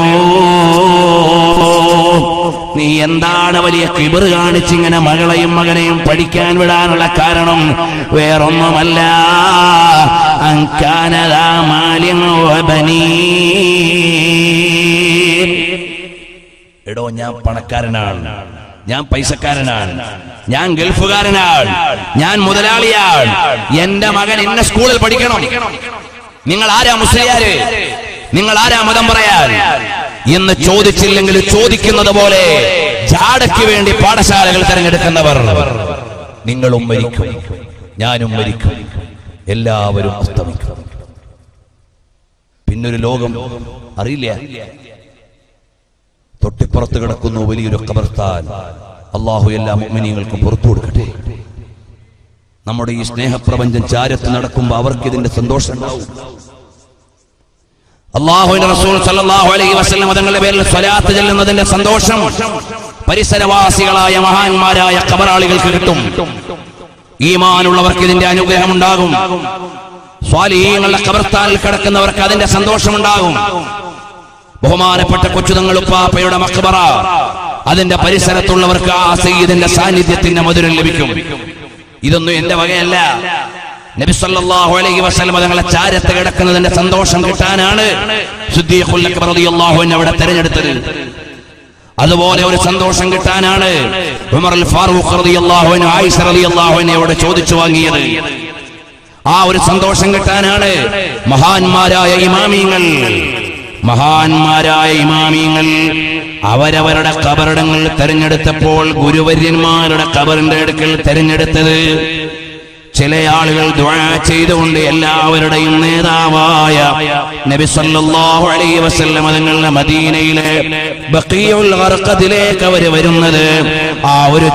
നീ എന്താണ് വലിയ കിബർ കാണിച്ചിങ്ങനെ മകളെയും മകനെയും പഠിക്കാൻ വിടാനുള്ള കാരണം വേറൊന്നുമല്ല അങ്കാനദാ മാലിൻ വബനീൻ എടോ ഞാൻ പണക്കാരനാണ് ഞാൻ പൈസക്കാരനാണ് ഞാൻ ഗൾഫുകാരനാണ് ഞാൻ മുതലാളിയാണ് എന്റെ മകൻ ഇന്ന സ്കൂളിൽ പഠിക്കണം നിങ്ങൾ ആരാ മുസ്ലിയാര് നിങ്ങൾ ആരാ മതം പറയാൻ എന്ന് ചോദിച്ചില്ലെങ്കിൽ ചോദിക്കുന്നത് പോലെ ജാടയ്ക്ക് വേണ്ടി പാഠശാലകൾ തിരഞ്ഞെടുക്കുന്നവർ നിങ്ങളും മരിക്കും ഞാനും മരിക്കും എല്ലാവരും അസ്തമിക്കും പിന്നൊരു ലോകം അറിയില്ല തൊട്ടിപ്പുറത്ത് കിടക്കുന്നു വലിയൊരു ഖബർസ്ഥാൻ അള്ളാഹു എല്ലാ മുഅ്മിനീങ്ങൾക്കും പുറത്തു കൊടുക്കട്ടെ നമ്മുടെ ഈ സ്നേഹപ്രപഞ്ചം ചാരത്ത് നടക്കുമ്പോൾ അവർക്ക് ഇതിന്റെ സന്തോഷം ഉണ്ടാവും അള്ളാഹുവിന്റെ റസൂൽ സല്ലല്ലാഹു അലൈഹി വസല്ലം തങ്ങളുടെ പേരിൽ സ്വലാത്ത് ചെല്ലുന്നതിന്റെ സന്തോഷം പരിസരവാസികളായ മഹാന്മാരായ ഖബറാളികൾക്ക് കിട്ടും ഈമാനുള്ളവർക്ക് ഇതിന്റെ അനുഗ്രഹം ഉണ്ടാകും സ്വാലീങ്ങളുടെ ഖബർസ്ഥാനിൽ കിടക്കുന്നവർക്ക് അതിന്റെ സന്തോഷമുണ്ടാകും ബഹുമാനപ്പെട്ട കൊച്ചുതങ്ങളുപ്പാപ്പയുടെ മക്ബറ അതിന്റെ പരിസരത്തുള്ളവർക്ക് ആ സയ്യിദിന്റെ സാന്നിധ്യത്തിന്റെ മധുരം ലഭിക്കും ഇതൊന്നും എന്റെ വകയല്ല നബി സല്ലല്ലാഹു അലൈഹി വസല്ലം തങ്ങളെ ചാരത്ത് കിടക്കുന്നതിന്റെ സന്തോഷം കിട്ടാനാണ് സിദ്ദീഖുൽ അക്ബർ റളിയല്ലാഹു അൻഹു അവിടെ തെരഞ്ഞെടുത്തത് അതുപോലെ ഒരു സന്തോഷം കിട്ടാനാണ് ഉമർ അൽ ഫാറൂഖ് റളിയല്ലാഹു അൻഹു ആയിഷ റളിയല്ലാഹു അൻഹയോട് ചോദിച്ചു വാങ്ങിയത് ആ ഒരു സന്തോഷം കിട്ടാനാണ് മഹാന്മാരായ ഇമാമിങ്ങൾ മഹാന്മാരായ ഇമാമിങ്ങൾ അവരവരുടെ കബറിടങ്ങൾ തെരഞ്ഞെടുത്തപ്പോൾ ഗുരുവര്യന്മാരുടെ കബറിന്റെ അടുക്കൽ തെരഞ്ഞെടുത്തത് ചില ആളുകൾ ദുആ ചെയ്തുകൊണ്ട് എല്ലാവരുടെയും നേതാവായ നബി സല്ലല്ലാഹു അലൈഹി വസല്ലം തങ്ങളുടെ മദീനയിലെ ബഖീഉൽ ഗർഖദിലേക്ക് അവർ വരുന്നത് ആ ഒരു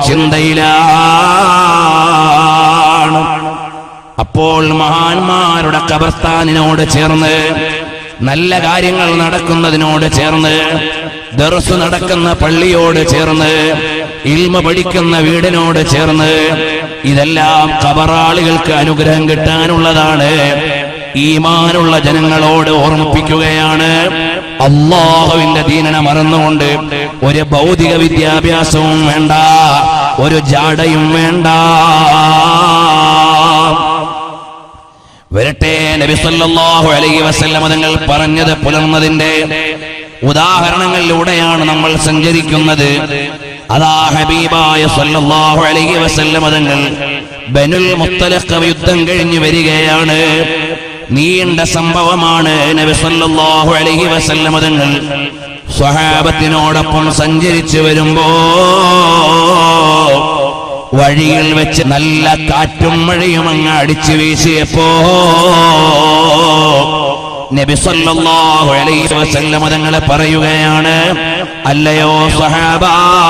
ചിന്തയിലാണ് അപ്പോൾ മഹാന്മാരുടെ കബർസ്ഥാനിനോട് ചേർന്ന് നല്ല കാര്യങ്ങൾ നടക്കുന്നതിനോട് ചേർന്ന് ദർസ് നടക്കുന്ന പള്ളിയോട് ചേർന്ന് ഇൽമ പഠിക്കുന്ന വീടിനോട് ചേർന്ന് ഇതെല്ലാം കബറാളികൾക്ക് അനുഗ്രഹം കിട്ടാനുള്ളതാണ് ഈമാനുള്ള ജനങ്ങളോട് ഓർമ്മിപ്പിക്കുകയാണ് അള്ളാഹുവിന്റെ ദീനനെ മറന്നുകൊണ്ട് ഒരു ഭൗതിക വിദ്യാഭ്യാസവും വേണ്ട ഒരു ജാടയും വേണ്ട വരട്ടെ നബി സല്ലല്ലാഹു അലൈഹി വസല്ലം തങ്ങൾ പറഞ്ഞത് പുലർന്നതിന്റെ ഉദാഹരണങ്ങളിലൂടെയാണ് നമ്മൾ സഞ്ചരിക്കുന്നത് അതാ ഹബീബായ സല്ലല്ലാഹു അലൈഹി വസല്ലം തങ്ങൾ ബനുൽ മുത്തലഖ് യുദ്ധം കഴിഞ്ഞു വരികയാണ് നീണ്ട സംഭവമാണ് നബി സല്ലല്ലാഹു അലൈഹി വസല്ലം തങ്ങൾ സ്വഹാബത്തിനോടൊപ്പം സഞ്ചരിച്ചു വരുമ്പോ വഴിയിൽ വെച്ച് നല്ല കാറ്റും മഴയും അങ്ങ് അടിച്ചു വീശിയപ്പോ നബി സല്ലല്ലാഹു അലൈഹി വസല്ലം തങ്ങളെ പറയുകയാണ് അല്ലയോ സഹാബ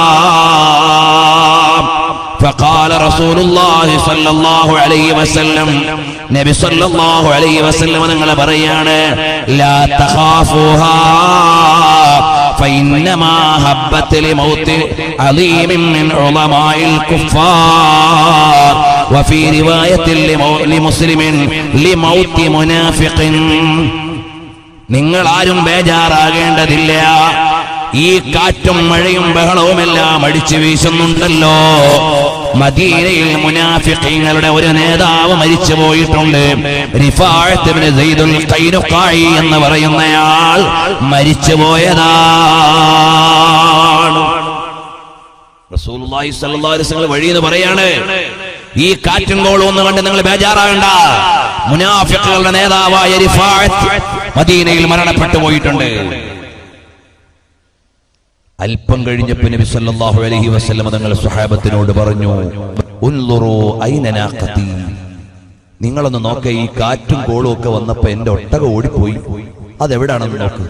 فقال رسول الله صلى الله عليه وسلم നബി സല്ലല്ലാഹു അലൈഹി വസല്ലം നിങ്ങൾ പറയാണ് ലാ തഖാഫുഹാ فإنما هبت لموت عظيم من علماء الكفار وفي رواية لمو- لمسلم لموت منافق നിങ്ങൾ ആരും ബേജാറാകേണ്ടതില്ല ഈ കാറ്റും മഴയും ബഹളവുമെല്ലാം അടിച്ചു വീശുന്നുണ്ടല്ലോ മദീനയിൽ മുനാഫിഖീങ്ങളുടെ ഒരു നേതാവ് മരിച്ചു പോയിട്ടുണ്ട് റിഫാഅത്ത് ഇബ്നു സയ്യിദുൽ ഖൈനുഖായി എന്ന് പറയുന്നയാൾ മരിച്ചു പോയതാണ് റസൂലുള്ളാഹി സ്വല്ലല്ലാഹു അലൈഹി വസല്ലം വഴി എന്ന് പറയാണ് ഈ കാറ്റും കോളും ഒന്ന് കണ്ട് നിങ്ങൾ ബേജാറാകണ്ട മുനാഫിക്കുകളുടെ നേതാവായ റിഫാഅത്ത് മദീനയിൽ മരണപ്പെട്ടു പോയിട്ടുണ്ട് അല്പം കഴിഞ്ഞപ്പോൾ നബി സല്ലല്ലാഹു അലൈഹി വസല്ലം തങ്ങൾ സ്വഹാബത്തിനോട് പറഞ്ഞു ഉൻളുറു ഐന നാഖതി നിങ്ങളൊന്ന് നോക്ക ഈ കാറ്റും കോളും ഒക്കെ വന്നപ്പോ എന്റെ ഒട്ടകം ഓടിപ്പോയി അതെവിടാണെന്ന് നോക്ക്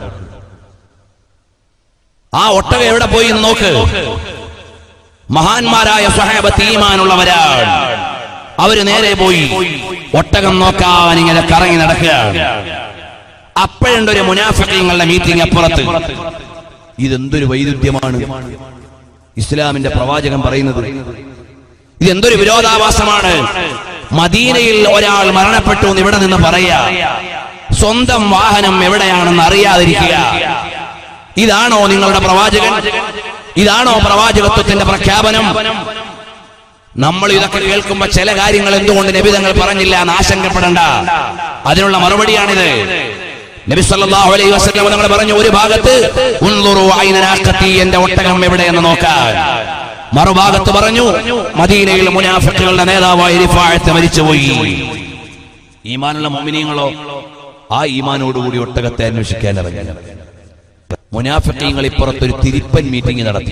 ആ ഒട്ടകം എവിടെ പോയി എന്ന് നോക്ക് മഹാന്മാരായ സ്വഹാബത്ത് ഈമാനുള്ളവരാണ് അവര് നേരെ പോയി ഒട്ടകം നോക്കാൻ ഇങ്ങനെ കറങ്ങി നടക്കുകയാണ് അപ്പോഴുണ്ട് ഒരു മുനാഫിക്കങ്ങളുടെ മീറ്റിംഗ് അപ്പുറത്ത് ഇതെന്തൊരു വൈരുദ്ധ്യമാണ് ഇസ്ലാമിന്റെ പ്രവാചകൻ പറയുന്നത് ഇതെന്തൊരു വിരോധാഭാസമാണ് മദീനയിൽ ഒരാൾ മരണപ്പെട്ടു എന്ന് ഇവിടെ നിന്ന് പറയാ സ്വന്തം വാഹനം എവിടെയാണെന്ന് അറിയാതിരിക്കുക ഇതാണോ നിങ്ങളുടെ പ്രവാചകൻ ഇതാണോ പ്രവാചകത്വത്തിന്റെ പ്രഖ്യാപനം നമ്മൾ ഇതൊക്കെ കേൾക്കുമ്പോ ചില കാര്യങ്ങൾ എന്തുകൊണ്ട് നബി തങ്ങൾ പറഞ്ഞില്ല എന്ന് ആശങ്കപ്പെടണ്ട അതിനുള്ള മറുപടിയാണിത് നബി സല്ലല്ലാഹു അലൈഹി വസല്ലം നമ്മൾ പറഞ്ഞു ഒരു ഭാഗത്ത് ഉൻളുറു ഐന നാഖത്തി എന്റെ ഒട്ടകം എവിടെയെന്ന് നോക്കാൻ മറുഭാഗത്ത് പറഞ്ഞു മദീനയിൽ മുനാഫിക്കുകളുടെ നേതാവായ റിഫാഅത്ത് മരിച്ചുപോയി ഈമാനുള്ള മുഅ്മിനീങ്ങളോ ആ ഈമാനോടുകൂടി ഒട്ടകത്തെ അന്വേഷിക്കാൻ ഇറങ്ങി മുനാഫിക്കീങ്ങൾ ഇപ്പുറത്തൊരു തിരിപ്പൻ മീറ്റിംഗ് നടത്തി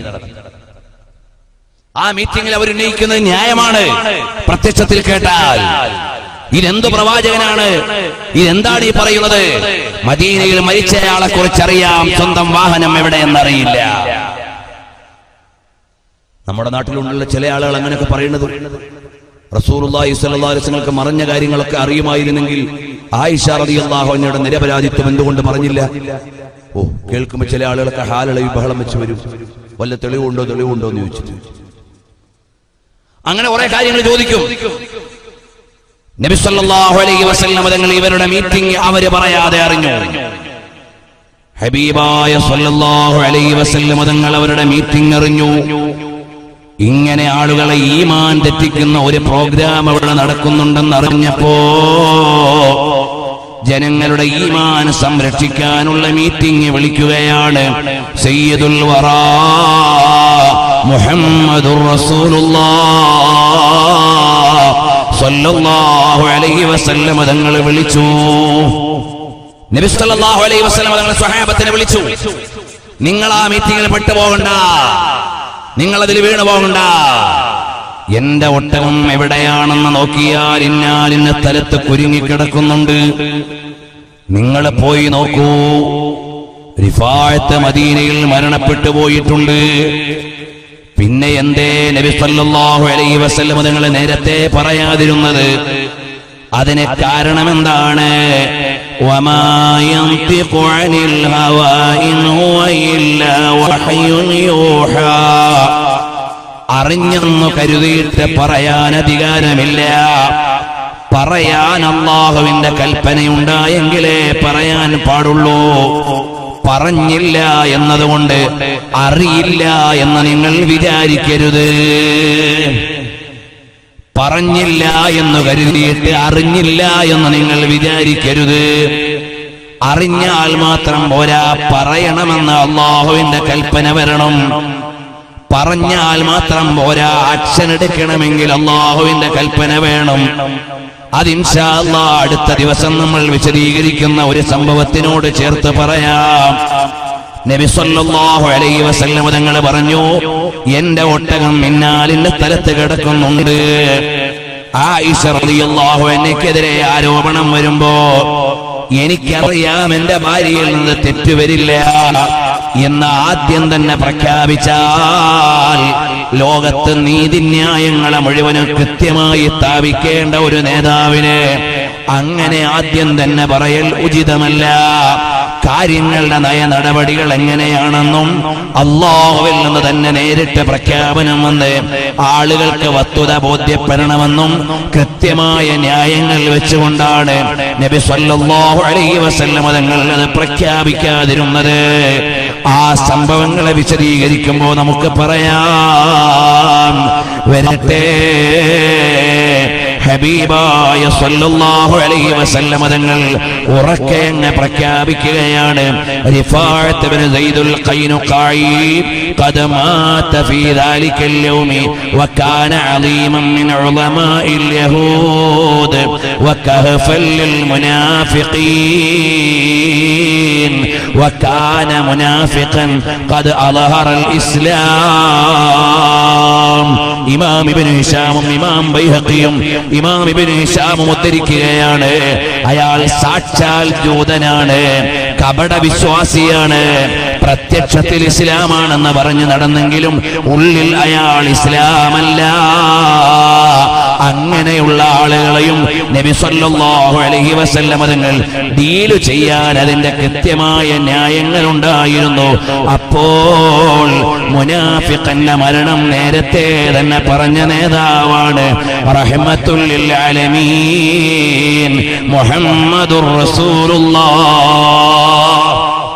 ആ മീറ്റിംഗിൽ അവർ ഉന്നയിക്കുന്നത് ന്യായമാണ് പ്രത്യക്ഷത്തിൽ കേട്ടാൽ ഇതെന്തു പ്രവാചകനാണ് ഇതെന്താണ് ഈ പറയുന്നത് മദീനയിൽ മരിച്ചയാളെ കുറിച്ചറിയാം സ്വന്തം വാഹനം എവിടെയെന്നറിയില്ല നമ്മുടെ നാട്ടിലുള്ള ചില ആളുകൾ അങ്ങനെയൊക്കെ പറയുന്നത് റസൂലുള്ളാഹി സ്വല്ലല്ലാഹു അലൈഹി വസല്ലമക്ക് മറഞ്ഞ കാര്യങ്ങളൊക്കെ അറിയുമായിരുന്നെങ്കിൽ ആയിഷ റളിയല്ലാഹു അൻഹയുടെ നിരപരാധിത്വം എന്തുകൊണ്ട് പറഞ്ഞില്ല ഓ കേൾക്കുമ്പോൾ ചില ആളുകളൊക്കെ ഹാലളവി ബഹളം വെച്ച് വരും വല്ല തെളിവുണ്ടോ തെളിവുണ്ടോ എന്ന് ചോദിച്ചിട്ട് അങ്ങനെ കുറെ കാര്യങ്ങൾ ചോദിക്കും നബി സല്ലല്ലാഹു അലൈഹി വസല്ലം തങ്ങൾ ഇവരുടെ മീറ്റിംഗ് അവര് പറയാതെ അറിഞ്ഞു ഹബീബായ സല്ലല്ലാഹു അലൈഹി വസല്ലം തങ്ങൾ അവരുടെ മീറ്റിംഗ് അറിഞ്ഞു ഇങ്ങനെ ആളുകളെ ഈമാൻ തെറ്റിക്കുന്ന ഒരു പ്രോഗ്രാം അവിടെ നടക്കുന്നുണ്ടെന്ന് അറിഞ്ഞപ്പോ ജനങ്ങളുടെ ഈമാൻ സംരക്ഷിക്കാനുള്ള മീറ്റിംഗ് വിളിക്കുകയാണ് സയ്യിദുൽ വറാ മുഹമ്മദുർ റസൂലുള്ളാഹ് സ്വല്ലല്ലാഹു അലൈഹി വസല്ലം തങ്ങൾ വിളിച്ചു നബി സല്ലല്ലാഹു അലൈഹി വസല്ലം തങ്ങൾ സ്വഹാബത്തിനെ വിളിച്ചു നിങ്ങൾ ആ മീറ്റിംഗിൽ പെട്ടുപോകണ്ട നിങ്ങൾ അതിൽ വീണു പോകണ്ട എന്റെ ഒട്ടകം എവിടെയാണെന്ന് നോക്കിയാൽ ഇന്നാലിന്ന സ്ഥലത്ത് കുരുങ്ങിക്കിടക്കുന്നുണ്ട് നിങ്ങൾ പോയി നോക്കൂ റിഫായത്ത് മദീനയിൽ മരണപ്പെട്ടു പോയിട്ടുണ്ട് പിന്നെ എന്തേ നബി സല്ലല്ലാഹു അലൈഹി വസല്ലം നിങ്ങൾ നേരത്തെ പറയാതിരുന്നത് അതിന് കാരണം എന്താണ് وما ينطق عن الهوى إن هو إلا وحي يوحى അറിഞ്ഞെന്നു കരുതിയിട്ട് പറയാൻ അധികാരമില്ല പറയാൻ അള്ളാഹുവിന്റെ കൽപ്പനയുണ്ടായെങ്കിലേ പറയാൻ പാടുള്ളൂ പറഞ്ഞില്ല എന്നതുകൊണ്ട് അറിയില്ല എന്ന് നിങ്ങൾ വിചാരിക്കരുത് പറഞ്ഞില്ല എന്ന് കരുതിയിട്ട് അറിഞ്ഞില്ല എന്ന് നിങ്ങൾ വിചാരിക്കരുത് അറിഞ്ഞാൽ മാത്രം പോരാ പറയണമെന്ന് അള്ളാഹുവിന്റെ കൽപ്പന വരണം പറഞ്ഞാൽ മാത്രം പോരാ ആക്ഷൻ എടുക്കണമെങ്കിൽ അള്ളാഹുവിന്റെ കൽപ്പന വേണം അതിൻഷാ അല്ലാ അടുത്ത ദിവസം നമ്മൾ വിശദീകരിക്കുന്ന ഒരു സംഭവത്തിനോട് ചേർത്ത് പറയാം നബി സല്ലല്ലാഹു അലൈഹി വസല്ലം തങ്ങൾ പറഞ്ഞു എന്റെ ഒട്ടകം മിന്നാലിന്റെ സ്ഥലത്ത് കിടക്കുന്നുണ്ട് ആയിഷ റളിയല്ലാഹു അൻഹയ്ക്കെതിരെ ആരോപണം വരുമ്പോ എനിക്കറിയാം എന്റെ ഭാര്യയിൽ നിന്ന് തെറ്റുവരില്ല എന്ന് ആദ്യം തന്നെ പ്രഖ്യാപിച്ചാൽ ലോകത്ത് നീതിന്യായങ്ങളെ മുഴുവനും കൃത്യമായി സ്ഥാപിക്കേണ്ട ഒരു നേതാവിന് അങ്ങനെ ആദ്യം തന്നെ പറയൽ ഉചിതമല്ല കാര്യങ്ങളുടെ നയ നടപടികൾ എങ്ങനെയാണെന്നും അള്ളാഹുവിൽ നിന്ന് തന്നെ നേരിട്ട് പ്രഖ്യാപനം വന്ന് ആളുകൾക്ക് വസ്തുത ബോധ്യപ്പെടണമെന്നും കൃത്യമായ ന്യായങ്ങൾ വെച്ചുകൊണ്ടാണ് നബി സല്ലല്ലാഹു അലൈഹി വസല്ലം തങ്ങൾ അത് പ്രഖ്യാപിക്കാതിരുന്നത് ആ സംഭവങ്ങളെ വിശദീകരിക്കുമ്പോൾ നമുക്ക് പറയാം വരട്ടെ ഹബീബായ സല്ലല്ലാഹു അലൈഹി വസല്ലമ തങ്ങൾ ഉറക്കെ അങ്ങ് പ്രഖ്യാപിക്കുകയാണ് റിഫാഅത്ത് ഇബ്നു സൈദുൽ ഖൈനുഖായി قد مات في ذلك اليوم وكان عظيما من علماء اليهود وكهفا للمنافقين وكان منافقا قد أظهر الإسلام ഇമാം ഇബ്നു ഹിഷാമും ഇമാം ബൈഹഖിയും ഇമാം ഇബ്നു ഹിഷാമും ഉദ്ധരിക്കുകയാണ് അയാൾ സാക്ഷാൽ ജൂതനാണ് കപട വിശ്വാസിയാണ് പ്രത്യക്ഷത്തിൽ ഇസ്ലാമാണെന്ന് പറഞ്ഞു നടന്നെങ്കിലും ഉള്ളിൽ അയാൾ ഇസ്ലാമല്ല അങ്ങനെയുള്ള ആളുകളെയും നബി സല്ലല്ലാഹു അലൈഹി വസല്ലമ തങ്ങൾ ഡീല് ചെയ്യാൻ അതിന്റെ കൃത്യമായ ന്യായങ്ങൾ ഉണ്ടായിരുന്നു അപ്പോൾ മുനാഫിഖന്റെ മരണം നേരത്തെ തന്നെ പറഞ്ഞ നേതാവാണ് റഹ്മത്തുൽ ആലമീൻ മുഹമ്മദുർ റസൂലുള്ളാഹ്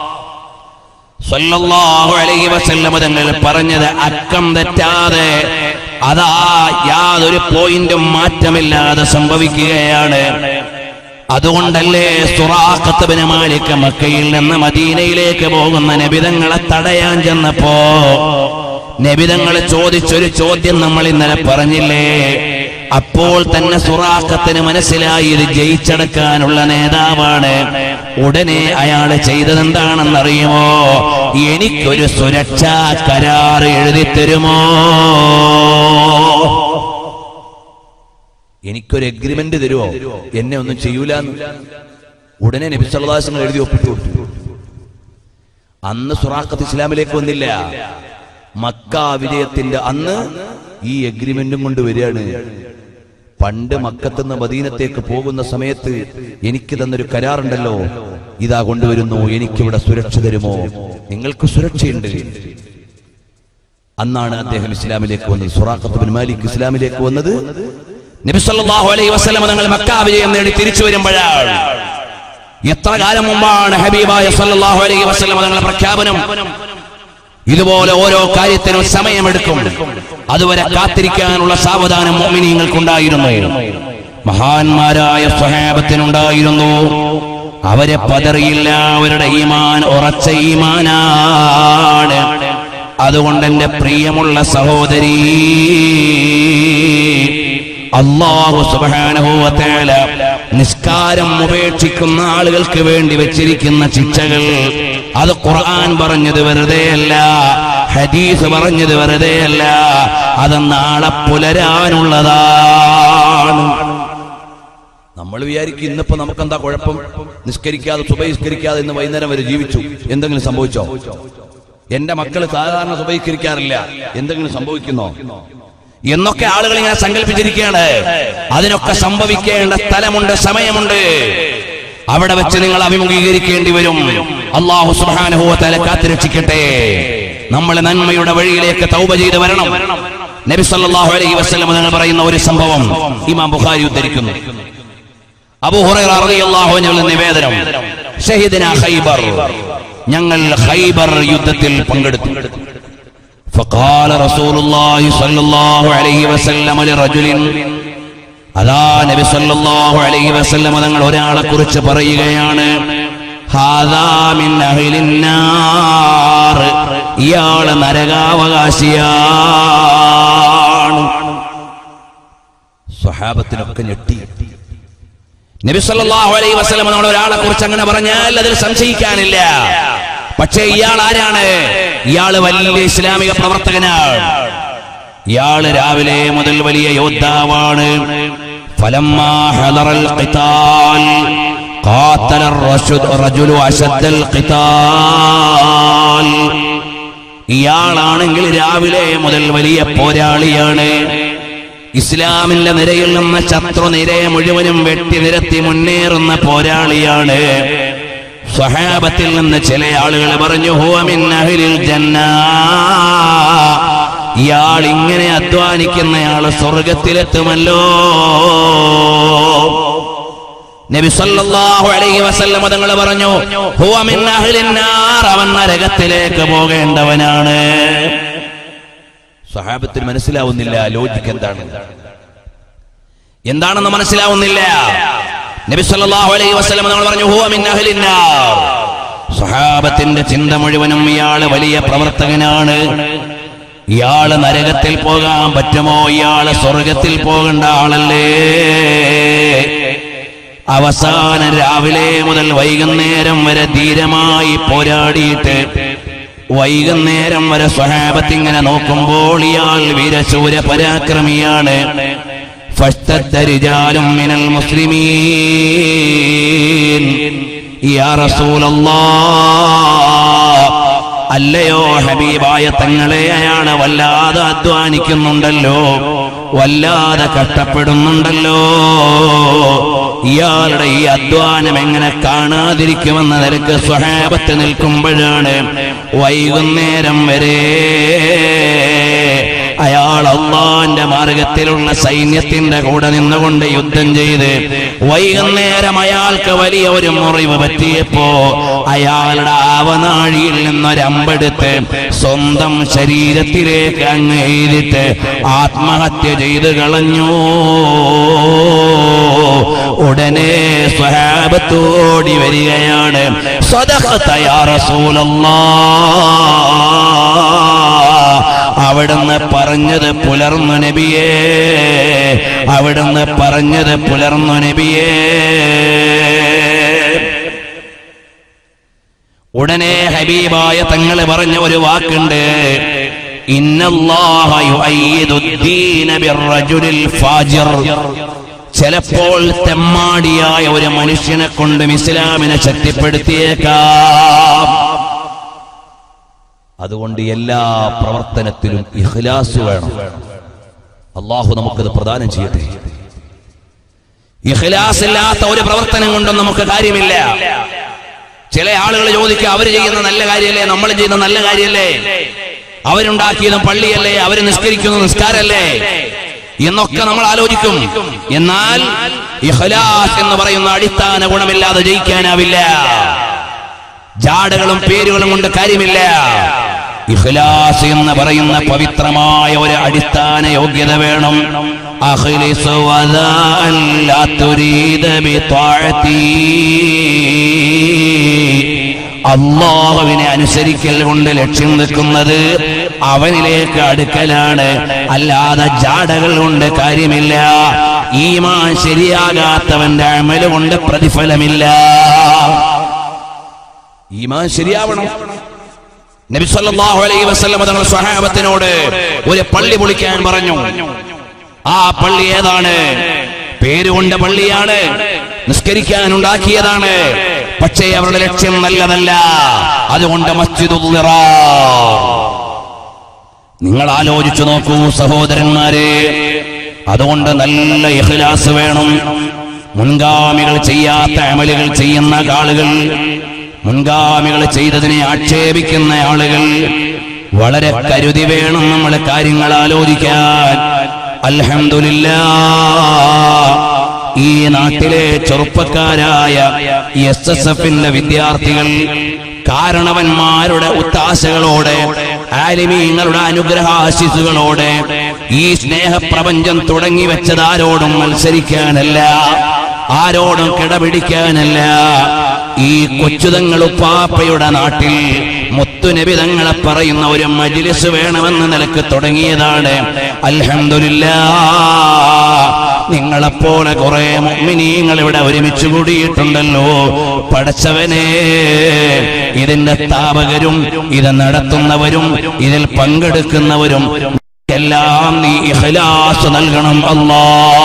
സല്ലല്ലാഹു അലൈഹി വസല്ലമ തങ്ങൾ പറഞ്ഞത് അക്കം തെറ്റാതെ അതാ യാതൊരു പോയിന്റും മാറ്റമില്ലാതെ സംഭവിക്കുകയാണ് അതുകൊണ്ടല്ലേ സുറാഖത്തുബിന് മാലിക് മക്കയിൽ നിന്ന് മദീനയിലേക്ക് പോകുന്ന നബിതങ്ങളെ തടയാൻ ചെന്നപ്പോ നബിതങ്ങൾ ചോദിച്ചൊരു ചോദ്യം നമ്മൾ ഇന്നലെ പറഞ്ഞില്ലേ അപ്പോൾ തന്നെ സുറാഖത്തിന് മനസ്സിലായി ഇത് ജയിച്ചടക്കാനുള്ള നേതാവാണ് ഉടനെ അയാൾ ചെയ്തതെന്താണെന്നറിയുമോ എനിക്കൊരു സുരക്ഷാ കരാർ എഴുതി തരുമോ എനിക്കൊരു എഗ്രിമെന്റ് തരുമോ എന്നെ ഒന്നും ചെയ്യൂല ഉടനെ നബി സല്ലല്ലാഹു എഴുതി ഒപ്പിട്ടു കൊടുത്തു അന്ന് സുറാഖത്ത് ഇസ്ലാമിലേക്ക് വന്നില്ല മക്ക വിജയത്തിന്റെ അന്ന് ഈ എഗ്രിമെന്റും കൊണ്ട് വരികയാണ് പണ്ട് മക്കത്തുനിന്ന് മദീനത്തേക്ക് പോകുന്ന സമയത്ത് എനിക്ക് തന്നൊരു കരാറുണ്ടല്ലോ ഇതാ കൊണ്ടുവരുന്നു എനിക്കിവിടെ സുരക്ഷ തരുമോ നിങ്ങൾക്ക് സുരക്ഷയുണ്ട് അന്നാണ് അദ്ദേഹം ഇസ്ലാമിലേക്ക് വന്നത് സുറാഖത്ത് ബിൻ മാലിക് ഇസ്ലാമിലേക്ക് വന്നത് നബി സല്ലല്ലാഹു അലൈഹി വസല്ലം തങ്ങൾ മക്ക വിജയം നേടി തിരിച്ചു വരുമ്പോഴാണ് എത്ര കാലം മുമ്പാണ് ഹബീബായ സല്ലല്ലാഹു അലൈഹി വസല്ലം തങ്ങളുടെ പ്രഖ്യാപനം ഇതുപോലെ ഓരോ കാര്യത്തിനും സമയമെടുക്കും അതുവരെ കാത്തിരിക്കാനുള്ള സാവധാനം മോമിനിയങ്ങൾക്കുണ്ടായിരുന്നു മഹാന്മാരായ സ്വഹാബത്തിനുണ്ടായിരുന്നു അവരെ പതറിയില്ല അവരുടെ ഈമാൻ ഉറച്ച ഈമാനാണ് അതുകൊണ്ട് എന്റെ പ്രിയമുള്ള സഹോദരി അള്ളാഹു സുബാനുഭവത്തേല നിസ്കാരം ഉപേക്ഷിക്കുന്ന ആളുകൾക്ക് വേണ്ടി വെച്ചിരിക്കുന്ന ശിക്ഷകൾ അത് ഖുർആൻ പറഞ്ഞത് വെറുതെയല്ല ഹദീസ് പറഞ്ഞത് വെറുതെയല്ല അത് നാളെ പുലരാനുള്ളതാണ് നമ്മൾ വിചാരിക്കും ഇന്നിപ്പോ നമുക്ക് എന്താ കുഴപ്പം നിസ്കരിക്കാതെ സുബഹിസ്കരിക്കാതെ ഇന്ന് വൈകുന്നേരം വരെ ജീവിച്ചു എന്തെങ്കിലും സംഭവിച്ചോ എന്റെ മക്കൾ സാധാരണ സുബഹിസ്കരിക്കാറില്ല എന്തെങ്കിലും സംഭവിക്കുന്നോ എന്നൊക്കെ ആളുകൾ ഇങ്ങനെ സങ്കല്പിച്ചിരിക്കുകയാണ് അതിനൊക്കെ സംഭവിക്കേണ്ട സ്ഥലമുണ്ട് സമയമുണ്ട് അവിടെ വെച്ച് നിങ്ങൾ അഭിമുഖീകരിക്കേണ്ടി വരും അള്ളാഹു സുബാനുഭവത്താലെ കാത്തുരക്ഷിക്കട്ടെ നമ്മളെ നന്മയുടെ വഴിയിലേക്ക് തൗബ ചെയ്ത് വരണം നബി സല്ലല്ലാഹു അലൈഹി വസല്ലം നിങ്ങൾ പറയുന്ന ഒരു സംഭവം ഇമാം ബുഖാരി ഉദ്ധരിക്കുന്നു അബൂ ഹുറൈറ റളിയല്ലാഹു അൻഹു നിവേദനം ഷഹീദന ഖൈബർ ഞങ്ങൾ ഖൈബർ യുദ്ധത്തിൽ പങ്കെടുത്തു فقال رسول الله صلى الله عليه وسلم لرجل അതാ നബി സല്ലല്ലാഹു അലൈഹി വസല്ലം തങ്ങൾ ഒരാളെ കുറിച്ച് പറയുകയാണ് ഹാദാ മിൻ അഹ്ലിൻ നാർ ഇയാൾ നരകാവകാശിയാണ് സ്വഹാബത്തിനൊക്കെ ഞെട്ടി നബി സല്ലല്ലാഹു അലൈഹി വസല്ലം നമ്മൾ ഒരാളെ കുറിച്ച് അങ്ങനെ പറഞ്ഞാൽ അതിൽ സംശയിക്കാനില്ല പക്ഷേ ഇയാൾ ആരാണ് ഇയാള് വലിയ ഇസ്ലാമിക പ്രവർത്തകനാണ് ഇയാള് രാവിലെ മുതൽ വലിയ യോദ്ധാവാണ് فلما حضر القتال قاتل الرشد رجل أشد القتال ഇയാളാണെങ്കിൽ രാവിലെ മുതൽ വലിയ പോരാളിയാണ് ഇസ്ലാമിന്റെ നിരയിൽ നിന്ന് ശത്രു നിരയെ മുഴുവനും വെട്ടി നിരത്തി മുന്നേറുന്ന പോരാളിയാണ് സ്വഹാബത്തിൽ നിന്ന് ചില ആളുകൾ പറഞ്ഞു "ഹുവ മിൻ അഹ്ലിൽ ജന്ന ഇയാൾ ഇങ്ങനെ അധ്വാനിക്കുന്നയാള് സ്വർഗത്തിലെത്തുമല്ലോ നബി സല്ലല്ലാഹു അലൈഹി വസല്ലം തങ്ങൾ പറഞ്ഞു "ഹുവ മിൻ അഹ്ലിൻ നാർ അവൻ നരകത്തിലേക്ക് പോകേണ്ടവനാണ് സഹാബത്തിന് മനസ്സിലാവുന്നില്ല ലോജിക്ക് എന്താണ് എന്താണെന്ന് മനസ്സിലാവുന്നില്ല നബി സല്ലല്ലാഹു അലൈഹി വസല്ലം നമ്മൾ പറഞ്ഞു ഹുവ മിൻ അഹ്ലിന്നാർ സ്വഹാബത്തിന്റെ ചിന്ത മുഴുവനും ഇയാള് വലിയ പ്രവർത്തകനാണ് ഇയാള് നരകത്തിൽ പോകാൻ പറ്റുമോ ഇയാള് സ്വർഗത്തിൽ പോകേണ്ട ആളല്ലേ അവസാനം രാവിലെ മുതൽ വൈകുന്നേരം വരെ ധീരമായി പോരാടിയിട്ട് വൈകുന്നേരം വരെ സ്വഹാബത്തിങ്ങനെ നോക്കുമ്പോൾ ഇയാൾ വീരശൂര പരാക്രമിയാണ് فاشتد رجال من المسلمين يا رسول الله അല്ലയോ ഹബീബായ തങ്ങളെ അയാള് വല്ലാതെ അധ്വാനിക്കുന്നുണ്ടല്ലോ വല്ലാതെ കഷ്ടപ്പെടുന്നുണ്ടല്ലോ ഇയാളുടെ ഈ അധ്വാനം എങ്ങനെ കാണാതിരിക്കുമെന്ന നിലക്ക് സ്വഹാബത്ത് നിൽക്കുമ്പോഴാണ് വൈകുന്നേരം വരെ അയാൾ അള്ളാന്റെ മാർഗത്തിലുള്ള സൈന്യത്തിന്റെ കൂടെ നിന്നുകൊണ്ട് യുദ്ധം ചെയ്ത് വൈകുന്നേരം അയാൾക്ക് വലിയ ഒരു മുറിവ് പറ്റിയപ്പോ അയാളുടെ ആവനാഴിയിൽ നിന്നൊരമ്പെടുത്ത് സ്വന്തം ശരീരത്തിലേക്ക് അങ്ങ് എഴുതിട്ട് ആത്മഹത്യ ചെയ്ത് കളഞ്ഞു ഉടനെ സ്വഹാബത്തോടി വരികയാണ് സ്വതഹത്ത യാ റസൂലല്ലാ അവിടുന്ന് പറഞ്ഞത് പുലർന്നു നബിയേ അവിടുന്ന് പറഞ്ഞത് പുലർന്നു നബിയേ ഉടനെ ഹബീബായ തങ്ങൾ പറഞ്ഞ ഒരു വാക്കുണ്ട് ഇന്നല്ലാഹ യുഅയ്യിദുദ്ദീന ബിർറജുലിൽ ഫാജിർ ചിലപ്പോൾ തെമ്മാടിയായ ഒരു മനുഷ്യനെ കൊണ്ടും ഇസ്ലാമിനെ ശക്തിപ്പെടുത്തിയേക്കാം അതുകൊണ്ട് എല്ലാ പ്രവർത്തനത്തിലും ഇഖ്ലാസ് വേണം അള്ളാഹു നമുക്കത് പ്രദാനം ചെയ്യട്ടെ ഇഖ്ലാസ് ഇല്ലാത്ത ഒരു പ്രവർത്തനം കൊണ്ടും നമുക്ക് കാര്യമില്ല ചില ആളുകൾ ചോദിക്കുക അവർ ചെയ്യുന്ന നല്ല കാര്യമല്ലേ നമ്മൾ ചെയ്യുന്ന നല്ല കാര്യമല്ലേ അവരുണ്ടാക്കിയതും പള്ളിയല്ലേ അവർ നിസ്കരിക്കുന്ന നിസ്കാരല്ലേ എന്നൊക്കെ നമ്മൾ ആലോചിക്കും എന്നാൽ ഇഖ്ലാസ് എന്ന് പറയുന്ന അടിസ്ഥാന ഗുണമില്ലാതെ ജയിക്കാനാവില്ല ജാടകളും പേരുകളും കൊണ്ട് കാര്യമില്ല ഇഖ്ലാസ് എന്ന് പറയുന്ന പവിത്രമായ ഒരു അടിസ്ഥാന യോഗ്യത വേണം അഖ്ലിസ് വദാ അല്ലാ തുരീദ ബിത്വാഅതി അള്ളാഹുവിനെ അനുസരിക്കൽ കൊണ്ട് ലക്ഷ്യം വെക്കുന്നത് അവനിലേക്ക് അടുക്കലാണ് അല്ലാതെ ജാടകൾ കൊണ്ട് കാര്യമില്ല ഈമാൻ ശരിയാകാത്തവന്റെ അമല് കൊണ്ട് പ്രതിഫലമില്ല ഈമാൻ ശരിയാവണം നബി സല്ലല്ലാഹു അലൈഹി വസല്ലം തങ്ങൾ സ്വഹാബത്തിനോട് ഒരു പള്ളി പൊളിക്കാൻ പറഞ്ഞു ആ പള്ളി ഏതാണ് പേരുകൊണ്ട പള്ളിയാണ് നിസ്കരിക്കാൻ ഉണ്ടാക്കിയതാണ് പക്ഷേ അവരുടെ ലക്ഷ്യം നല്ലതല്ല അതുകൊണ്ട് മസ്ജിദുൽ ദിറാർ നിങ്ങൾ ആലോചിച്ചു നോക്കൂ സഹോദരന്മാരെ അതുകൊണ്ട് നല്ല ഇഖ്ലാസ് വേണം മുൻഗാമികൾ ചെയ്യാത്ത അമലുകൾ ചെയ്യുന്ന ആളുകൾ മുൻഗാമികൾ ചെയ്തതിനെ ആക്ഷേപിക്കുന്ന ആളുകൾ വളരെ കരുതി വേണം നമ്മൾ കാര്യങ്ങൾ ആലോചിക്കാൻ അൽഹംദുലില്ലാ ഈ നാട്ടിലെ ചെറുപ്പക്കാരായ എസ് എസ് എഫിന്റെ വിദ്യാർത്ഥികൾ കാരണവന്മാരുടെ ഉത്താശകളോടെ ആലിമീങ്ങളുടെ അനുഗ്രഹാശിസുകളോടെ ഈ സ്നേഹപ്രപഞ്ചം തുടങ്ങി വെച്ചതാരോടും മത്സരിക്കാനല്ല ആരോടും കിടപിടിക്കാനല്ല ഈ കൊച്ചുതങ്ങളുപ്പാപ്പയുടെ നാട്ടിൽ മുത്തുനബി തങ്ങളെ പറയുന്ന ഒരു മജിലിസ് വേണമെന്ന നിലക്ക് തുടങ്ങിയതാണ് അൽഹംദുലില്ലാ നിങ്ങളെപ്പോലെ കുറെ മുഅ്മിനീങ്ങൾ ഇവിടെ ഒരുമിച്ച് കൂടിയിട്ടുണ്ടല്ലോ പടച്ചവനെ ഇതിന്റെ സ്ഥാപകരും ഇത് നടത്തുന്നവരും ഇതിൽ പങ്കെടുക്കുന്നവരും എല്ലാം നീ ഇഖ്ലാസ് നൽകണം അല്ലാ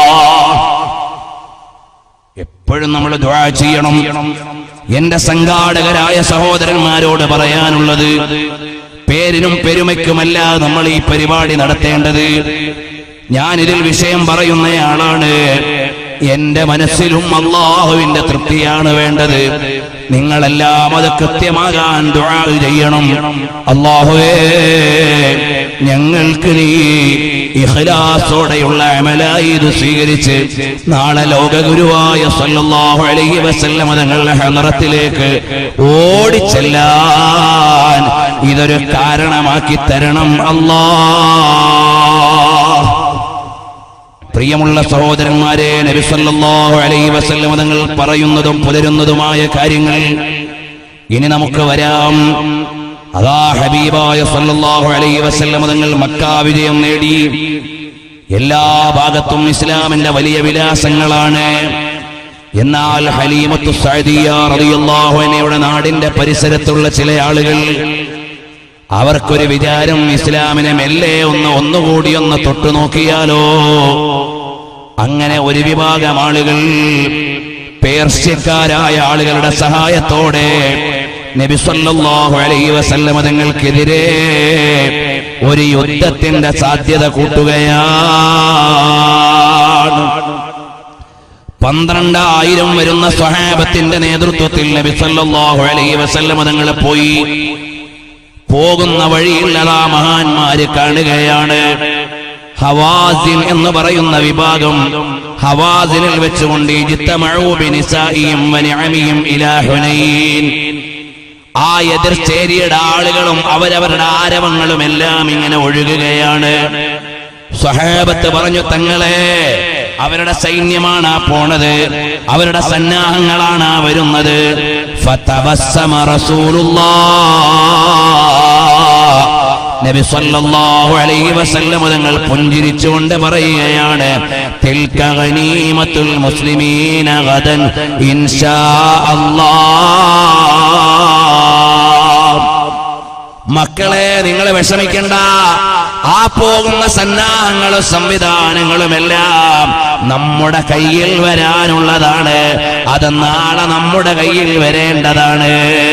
എപ്പോഴും നമ്മൾ ദുആ ചെയ്യണം എന്റെ സംഘാടകരായ സഹോദരന്മാരോട് പറയാനുള്ളത് പേരിനും പെരുമയ്ക്കുമല്ല നമ്മൾ ഈ പരിപാടി നടത്തേണ്ടത് ഞാൻ ഇതിൽ വിഷയം പറയുന്നയാളാണ് എന്റെ മനസ്സിലും അള്ളാഹുവിന്റെ തൃപ്തിയാണ് വേണ്ടത് നിങ്ങളെല്ലാം അത് കൃത്യമാകാൻ ദുആ ചെയ്യണം അള്ളാഹുവേ ഞങ്ങൾക്ക് നീ ഇഖ്ലാസോടെയുള്ള അമലായി ഇത് സ്വീകരിച്ച് നാളെ ലോകഗുരുവായ സല്ലല്ലാഹു അലൈഹി വസല്ലം തങ്ങളുടെ ഹനറത്തിലേക്ക് ഓടിച്ചെല്ലാൻ ഇതൊരു കാരണമാക്കി തരണം അല്ലാ പ്രിയമുള്ള സഹോദരന്മാരെ നബി സല്ലല്ലാഹു അലൈഹി വസല്ലം തങ്ങൾ പറയുന്നതും പുലരുന്നതുമായ കാര്യങ്ങൾ ഇനി നമുക്ക് വരാം അതാ ഹബീബായ സല്ലല്ലാഹു അലൈഹി വസല്ലം തങ്ങൾ മക്കാ വിജയം നേടി എല്ലാ ഭാഗത്തും ഇസ്ലാമിന്റെ വലിയ വിലാസങ്ങളാണ് എന്നാൽ ഹലീമത്തു സഅദിയ റളിയല്ലാഹു അൻഹയുടെ നാടിന്റെ പരിസരത്തുള്ള ചില ആളുകൾ അവർക്കൊരു വിചാരം ഇസ്ലാമിനെ മെല്ലെ ഒന്ന് ഒന്നുകൂടി ഒന്ന് തൊട്ടു നോക്കിയാലോ അങ്ങനെ ഒരു വിഭാഗം ആളുകൾ പേർഷ്യക്കാരായ ആളുകളുടെ സഹായത്തോടെ നബി സല്ലല്ലാഹു അലൈഹി വസല്ലമ തങ്ങൾക്കെതിരെ ഒരു യുദ്ധത്തിന്റെ സാധ്യത കൂട്ടുകയാണ് പന്ത്രണ്ടായിരം വരുന്ന സ്വഹാബത്തിന്റെ നേതൃത്വത്തിൽ നബി സല്ലല്ലാഹു അലൈഹി വസല്ലമ തങ്ങൾ പോയി പോകുന്ന വഴിയിൽ അതാ മഹാന്മാര് കാണുകയാണ് ഹവാസിൻ എന്ന് പറയുന്ന വിഭാഗം ഹവാസിനിൽ വെച്ചുകൊണ്ട് ഇജ്തമഉ ബിനിസാഇയും വനിഅമിയും ഇലാ ഹുനൈൻ ആ എതിർചേരിയുടെ ആളുകളും അവരവരുടെ ആരവങ്ങളും എല്ലാം ഇങ്ങനെ ഒഴുകുകയാണ് സ്വഹാബത്ത് പറഞ്ഞു തങ്ങളെ അവരുടെ സൈന്യമാണ് ആ പോണത് അവരുടെ സന്നാഹങ്ങളാണ് ആ വരുന്നത് ഫതബസ്സമ റസൂലുള്ളാഹ് നബി സല്ലല്ലാഹു അലൈഹി വസല്ലം തങ്ങൾ പുഞ്ചിരിച്ചുകൊണ്ട് പറയുകയാണ് തിൽക ഗനീമത്തുൽ മുസ്ലിമീന ഗദൻ ഇൻഷാ അല്ലാഹ് മക്കളെ നിങ്ങൾ വിഷമിക്കണ്ട ആ പോകുന്ന സന്നാഹങ്ങളും സംവിധാനങ്ങളും എല്ലാം നമ്മുടെ കയ്യിൽ വരാനുള്ളതാണ് അത് നാളെ നമ്മുടെ കയ്യിൽ വരേണ്ടതാണ്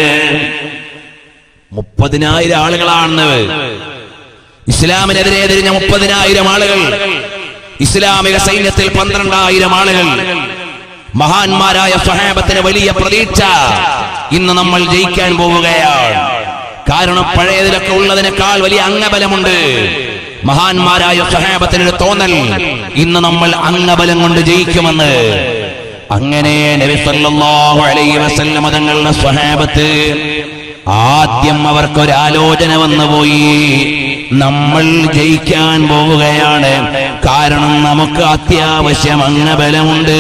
മുപ്പതിനായിരം ആളുകളാണ് ഇസ്ലാമിനെതിരെ തിരിഞ്ഞ മുപ്പതിനായിരം ആളുകൾ ഇസ്ലാമിക സൈന്യത്തിൽ പന്ത്രണ്ടായിരം ആളുകൾ മഹാന്മാരായ സ്വഹാബത്തിന് വലിയ പ്രതീക്ഷ ഇന്ന് നമ്മൾ ജയിക്കാൻ പോവുകയാണ് കാരണം പഴയതിലൊക്കെ ഉള്ളതിനേക്കാൾ വലിയ അംഗബലമുണ്ട് മഹാന്മാരായ സ്വഹാബത്തിനൊരു തോന്നൽ ഇന്ന് നമ്മൾ അംഗബലം കൊണ്ട് ജയിക്കുമെന്ന് അങ്ങനെ നബി സല്ലല്ലാഹു അലൈഹി വസല്ലം തങ്ങളുടെ സ്വഹാബത്ത് ആദ്യം അവർക്കൊരാലോചന വന്നുപോയി നമ്മൾ ജയിക്കാൻ പോവുകയാണ് കാരണം നമുക്ക് അത്യാവശ്യം അംഗബലമുണ്ട്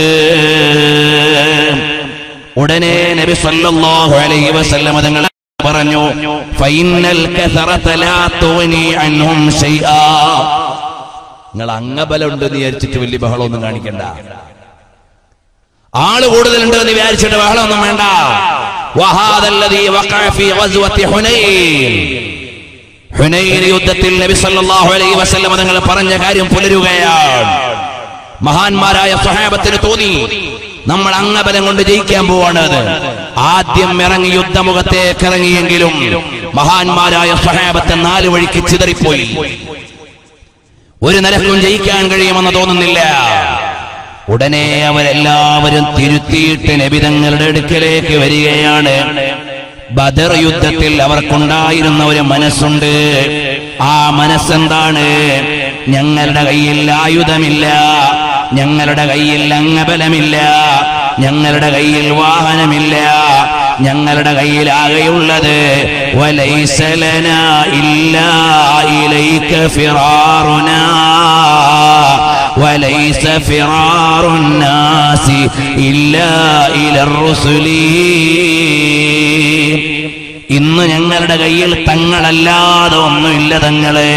ഉടനെ നബി സല്ലല്ലാഹു അലൈഹി വസല്ലം തങ്ങൾ പറഞ്ഞു ഫൈനൽ കസറത ലാ തുഗ്നി അൻഹും ശൈആ നിങ്ങൾ അംഗബലം ഉണ്ടെന്ന് വിചാരിച്ചിട്ട് വലിയ ബഹളമൊന്നും കാണിക്കണ്ട ആള് കൂടുതലുണ്ട് എന്ന് വിചാരിച്ചിട്ട് ബഹളമൊന്നും വേണ്ട വഹാദല്ലദീ വഖഅ ഫീ ഗസ്വത്തി ഹുനൈൻ ഹുനൈൻ യുദ്ധത്തിൽ നബി സല്ലല്ലാഹു അലൈഹി വസല്ലം തങ്ങൾ പറഞ്ഞ കാര്യം പുലരുകയാണ് മഹാന്മാരായ സ്വഹാബത്തിന് തോന്നി നമ്മൾ അംഗബലം കൊണ്ട് ജയിക്കാൻ പോവാണ് അത് ആദ്യം ഇറങ്ങി യുദ്ധമുഖത്തേക്ക് ഇറങ്ങിയെങ്കിലും മഹാന്മാരായ സ്വഹാബത്തെ നാല് വഴിക്ക് ചിതറിപ്പോയി ഒരു നിലക്കും ജയിക്കാൻ കഴിയുമെന്ന് തോന്നുന്നില്ല ഉടനെ അവരെല്ലാവരും തിരുത്തിയിട്ട് നബിതങ്ങളുടെ അടുക്കലേക്ക് വരികയാണ് ബദർ യുദ്ധത്തിൽ അവർക്കുണ്ടായിരുന്ന ഒരു മനസ്സുണ്ട് ആ മനസ്സെന്താണ് ഞങ്ങളുടെ കയ്യിൽ ആയുധമില്ല ഞങ്ങളുടെ കയ്യിൽ അംഗബലമില്ല ഞങ്ങളുടെ കയ്യിൽ വാഹനമില്ല ഞങ്ങളുടെ കയ്യിൽ ആകെയുള്ളത് വലൈസലന ഇല്ലാ ഇലൈക ഫിറാറുനാ وليس فرار الناس إلا إلى الرسل ഇന്ന് ഞങ്ങളുടെ കയ്യിൽ തങ്ങളല്ലാതെ ഒന്നുമില്ല തങ്ങളെ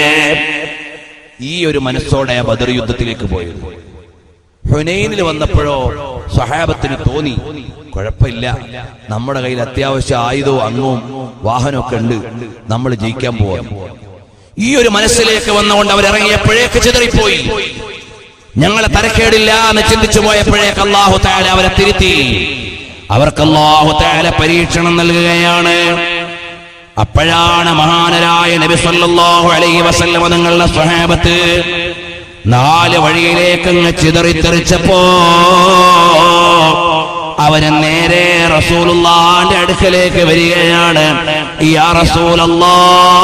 ഈ ഒരു മനസ്സോടെ ആ ബദർ യുദ്ധത്തിലേക്ക് പോയത് ഹുനൈനിൽ വന്നപ്പോഴോ സഹാബത്തിന് തോന്നി കുഴപ്പമില്ല നമ്മുടെ കയ്യിൽ അത്യാവശ്യം ആയുധവും അംഗവും വാഹനമൊക്കെ ഉണ്ട് നമ്മൾ ജയിക്കാൻ പോവാം ഈ ഒരു മനസ്സിലേക്ക് വന്നുകൊണ്ട് അവരിറങ്ങിയപ്പോഴേക്ക് ചിതറിപ്പോയി ഞങ്ങളെ തരക്കേടില്ല എന്ന് ചിന്തിച്ചു പോയപ്പോഴേക്ക് അള്ളാഹു താല അവരെ തിരുത്തി അവർക്ക് അള്ളാഹു താല പരീക്ഷണം നൽകുകയാണ് അപ്പോഴാണ് മഹാനരായ നബി സല്ലല്ലാഹു അലൈഹി വസല്ലം തങ്ങളുടെ സ്വഹാബത്ത് നാല് വഴിയിലേക്ക് അങ്ങ് ചിതറിത്തെറിച്ചപ്പോ അവര് നേരെ റസൂലുള്ളാന്റെ അടുക്കലേക്ക് വരികയാണ് യാ റസൂലല്ലാ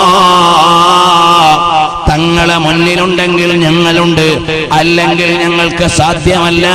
തങ്ങളെ മുന്നിലുണ്ടെങ്കിൽ ഞങ്ങളുണ്ട് അല്ലെങ്കിൽ ഞങ്ങൾക്ക് സാധ്യമല്ല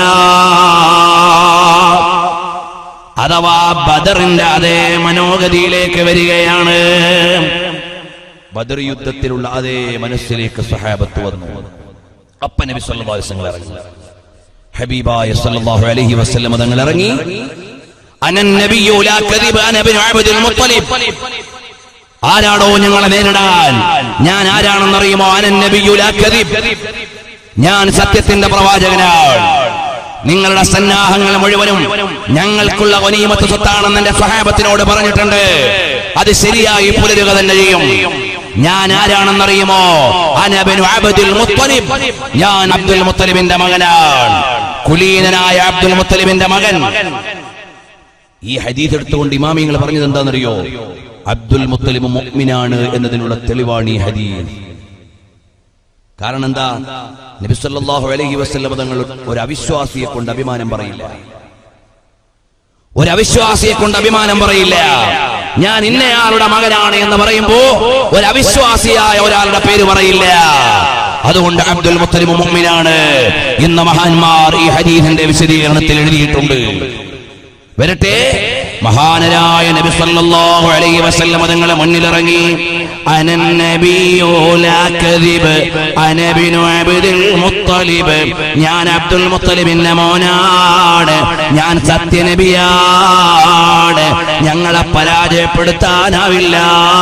അഥവാ ബദറിന്റെ അതേ മനോഗതിയിലേക്ക് വരികയാണ് ബദർ യുദ്ധത്തിലുള്ള അതേ മനസ്സിലേക്ക് സഹാബത്ത് വന്നു അപ്പ നബി സല്ലല്ലാഹു അലൈഹി വസല്ലം ഇറങ്ങി ഹബീബായ സല്ലല്ലാഹു അലൈഹി വസല്ലം തങ്ങൾ ഇറങ്ങി അനൻ നബിയു ലാ കദിബ അന ഇബ്നു അബ്ദുൽ മുത്തലിബ് ആരാടോ ഞങ്ങളെ നേരിടാൻ ഞാൻ ആരാണെന്നറിയുമോ അനൻ നബിയു ലാ കദിബ് ഞാൻ സത്യത്തിന്റെ പ്രവാചകനാണ് നിങ്ങളുടെ സന്നാഹങ്ങൾ മുഴുവനും ഞങ്ങൾക്കുള്ള ഒനീമത്ത് സ്വത്താണെന്ന് എന്റെ സഹാബത്തിനോട് പറഞ്ഞിട്ടുണ്ട് അത് ശരിയായി പുലരുക തന്നെ ചെയ്യും ഞാൻ ആരാണെന്നറിയുമോ അനബിനു അബ്ദുൽ മുത്തലിബ് ഞാൻ അബ്ദുൽ മുത്തലിബിന്റെ മകനാണ് കുലീനനായ അബ്ദുൽ മുത്തലിബിന്റെ മകൻ ഈ ഹദീസ് എടുത്തുകൊണ്ട് ഇമാമിങ്ങൾ പറഞ്ഞത് എന്താണെന്നറിയോ അബ്ദുൽ മുത്തലിബ് മുഅ്മിനാണ് എന്നതിനുള്ള തെളിവാണ് ഈ ഹദീസ് കാരണം എന്താ നബി സല്ലല്ലാഹു അലൈഹി വസല്ലം തങ്ങൾ ഒരു അവിശ്വാസിയെ കൊണ്ട് അഭിമാനം പറയില്ല ഒരു അവിശ്വാസിയെ കൊണ്ട് അഭിമാനം പറയില്ല ഞാൻ ഇന്നയാളുടെ മകനാണ് എന്ന് പറയുമ്പോ ഒരു അവിശ്വാസിയായ ഒരാളുടെ പേര് പറയില്ല അതുകൊണ്ട് അബ്ദുൽ മുത്തലിബ് മുഅ്മിനാണ് ഇന്ന് മഹാന്മാർ ഈ ഹദീസിന്റെ വിശദീകരണത്തിൽ എഴുതിയിട്ടുണ്ട് വരട്ടെ മഹാനരായ നബി സല്ലല്ലാഹു അലൈഹി വസല്ലം തങ്ങളെ മുന്നിലിറങ്ങി അനൻ നബിയു ലാ കദിബ് അന ഇബ്നു അബ്ദുൽ മുത്തലിബ് ഞാൻ അബ്ദുൽ മുത്തലിബിന്റെ മോനാണ് ഞാൻ സത്യനബിയാണ് ഞങ്ങളെ പരാജയപ്പെടുത്താനാവില്ല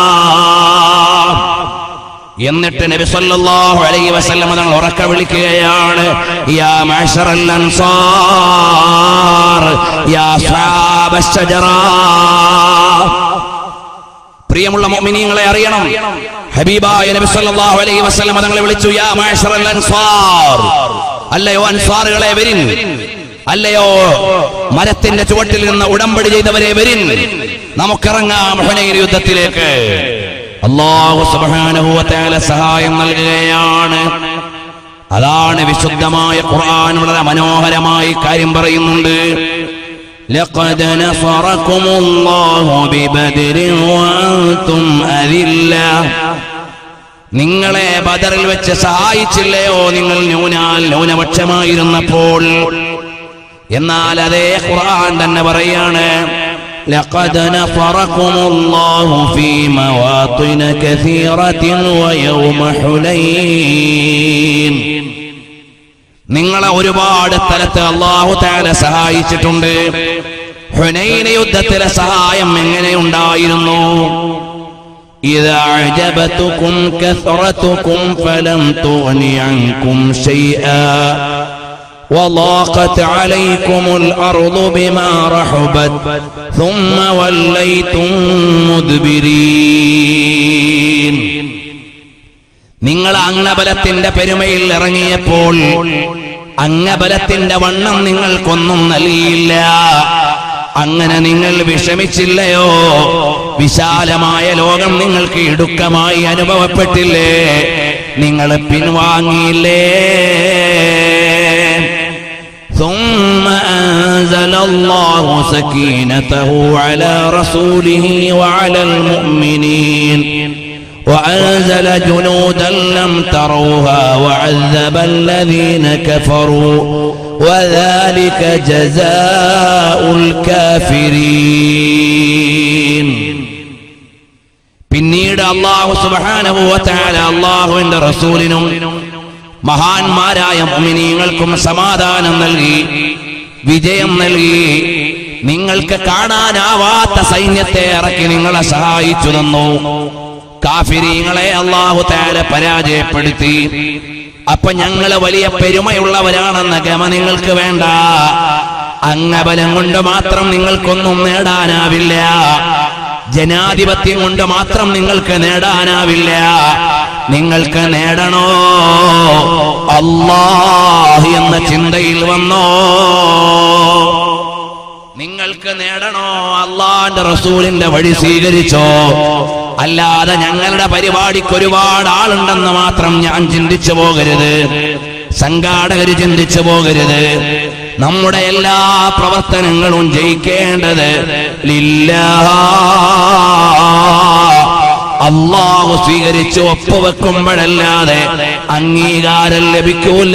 എന്നിട്ട് നബി സല്ലല്ലാഹു അലൈഹി വസല്ലം തങ്ങൾ ഉറക്ക വിളിക്കുകയാണ് യാ മഅശറൽ അൻസാർ യാ അസ്ഹാബ അശ്ശജറ പ്രിയമുള്ള മുഅ്മിനീങ്ങളെ അറിയണം ഹബീബായ നബി സല്ലല്ലാഹു അലൈഹി വസല്ലം തങ്ങളെ വിളിച്ചു യാ മഅശറൽ അൻസാർ അല്ലയോ അൻസാറുകളെ വരിൻ അല്ലയോ മരത്തിന്റെ ചുവട്ടിൽ നിന്ന് ഉടമ്പടി ചെയ്തവരെ വരിൻ നമുക്കിറങ്ങാം ഹുനൈൻ യുദ്ധത്തിലേക്ക് അള്ളാഹു സുബ്ഹാനഹു വ തആല സഹായം നൽകുകയാണ് അതാണ് വിശുദ്ധമായ ഖുർആൻ വളരെ മനോഹരമായി കാര്യം പറയുന്നുണ്ട് لقد نصركم الله ببدر وأنتم أذلة നിങ്ങളെ ബദറിൽ വെച്ച് സഹായിച്ചില്ലയോ നിങ്ങൾ ന്യൂനാൽ ന്യൂനപക്ഷമായിരുന്നപ്പോൾ എന്നാൽ അതേ ഖുർആൻ തന്നെ പറയാണ് لقد نصركم الله في مواطن كثيرة ويوم حنين നിങ്ങളെ ഒരുപാട് സ്ഥലത്ത് അള്ളാഹു താല സഹായിച്ചിട്ടുണ്ട് ഹുനൈന യുദ്ധത്തിലെ സഹായം എങ്ങനെയുണ്ടായിരുന്നു إذا أعجبتكم كثرتكم فلم تغن عنكم شيئا وضاقت عليكم الأرض بما رحبت ثم وليتم مدبرين നിങ്ങൾ അംഗബലത്തിന്റെ പെരുമയിൽ ഇറങ്ങിയപ്പോൾ അംഗബലത്തിന്റെ വണ്ണം നിങ്ങൾക്കൊന്നും നൽകിയില്ല അങ്ങനെ നിങ്ങൾ വിഷമിച്ചില്ലയോ വിശാലമായ ലോകം നിങ്ങൾക്ക് ഇടുക്കമായി അനുഭവപ്പെട്ടില്ലേ നിങ്ങൾ പിൻവാങ്ങിയില്ലേ ثم أنزل الله سكينته على رسوله وعلى المؤمنين وأنزل جنودا لم تروها وعذب الذين كفروا وذلك جزاء الكافرين പിന്നീട് അള്ളാഹു സുബ്ഹാനഹു വ തആല അള്ളാഹുവിന്റെ റസൂലിനും മഹാന്മാരായ മുഅ്മിനീങ്ങൾക്കും സമാധാനം നൽകി വിജയം നൽകി നിങ്ങൾക്ക് കാണാനാവാത്ത സൈന്യത്തെ ഇറക്കി നിങ്ങളെ സഹായിച്ചു തന്നു കാഫിരീങ്ങളെ അള്ളാഹു താല പരാജയപ്പെടുത്തി അപ്പൊ ഞങ്ങള് വലിയ പെരുമയുള്ളവരാണെന്ന ഗമ നിങ്ങൾക്ക് വേണ്ട അംഗബലം കൊണ്ട് മാത്രം നിങ്ങൾക്കൊന്നും നേടാനാവില്ല ജനാധിപത്യം കൊണ്ട് മാത്രം നിങ്ങൾക്ക് നേടാനാവില്ല നിങ്ങൾക്ക് നേടണോ അല്ലാഹ് എന്ന ചിന്തയിൽ വന്നോ നിങ്ങൾക്ക് നേടണോ അള്ളാന്റെ റസൂലിന്റെ വഴി സ്വീകരിച്ചോ അല്ലാതെ ഞങ്ങളുടെ പരിപാടിക്ക് ഒരുപാട് ആളുണ്ടെന്ന് മാത്രം ഞാൻ ചിന്തിച്ചു പോകരുത് സംഘാടകര് ചിന്തിച്ചു പോകരുത് നമ്മുടെ എല്ലാ പ്രവർത്തനങ്ങളും ജയിക്കേണ്ടത് ലില്ലാ അള്ളാഹു സ്വീകരിച്ച് ഒപ്പുവെക്കുമ്പോഴല്ലാതെ അംഗീകാരം ലഭിക്കൂല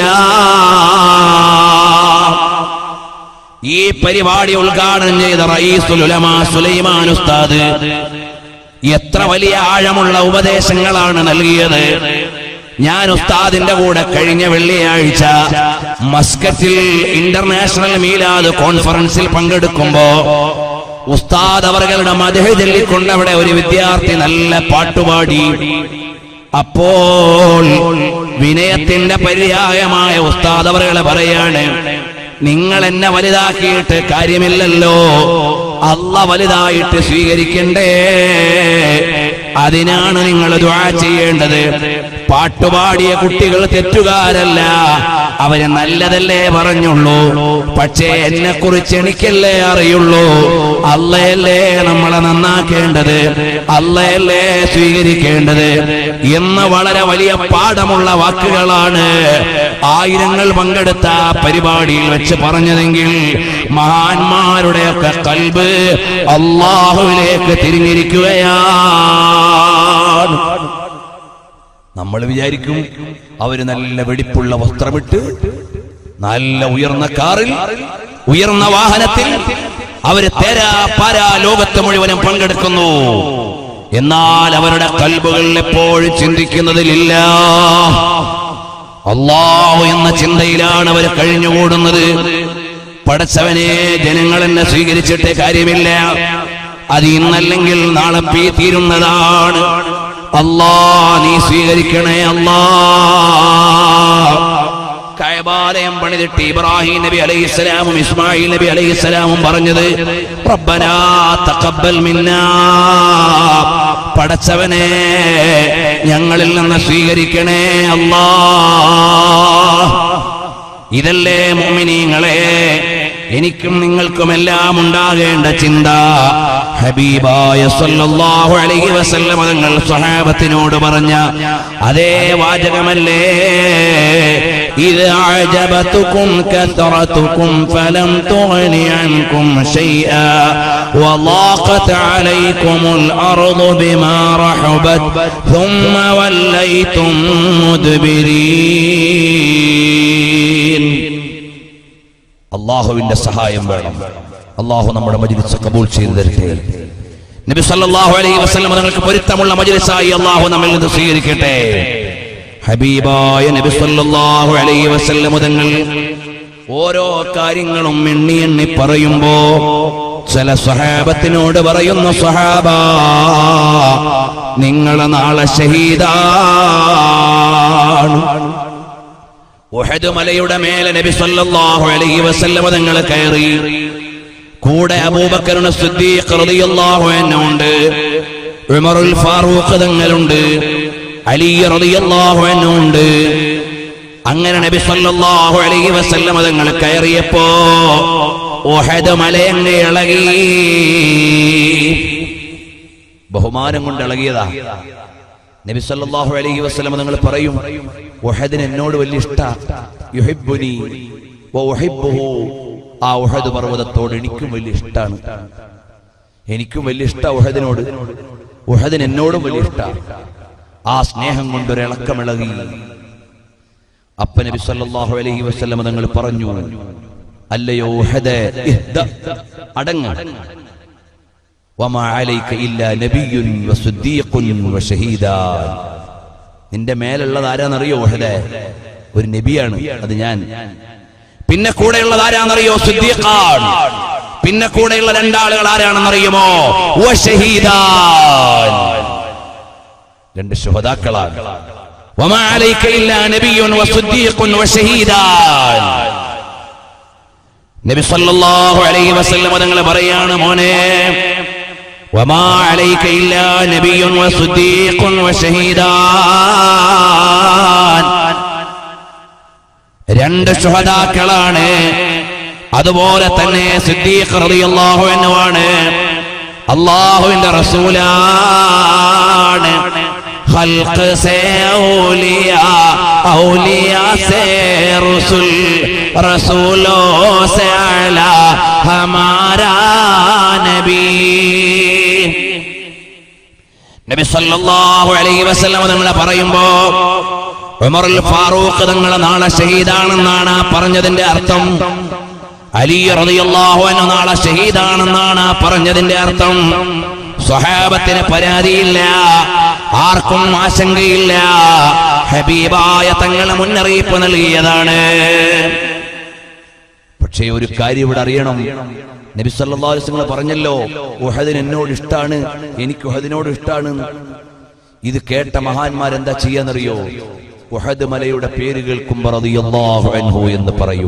ഈ പരിപാടി ഉദ്ഘാടനം ചെയ്ത റയീസുൽ ഉലമാ സുലൈമാൻ ഉസ്താദ് എത്ര വലിയ ആഴമുള്ള ഉപദേശങ്ങളാണ് നൽകിയത് ഞാൻ ഉസ്താദിന്റെ കൂടെ കഴിഞ്ഞ വെള്ളിയാഴ്ച മസ്കറ്റിൽ ഇന്റർനാഷണൽ മീലാദ് കോൺഫറൻസിൽ പങ്കെടുക്കുമ്പോ ഉസ്താദ് അവരുടെ മധു ചൊല്ലിക്കൊണ്ട് അവിടെ ഒരു വിദ്യാർത്ഥി നല്ല പാട്ടുപാടി അപ്പോൾ വിനയത്തിന്റെ പര്യായമായ ഉസ്താദ് അവരുകളെ പറയാണ് നിങ്ങൾ എന്നെ വലുതാക്കിയിട്ട് കാര്യമില്ലല്ലോ അല്ല വലുതായിട്ട് സ്വീകരിക്കണ്ടേ അതിനാണ് നിങ്ങൾ ദ്വാ ചെയ്യേണ്ടത് പാട്ടുപാടിയ കുട്ടികൾ തെറ്റുകാരല്ല അവര് നല്ലതല്ലേ പറഞ്ഞുള്ളൂ പക്ഷേ എന്നെ കുറിച്ച് എനിക്കല്ലേ അറിയുള്ളൂ അല്ലയല്ലേ നമ്മളെ നന്നാക്കേണ്ടത് അല്ലയല്ലേ സ്വീകരിക്കേണ്ടത് എന്ന് വളരെ വലിയ പാഠമുള്ള വാക്കുകളാണ് ആയിരങ്ങൾ പങ്കെടുത്ത ആ പരിപാടിയിൽ വെച്ച് പറഞ്ഞതെങ്കിൽ മഹാന്മാരുടെയൊക്കെ കൽബ് അള്ളാഹുവിലേക്ക് തിരിഞ്ഞിരിക്കുകയാണ് നമ്മൾ വിചാരിക്കും അവര് നല്ല വെടിപ്പുള്ള വസ്ത്രമിട്ട് നല്ല ഉയർന്ന കാറിൽ ഉയർന്ന വാഹനത്തിൽ അവര് തേരാ പാരാ ലോകത്ത് മുഴുവനും പങ്കെടുക്കുന്നു എന്നാൽ അവരുടെ കൽബുകൾ എപ്പോഴും ചിന്തിക്കുന്നതിലില്ല അള്ളാഹു എന്ന ചിന്തയിലാണ് അവർ കഴിഞ്ഞുകൂടുന്നത് പടച്ചവനെ ജനങ്ങൾ എന്നെ സ്വീകരിച്ചിട്ട് കാര്യമില്ല അത് ഇന്നല്ലെങ്കിൽ നാളെ പീ തീരുന്നതാണ് അല്ലാ നീ സ്വീകരിക്കണേ അല്ലാ കയബാലയം പണിതിട്ട് ഇബ്രാഹിം നബി അലൈഹിസ്സലാമും ഇസ്മായിൽ നബി അലൈഹിസ്സലാമും പറഞ്ഞത് റബ്ബനാ തഖബ്ബൽ മിന്നാ പടച്ചവനെ ഞങ്ങളിൽ നിന്ന് സ്വീകരിക്കണേ അല്ലാ ഇതല്ലേ മോമിനീങ്ങളെ എനിക്കും നിങ്ങൾക്കും എല്ലാം ഉണ്ടാകേണ്ട ചിന്ത ഹബീബായ സല്ലല്ലാഹു അലൈഹി വസല്ലം തങ്ങൾ സ്വഹാബത്തിനോട് പറഞ്ഞ അതേ വാചകമല്ലേ ഇത് അഅജബതുക്കും കثرتكم فلم تغن عنكم شيئا وضاقت عليكم الأرض بما رحبت ثم وليتم مدبرين അള്ളാഹുവിന്റെ സഹായം വേണം അള്ളാഹു നമ്മുടെ മജ്ലിസ് കബൂൽ ചെയ്തു തരട്ടെ നബി സല്ലല്ലാഹു അലൈഹി വസല്ലം നിങ്ങൾക്ക് പൊരുത്തമുള്ള മജ്ലിസായി അള്ളാഹു നമ്മിൽ നിന്ന് സ്വീകരിക്കട്ടെ ഹബീബായ നബി സല്ലല്ലാഹു അലൈഹി വസല്ലം തങ്ങൾ ഓരോ കാര്യങ്ങളും എണ്ണി എണ്ണി പറയുമ്പോ ചില സ്വഹാബത്തിനോട് പറയുന്നു സ്വഹാബ നിങ്ങളെ നാളെ ഷഹീദാണ് ഉഹദ് മലയുടെ മേലെ നബി സല്ലല്ലാഹു അലൈഹി വസല്ലം തങ്ങൾ കയറി കൂടെ അബൂബക്കറിന് സിദ്ദീഖ് റളിയല്ലാഹു അൻഹു ഉണ്ട് ഉമറുൽ ഫാറൂഖ് തങ്ങളുണ്ട് അലി റളിയല്ലാഹു അൻഹു ഉണ്ട് അങ്ങനെ നബി സല്ലല്ലാഹു അലൈഹി വസല്ലം തങ്ങൾ കയറിയപ്പോ ഉഹദ് മലയങ്ങ് ഇളകി ബഹുമാനം കൊണ്ട് ഇളകിയതാ നബി സല്ലല്ലാഹു അലൈഹി വസല്ലം നിങ്ങൾ പറയും ഉഹദിന് എന്നോട് വലിയ ഇഷ്ട യുഹിബ്ബുനി വ ഉഹിബ്ബുഹു ആ ഉഹദ് പർവ്വതത്തോട് എനിക്കും വലിയ ഇഷ്ടാണ് എനിക്കും വലിയ ഇഷ്ട ഉഹദിനോട് ഉഹദിന് എന്നോടും വലിയ ഇഷ്ട ആ സ്നേഹം കൊണ്ട് ഒരു ഇളക്കമിളകി അപ്പ നബി സല്ലല്ലാഹു അലൈഹി വസല്ലം നിങ്ങൾ പറഞ്ഞു അല്ലയോ ഉഹദ് ഇഹ്ദ അടങ്ങ് വമാ അലൈക ഇല്ലാ നബിയ്യുൻ വസുദ്ദീഖുൻ വശഹീദാൻ നിന്റെ മേലുള്ളത് ആരാന്നറിയോ ഉഹദേ ഒരു നബിയാണ് അത് ഞാൻ പിന്നെ കൂടെയുള്ളത് ആരാന്നറിയോ സുദ്ദീഖാൻ പിന്നെ കൂടെയുള്ള രണ്ടാളുകൾ ആരാണെന്നറിയുമോ വശഹീദാൻ രണ്ട് ശുഹദാക്കളാണ് വമാ അലൈക ഇല്ലാ നബിയ്യുൻ വസുദ്ദീഖുൻ വശഹീദാൻ നബി സല്ലല്ലാഹു അലൈഹി വസല്ലം തങ്ങൾ പറയാണ് മോനെ വമാ അലൈക ഇല്ലാ നബിയ്യുൻ വസുദ്ദീഖുൻ വശഹീദാൻ രണ്ട് ശുഹദാക്കളാണ് അതുപോലെ തന്നെ സിദ്ദീഖ് റളിയല്ലാഹു അൻഹു ആണ് അള്ളാഹുവിന്റെ റസൂലാണ് ഖൽഖ് സേ ഔലിയാ ഔലിയാ സേ റസൂൽ റസൂലോ സേ അലാ ഹമാരാ നബി നബി സല്ലല്ലാഹു അലൈഹി വസല്ലം തങ്ങളെ പറയുമ്പോ ഉമറുൽ ഫാറൂഖ് തങ്ങളെ നാളെ ഷഹീദാണെന്നാണ് ആ പറഞ്ഞതിന്റെ അർത്ഥം അലി റളിയല്ലാഹു അൻഹു നാളെ ഷഹീദാണെന്നാണ് ആ പറഞ്ഞതിന്റെ അർത്ഥം സ്വഹാബത്തിന് പരാതിയില്ല ആർക്കും ആശങ്കയില്ല ഹബീബായ തങ്ങൾ മുന്നറിയിപ്പ് നൽകിയതാണ് പക്ഷേ ഒരു കാര്യം ഇവിടെ അറിയണം നബി സല്ലല്ലാഹു അലൈഹി വസല്ലം പറഞ്ഞല്ലോ ഉഹദിന് എന്നോട് ഇഷ്ടാണ് എനിക്ക് ഉഹദിനോട് ഇഷ്ടാണ് ഇത് കേട്ട മഹാന്മാർ എന്താ ചെയ്യാന്നറിയോ ഉഹദ് മലയുടെ പേര് കേൾക്കുമ്പോൾ റളിയല്ലാഹു അൻഹു എന്ന് പറയും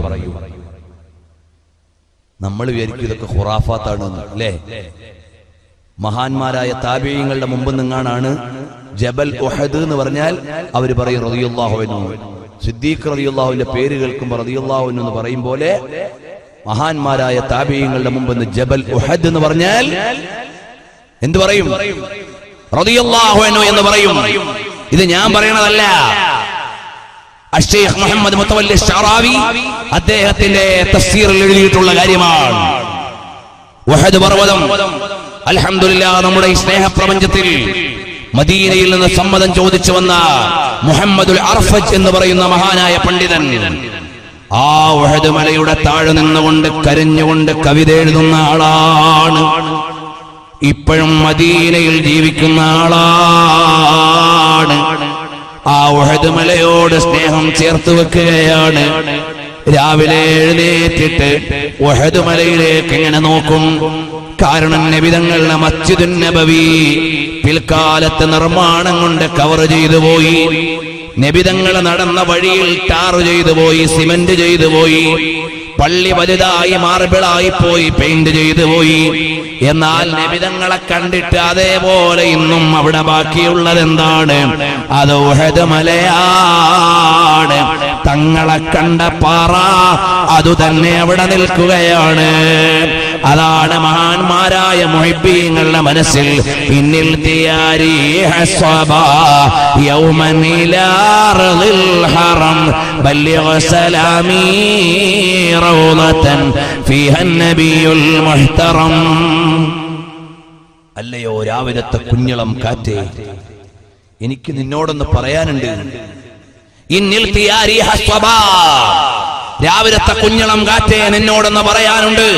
നമ്മൾ വിചാരിക്കും ഇതൊക്കെ ഖുറാഫാത്താണ് അല്ലേ മഹാന്മാരായ താബിയങ്ങളുടെ മുമ്പ് നിങ്ങാണ് ജബൽ ഉഹദ് എന്ന് പറഞ്ഞാൽ അവർ പറയും റതിയുല്ലാഹുവിനു സിദ്ദീഖ് റതിയുല്ലാഹുവിന്റെ പേര് കേൾക്കുമ്പോൾ റതിയുല്ലാഹുവിനു എന്ന് പറയും പോലെ മഹാന്മാരായ താബിയങ്ങളുടെ മുമ്പ് നിന്ന് ജബൽ ഉഹദ് എന്ന് പറഞ്ഞാൽ എന്ത് പറയും റതിയുല്ലാഹുവിനു എന്ന് പറയും ഇത് ഞാൻ പറയണതല്ല അഷേഖ് മുഹമ്മദ് മുത്തവല്ലി ഷറാവി അദ്ദേഹത്തിന്റെ തഫ്സീറിൽ എഴുതിയിട്ടുള്ള കാര്യമാണ് വഹദ് പർവ്വതം അൽഹംദുലില്ലാ നമ്മുടെ ഈ സ്നേഹപ്രപഞ്ചത്തിൽ മദീനയിൽ നിന്ന് സമ്മതം ചോദിച്ചു വന്ന മുഹമ്മദുൽ അർഫജ് എന്ന് പറയുന്ന മഹാനായ പണ്ഡിതൻ ആ വഹദ് മലയുടെ താഴെ നിന്നുകൊണ്ട് കരഞ്ഞുകൊണ്ട് കവിത എഴുതുന്ന ആളാണ് ഇപ്പോഴും മദീനയിൽ ജീവിക്കുന്ന ആളാണ് ആ ഉഹദ് മലയോട് സ്നേഹം ചേർത്ത് വെക്കുകയാണ് രാവിലെ എഴുന്നേറ്റിട്ട് ഉഹദ് മലയിലേക്ക് ഇങ്ങനെ നോക്കും കാരണം നബിതങ്ങളുടെ മസ്ജിദുൻ നബവി പിൽക്കാലത്ത് നിർമ്മാണം കൊണ്ട് കവർ ചെയ്തു പോയി നബിതങ്ങൾ നടന്ന വഴിയിൽ ടാറ് ചെയ്തു പോയി സിമന്റ് ചെയ്തു പോയി പള്ളി വലുതായി മാർബിളായി പോയി പെയിന്റ് ചെയ്തു പോയി എന്നാൽ നബിതങ്ങളെ കണ്ടിട്ട് അതേപോലെ ഇന്നും അവിടെ ബാക്കിയുള്ളത് എന്താണ് അത് ഉഹദ് മലയാണ് തങ്ങളെ കണ്ട പാറ അതു തന്നെ അവിടെ നിൽക്കുകയാണ് അതാണ് മഹാന്മാരായ മൊഹിബീങ്ങളുടെ മനസ്സിൽ പിന്നിൽ തിയാരി ഹസ്വബാ യൗമൻ ഇലാ അർളിൽ ഹറം ബല്ലിഗ സലാമി റൗളതൻ ഫീഹ നബിയുൽ മുഹ്തറം അല്ലയോ രാവിലത്തെ കുഞ്ഞളം കാറ്റേ എനിക്ക് നിന്നോടൊന്ന് പറയാനുണ്ട് ഇന്നിൽ തിയാരി ഹസ്വബാ രാവിലത്തെ കുഞ്ഞളം കാറ്റേ നിന്നോടൊന്ന് പറയാനുണ്ട്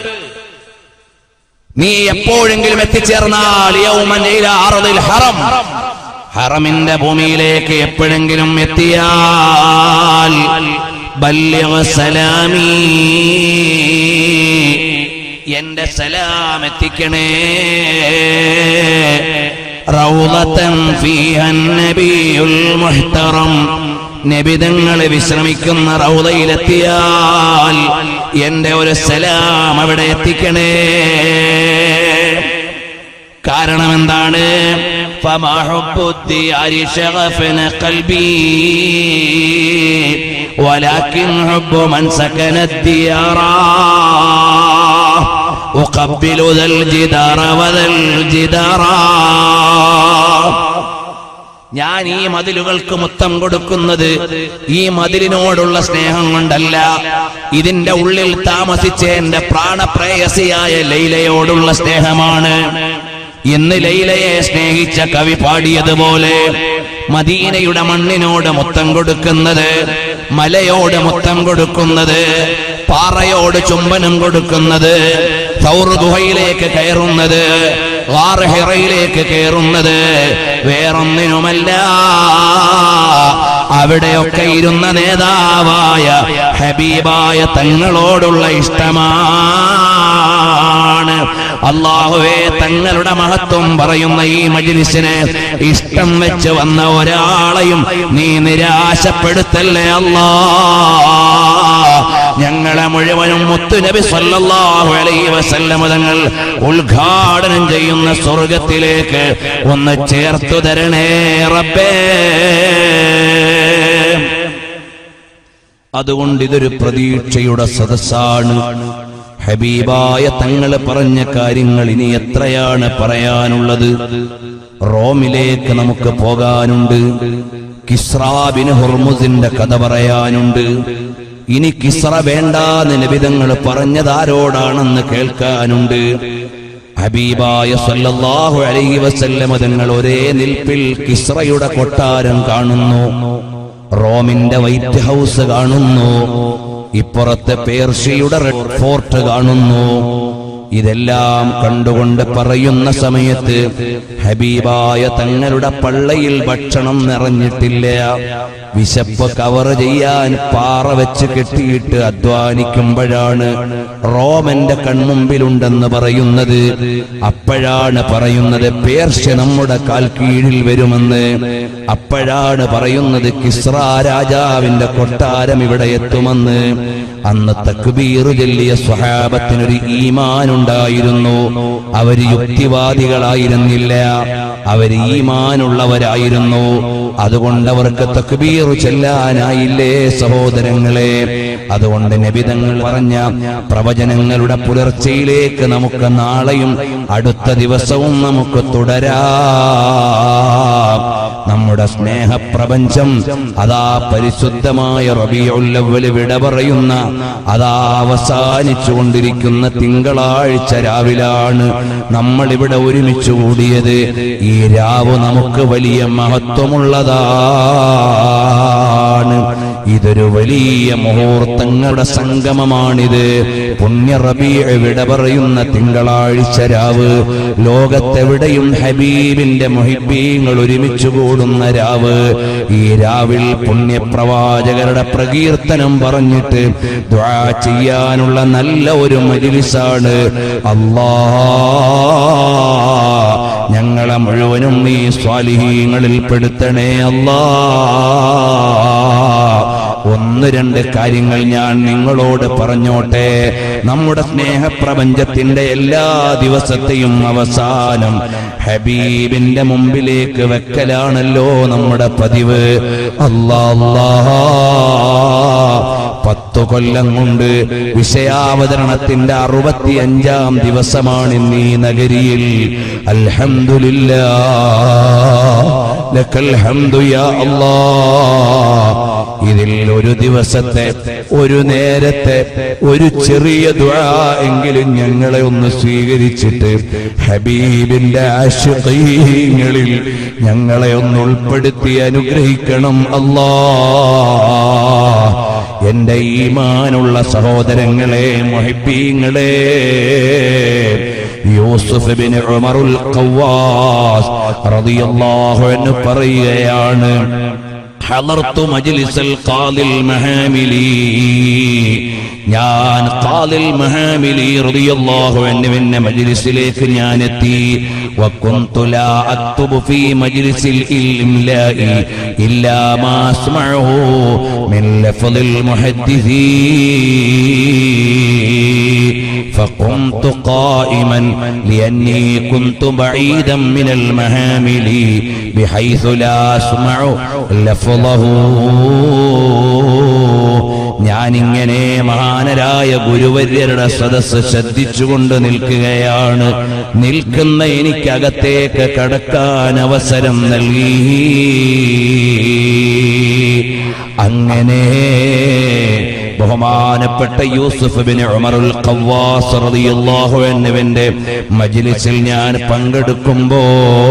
നീ എപ്പോഴെങ്കിലും എത്തിച്ചേർന്നാൽ യൗമൻ ഇലാ അർളിൽ ഹറം ഹറമിന്റെ ഭൂമിയിലേക്ക് എപ്പോഴെങ്കിലും എത്തിയാൽ ബല്ലിഗ സലാമി എന്റെ സലാം എത്തിക്കണേ റൗളത്തൻ ഫീഹൻ നബിയുൽ മുഹ്തറം നബിതങ്ങളെ വിശ്രമിക്കുന്ന റൗദയിലെത്തിയാൽ എന്റെ ഒരു സലാം അവിടെ എത്തിക്കണേ കാരണം എന്താണ് فما حب الديار شغفن قلبي ولكن حب من سكن الديار أقبل ذا الجدار وذا الجدار ഞാൻ ഈ മതിലുകൾക്ക് മുത്തം കൊടുക്കുന്നത് ഈ മതിലിനോടുള്ള സ്നേഹം കൊണ്ടല്ല ഇതിന്റെ ഉള്ളിൽ താമസിച്ച എന്റെ പ്രാണപ്രേയസിയായ ലൈലയോടുള്ള സ്നേഹമാണ് ഇന്ന് ലൈലയെ സ്നേഹിച്ച കവി പാടിയതുപോലെ മദീനയുടെ മണ്ണിനോട് മുത്തം കൊടുക്കുന്നത് മലയോട് മുത്തം കൊടുക്കുന്നത് പാറയോട് ചുംബനം കൊടുക്കുന്നത് സൗർ ഗുഹയിലേക്ക് കയറുന്നത് വാർഹിറയിലേക്ക് കയറുന്നത് വേറൊന്നിനുമല്ല അവിടെയൊക്കെ ഇരുന്ന നേതാവായ ഹബീബായ തങ്ങളോടുള്ള ഇഷ്ടമാണ് അള്ളാഹുവേ തങ്ങളുടെ മഹത്വം പറയുന്ന ഈ മജിലിസിന് ഇഷ്ടം വെച്ച് വന്ന ഒരാളെയും നീ നിരാശപ്പെടുത്തല്ലേ അല്ലാ ഞങ്ങളെ മുഴുവനും മുത്തുനബി സല്ലല്ലാഹു അലൈഹി വസല്ലമ തങ്ങൾ ഉദ്ഘാടനം ചെയ്യുന്ന സ്വർഗത്തിലേക്ക് ഒന്ന് ചേർത്തു തരണേ റബ്ബേ അതുകൊണ്ട് ഇതൊരു പ്രതീക്ഷയുടെ സദസ്സാണ് ഹബീബായ തങ്ങൾ പറഞ്ഞ കാര്യങ്ങൾ ഇനി എത്രയാണ് പറയാനുള്ളത് റോമിലേക്ക് നമുക്ക് പോകാനുണ്ട് കിസ്രാബിന് ഹുർമുസിന്റെ കഥ പറയാനുണ്ട് ഇനി കിസ്ര വേണ്ടാന്ന് നബിതങ്ങൾ പറഞ്ഞതാരോടാണെന്ന് കേൾക്കാനുണ്ട് ഹബീബായ സല്ലല്ലാഹു അലൈഹി വസല്ലമ തങ്ങൾ ഒരേ നിൽപ്പിൽ കിസ്രയുടെ കൊട്ടാരം കാണുന്നു റോമിന്റെ വൈറ്റ് ഹൗസ് കാണുന്നു ഇപ്പുറത്തെ പേർഷ്യയുടെ റെഡ് ഫോർട്ട് കാണുന്നു ഇതെല്ലാം കണ്ടുകൊണ്ട് പറയുന്ന സമയത്ത് ഹബീബായ തങ്ങളുടെ പള്ളയിൽ ഭക്ഷണം നിറഞ്ഞിട്ടില്ല വിശപ്പ് കവർ ചെയ്യാൻ പാറ വെച്ച് കെട്ടിയിട്ട് അധ്വാനിക്കുമ്പോഴാണ് റോമന്റെ കൺമുമ്പിലുണ്ടെന്ന് പറയുന്നത് അപ്പോഴാണ് പറയുന്നത് പേർഷ്യ നമ്മുടെ കാൽ കീഴിൽ വരുമെന്ന് അപ്പോഴാണ് പറയുന്നത് കിസ്ര രാജാവിന്റെ കൊട്ടാരം ഇവിടെ എത്തുമെന്ന് അന്ന് തക്ബീർ ചൊല്ലിയ സ്വഹാബത്തിനൊരു ഈമാൻ ഉണ്ടായിരുന്നു അവര് യുക്തിവാദികളായിരുന്നില്ല അവര് ഈമാനുള്ളവരായിരുന്നു അതുകൊണ്ട് അവർക്ക് തക്ബീർ ചെല്ലാനായില്ലേ സഹോദരങ്ങളെ അതുകൊണ്ട് നബിതങ്ങൾ പറഞ്ഞ പ്രവചനങ്ങളുടെ പുലർച്ചയിലേക്ക് നമുക്ക് നാളെയും അടുത്ത ദിവസവും നമുക്ക് തുടരാം നമ്മുടെ സ്നേഹപ്രപഞ്ചം അതാ പരിശുദ്ധമായ റബിയുള്ളവല് വിട പറയുന്ന അതാ അവസാനിച്ചു കൊണ്ടിരിക്കുന്ന തിങ്കളാഴ്ച രാവിലാണ് നമ്മൾ ഇവിടെ ഒരുമിച്ച് കൂടിയത് ഈ രാവ് നമുക്ക് വലിയ മഹത്വമുള്ളതാണ് ഇതൊരു വലിയ മുഹൂർത്തങ്ങളുടെ സംഗമമാണിത് പുണ്യ റബി വിട പറയുന്ന തിങ്കളാഴ്ച രാവ് ലോകത്തെവിടെയും ഹബീബിന്റെ മൊഹിബീങ്ങൾ ഒരുമിച്ച് കൂടുന്ന രാവ് ഈ രാവിൽ പുണ്യപ്രവാചകരുടെ പ്രകീർത്തനം പറഞ്ഞിട്ട് ദ്വാ ചെയ്യാനുള്ള നല്ല ഒരു മജിലിസാണ് അല്ലാ ഞങ്ങളെ മുഴുവനും നീ സ്വാലിഹീങ്ങളിൽ പെടുത്തണേ അല്ലാ ഒന്ന് രണ്ട് കാര്യങ്ങൾ ഞാൻ നിങ്ങളോട് പറഞ്ഞോട്ടെ നമ്മുടെ സ്നേഹപ്രപഞ്ചത്തിന്റെ എല്ലാ ദിവസത്തെയും അവസാനം ഹബീബിന്റെ മുമ്പിലേക്ക് വെക്കലാണല്ലോ നമ്മുടെ പതിവ് അല്ലാ അല്ലാ പത്തു കൊല്ലം കൊണ്ട് വിഷയാവതരണത്തിന്റെ അറുപത്തിയഞ്ചാം ദിവസമാണ് ഇന്ന് ഈ നഗരിയിൽ അൽഹംദുലില്ലാ ലക്കൽ ഹംദു യാ അല്ലാ ഇതിൽ ഒരു ദിവസത്തെ ഒരു നേരത്തെ ഒരു ചെറിയ ദുആ എങ്കിലും ഞങ്ങളെ ഒന്ന് സ്വീകരിച്ചിട്ട് ഹബീബിന്റെ ആശുഖീങ്ങളിൽ ഞങ്ങളെ ഒന്ന് ഉൾപ്പെടുത്തി അനുഗ്രഹിക്കണം അല്ലാ എന്റെ ഈമാനുള്ള സഹോദരങ്ങളെ മൊഹിബീങ്ങളെ യൂസുഫ് ബിൻ ഉമറുൽ ഖവാസ് റളിയല്ലാഹു അൻഹു പറയുകയാണ് حضرت مجلس القاضي المهاملي ഞാൻ ഖാദിൽ മഹാമിലി റളിയല്ലാഹു അൻഹുവിന്റെ മജ്ലിസിലേക്ക് ഞാൻ എത്തി وكنت لا أكتب في مجلس الإملاء إلا ما أسمعه من لفظ المحدثين فقمت قائما لأني كنت بعيدا من المهامل بحيث لا أسمع لفظه ഞാനിങ്ങനെ മഹാനരായ ഗുരുവര്യരുടെ സദസ്സ് ശ്രദ്ധിച്ചുകൊണ്ട് നിൽക്കുകയാണ് നിൽക്കുന്ന എനിക്കകത്തേക്ക് കടക്കാൻ അവസരം നൽകി അങ്ങനെ ബഹുമാനപ്പെട്ട യൂസുഫ് ബിൻ ഉമറുൽ ഖവ്വാസ് റളിയല്ലാഹു അൻഹുവിന്റെ മജ്ലിസിൽ ഞാൻ പങ്കെടുക്കുമ്പോ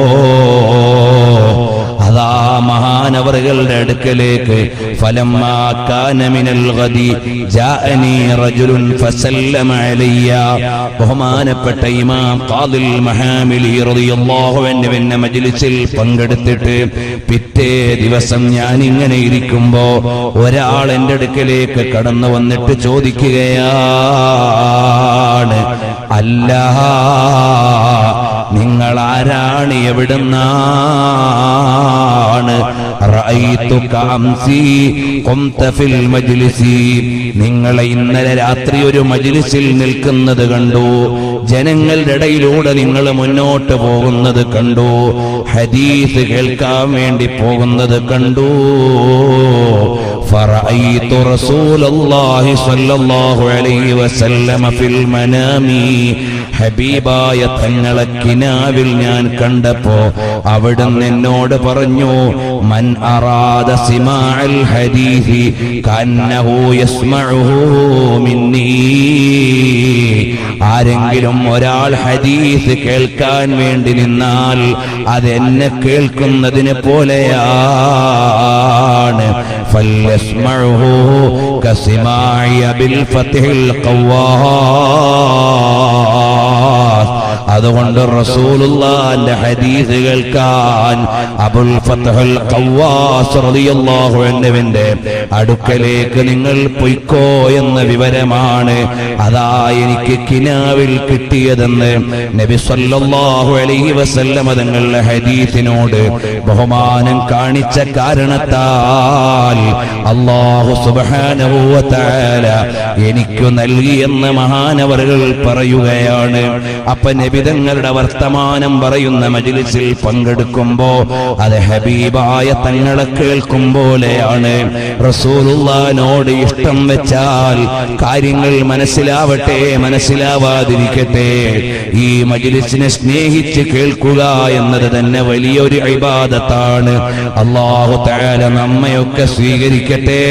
അതാ മഹാനവറുകളുടെ അടുക്കലേക്ക് ഫലമ്മാ കാന മിനൽ ഗദി ജാഅനി റജുലുൻ ഫസല്ലമ അലയ്യ ബഹുമാനപ്പെട്ട ഇമാം ഖാദിൽ മഹാമിലി റളിയല്ലാഹു അൻഹുവിന്റെ മജ്ലിസിൽ പങ്കെടുത്തിട്ട് പിറ്റേ ദിവസം ഞാൻ ഇങ്ങനെ ഇരിക്കുമ്പോ ഒരാൾ എൻ്റെ അടുക്കലേക്ക് കടന്നു വന്നിട്ട് ചോദിക്കുകയാണ് അല്ല നിങ്ങൾ ആരാണ് എവിടുന്നാണ് റഅയ്തുക അംസി ഖുംത ഫിൽ മജ്ലിസി നിങ്ങളെ ഇന്നലെ രാത്രി ഒരു മജ്ലിസിൽ നിൽക്കുന്നത് കണ്ടു ജനങ്ങളുടെ ഇടയിലൂടെ നിങ്ങൾ മുന്നോട്ട് പോകുന്നത് കണ്ടു ഹദീസ് കേൾക്കാൻ വേണ്ടി പോകുന്നത് കണ്ടു فرأيت رسول الله صلى الله عليه وسلم في المنام ഹബീബായ തങ്ങളെ കിനാവിൽ ഞാൻ കണ്ടപ്പോ അവിടുന്ന് എന്നോട് പറഞ്ഞു മൻ അറാദ സിമാഅൽ ഹദീസി കന്നഹു യസ്മഉഹു മിന്നീ ആരെങ്കിലും ഒരാൾ ഹദീസ് കേൾക്കാൻ വേണ്ടി നിന്നാൽ അതെന്നെ കേൾക്കുന്നതിന് പോലെയാണ് فليسمعه كسماع بالفتح القوار അതുകൊണ്ട് റസൂലുള്ളാന്റെ ഹദീസ് കേൾക്കാൻ അബുൽ ഫത്ഹുൽ ഖവ്വാസ് റളിയല്ലാഹു അൻഹുവിന്റെ അടുക്കലേക്ക് നിങ്ങൾ പൊയ്ക്കോ എന്ന വിവരമാണ് അതാ എനിക്ക് കിനാവിൽ കിട്ടിയതെന്ന് നബി സല്ലല്ലാഹു അലൈഹി വസല്ലമ തങ്ങളുടെ ഹദീസിനോട് ബഹുമാനം കാണിച്ച കാരണത്താൽ അല്ലാഹു സുബ്ഹാനഹു വ തആല എനിക്കു നൽകിയെന്ന് മഹാനവറുകൾ പറയുകയാണ് അപ്പൊ നബിതങ്ങളുടെ വർത്തമാനം പറയുന്ന മജിലിസിൽ പങ്കെടുക്കുമ്പോ അത് ഹബീബായ തങ്ങളെ കേൾക്കും പോലെയാണ് റസൂലുള്ളാനോട് ഇഷ്ടം വെച്ചാൽ കാര്യങ്ങൾ മനസ്സിലാവട്ടെ മനസ്സിലാവാതിരിക്കട്ടെ ഈ മജിലിസിനെ സ്നേഹിച്ച് കേൾക്കുക എന്നത് തന്നെ വലിയൊരു ഇബാദത്താണ് അള്ളാഹു തആല നമ്മയൊക്കെ സ്വീകരിക്കട്ടെ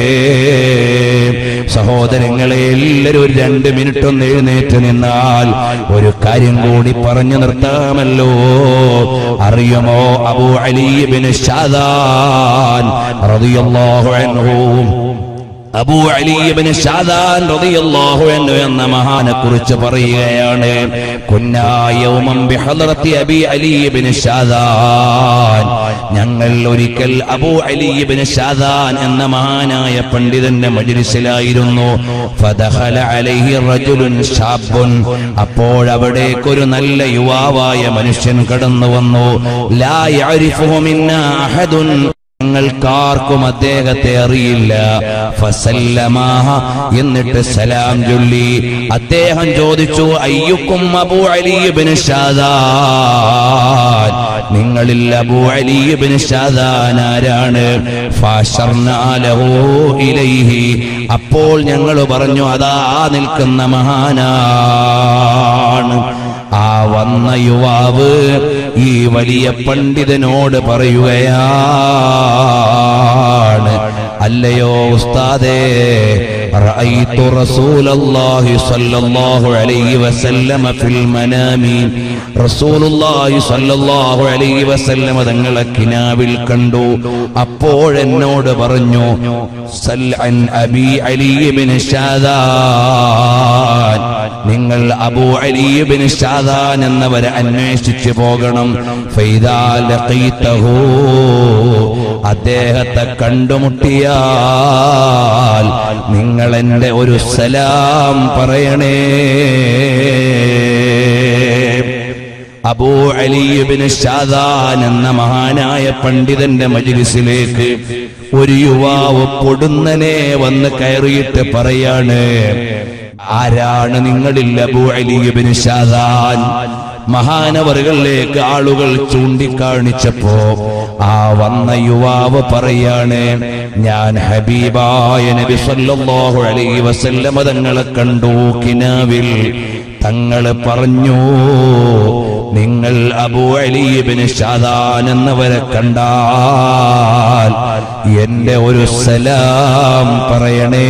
സഹോദരങ്ങളെ എല്ലാവരും ഒരു രണ്ട് മിനിറ്റ് ഒന്ന് എഴുന്നേറ്റ് നിന്നാൽ ഒരു കാര്യം കൂടി പറഞ്ഞു നിർത്താമല്ലോ അറിയുമോ അബൂ അലീബിന് ഷാദാൻ റളിയല്ലാഹു അൻഹു അബൂ അലിയബിന് ഷാദാൻ റളിയല്ലാഹു അൻഹു എന്ന മഹാനെ കുറിച്ച് പറയുകയാണ് കുന്നാ യൗമൻ ബിഹദ്റത്തി അബി അലിയബിന് ഷാദാൻ ഞങ്ങൾ ഒരിക്കൽ അബൂ അലിയബിന് ഷാദാൻ എന്ന മഹാനായ പണ്ഡിതന്റെ മജ്ലിസിലായിരുന്നു ഫദഖല അലൈഹി റജുലുൻ ഷാബുൻ അപ്പോഴവിടേക്ക് ഒരു നല്ല യുവാവായ മനുഷ്യൻ കടന്നു വന്നു ലാ യഅരിഫുഹു മിന്നാ അഹദുൻ ഞങ്ങൾക്കാർക്കും അദ്ദേഹത്തെ അറിയില്ല ഫസല്ലമാഹ എന്നിട്ട് സലാം ചൊല്ലി അദ്ദേഹം ചോദിച്ചു അയ്യുക്കും അബൂ അലിബിന് ഷാദാൻ നിങ്ങളിൽ അബൂ അലിബിന് ഷാദാൻ ആരാണ് ഫാശർനാലഹു ഇലൈഹി അപ്പോൾ ഞങ്ങൾ പറഞ്ഞു അതാ ആ നിൽക്കുന്ന മഹാനാണ് ആ വന്ന യുവാവ് ഈ വലിയ പണ്ഡിതനോട് പറയുകയാണ് അല്ലയോ ഉസ്താദേ رأيت رسول الله صلى الله عليه وسلم في المنام رسول الله صلى الله عليه وسلم തങ്ങളെ കിനാവിൽ കണ്ടു അപ്പോഴെന്നോട് പറഞ്ഞു സൽ അൻ അബി അലി ഇബ്നു ഷാദാൻ നിങ്ങൾ അബൂ അലി ഇബ്നു ഷാദാൻ എന്നവരെ അന്വേഷിച്ചു പോകണം ഫൈദാ ലഖീതഹു അദ്ദേഹത്തെ കണ്ടുമുട്ടിയാൽ നിങ്ങൾ എന്റെ ഒരു സലാം പറയണേ അബൂ അലിബിന് ഷാദാൻ എന്ന മഹാനായ പണ്ഡിതന്റെ മജിലിസിലേക്ക് ഒരു യുവാവ് പൊടുന്നനെ വന്ന് കയറിയിട്ട് പറയാണ് ആരാണ് നിങ്ങളിൽ അബൂ അലിബിന് ഷാദാൻ മഹാനവറുകളിലേക്ക് ആളുകൾ ചൂണ്ടിക്കാണിച്ചപ്പോ ആ വന്ന യുവാവ് പറയാണ് ഞാൻ ഹബീബായ നബി സല്ലല്ലാഹു അലൈഹി വസല്ലമ തങ്ങളെ കണ്ടു കിനാവിൽ തങ്ങള് പറഞ്ഞു നിങ്ങൾ അബൂ അലിബിന് ഷാദാൻ എന്നവരെ കണ്ടാൽ എന്റെ ഒരു സലാം പറയണേ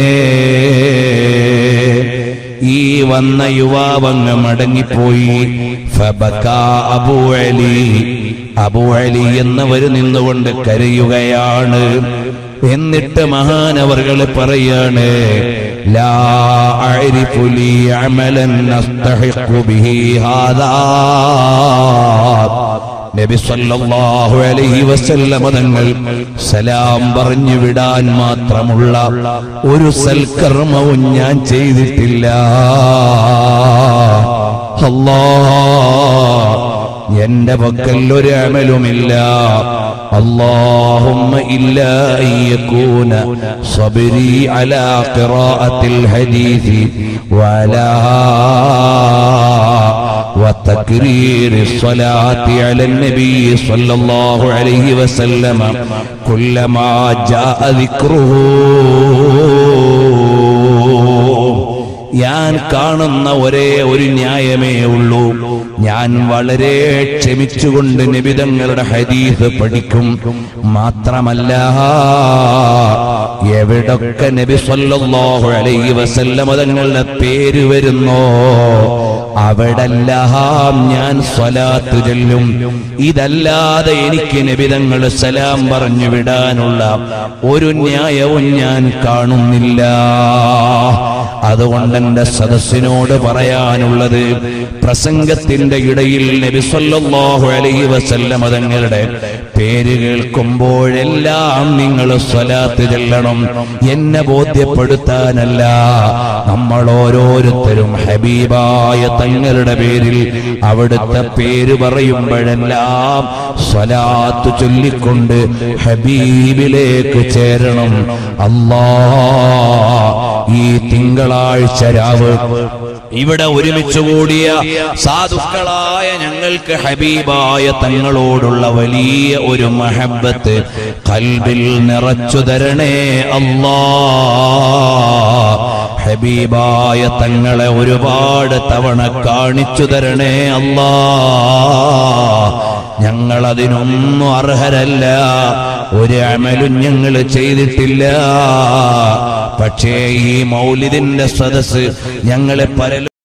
ഈ വന്ന യുവാവങ്ങ് മടങ്ങിപ്പോയി ഫബക്കാ അബൂ അലി അബൂ അലി എന്നവര് നിന്നുകൊണ്ട് കരയുകയാണ് എന്നിട്ട് മഹാനവർകൾ പറയാണ് ലാ അഅരിഫു ലീ അമലൻ അസ്തഹിഖു ബിഹി ഹാദാ നബി സല്ലല്ലാഹു അലൈഹി വസല്ലമ തങ്ങൾ സലാം പറഞ്ഞു വിടാൻ മാത്രമുള്ള ഒരു സൽക്കർമ്മവും ഞാൻ ചെയ്തിട്ടില്ല അല്ലാ എന്റെ പക്കൽ ഒരു അമലുമില്ല اللهم إلا أن يكون صبري على قراءة الحديث وعلى وتكرير الصلاة على النبي صلى الله عليه وسلم كلما جاء ذكره ഞാൻ കാണുന്ന ഒരേ ഒരു ന്യായമേ ഉള്ളൂ ഞാൻ വളരെ ക്ഷമിച്ചുകൊണ്ട് നിബിതങ്ങളുടെ ഹദീസ് പഠിക്കും മാത്രമല്ല എവിടൊക്കെ നബി സല്ലല്ലാഹു അലൈഹി വസല്ലമ തങ്ങളുടെ പേര് വരുന്നോ അവിടെല്ലാം ഞാൻ സ്വലാത്ത് ചൊല്ലും ഇതല്ലാതെ എനിക്ക് നബിതങ്ങൾ സലാം പറഞ്ഞു വിടാനുള്ള ഒരു ന്യായവും ഞാൻ കാണുന്നില്ല അതുകൊണ്ട് എന്റെ സദസ്സിനോട് പറയാനുള്ളത് പ്രസംഗത്തിന്റെ ഇടയിൽ നബി സല്ലല്ലാഹു അലൈഹി വസല്ലം തങ്ങളുടെ പേര് കേൾക്കുമ്പോഴെല്ലാം നിങ്ങൾ സ്വലാത്ത് ചെല്ലണം എന്നെ ബോധ്യപ്പെടുത്താനല്ല നമ്മൾ ഓരോരുത്തരും ഹബീബായ തങ്ങളുടെ പേരിൽ അവിടുത്തെ പേര് പറയുമ്പോഴെല്ലാം സ്വലാത്ത് ചൊല്ലിക്കൊണ്ട് ഹബീബിലേക്ക് ചേരണം അല്ലാ ഈ തിങ്കളാഴ്ച രാവ് ഇവിടെ ഒരുമിച്ച് കൂടിയ സാധുക്കളായ ഞങ്ങൾക്ക് ഹബീബായ തങ്ങളോടുള്ള വലിയ ഒരു മഹബത്ത് കൽബിൽ നിറച്ചു തരണേ അല്ലാ ഹബീബായ തങ്ങളെ ഒരുപാട് തവണ കാണിച്ചു തരണേ അല്ലാ ഞങ്ങൾ അതിനൊന്നും അർഹരല്ല ഒരു അമലും ഞങ്ങൾ ചെയ്തിട്ടില്ല പക്ഷേ ഈ മൗലിദിന്റെ സദസ് ഞങ്ങളെ പല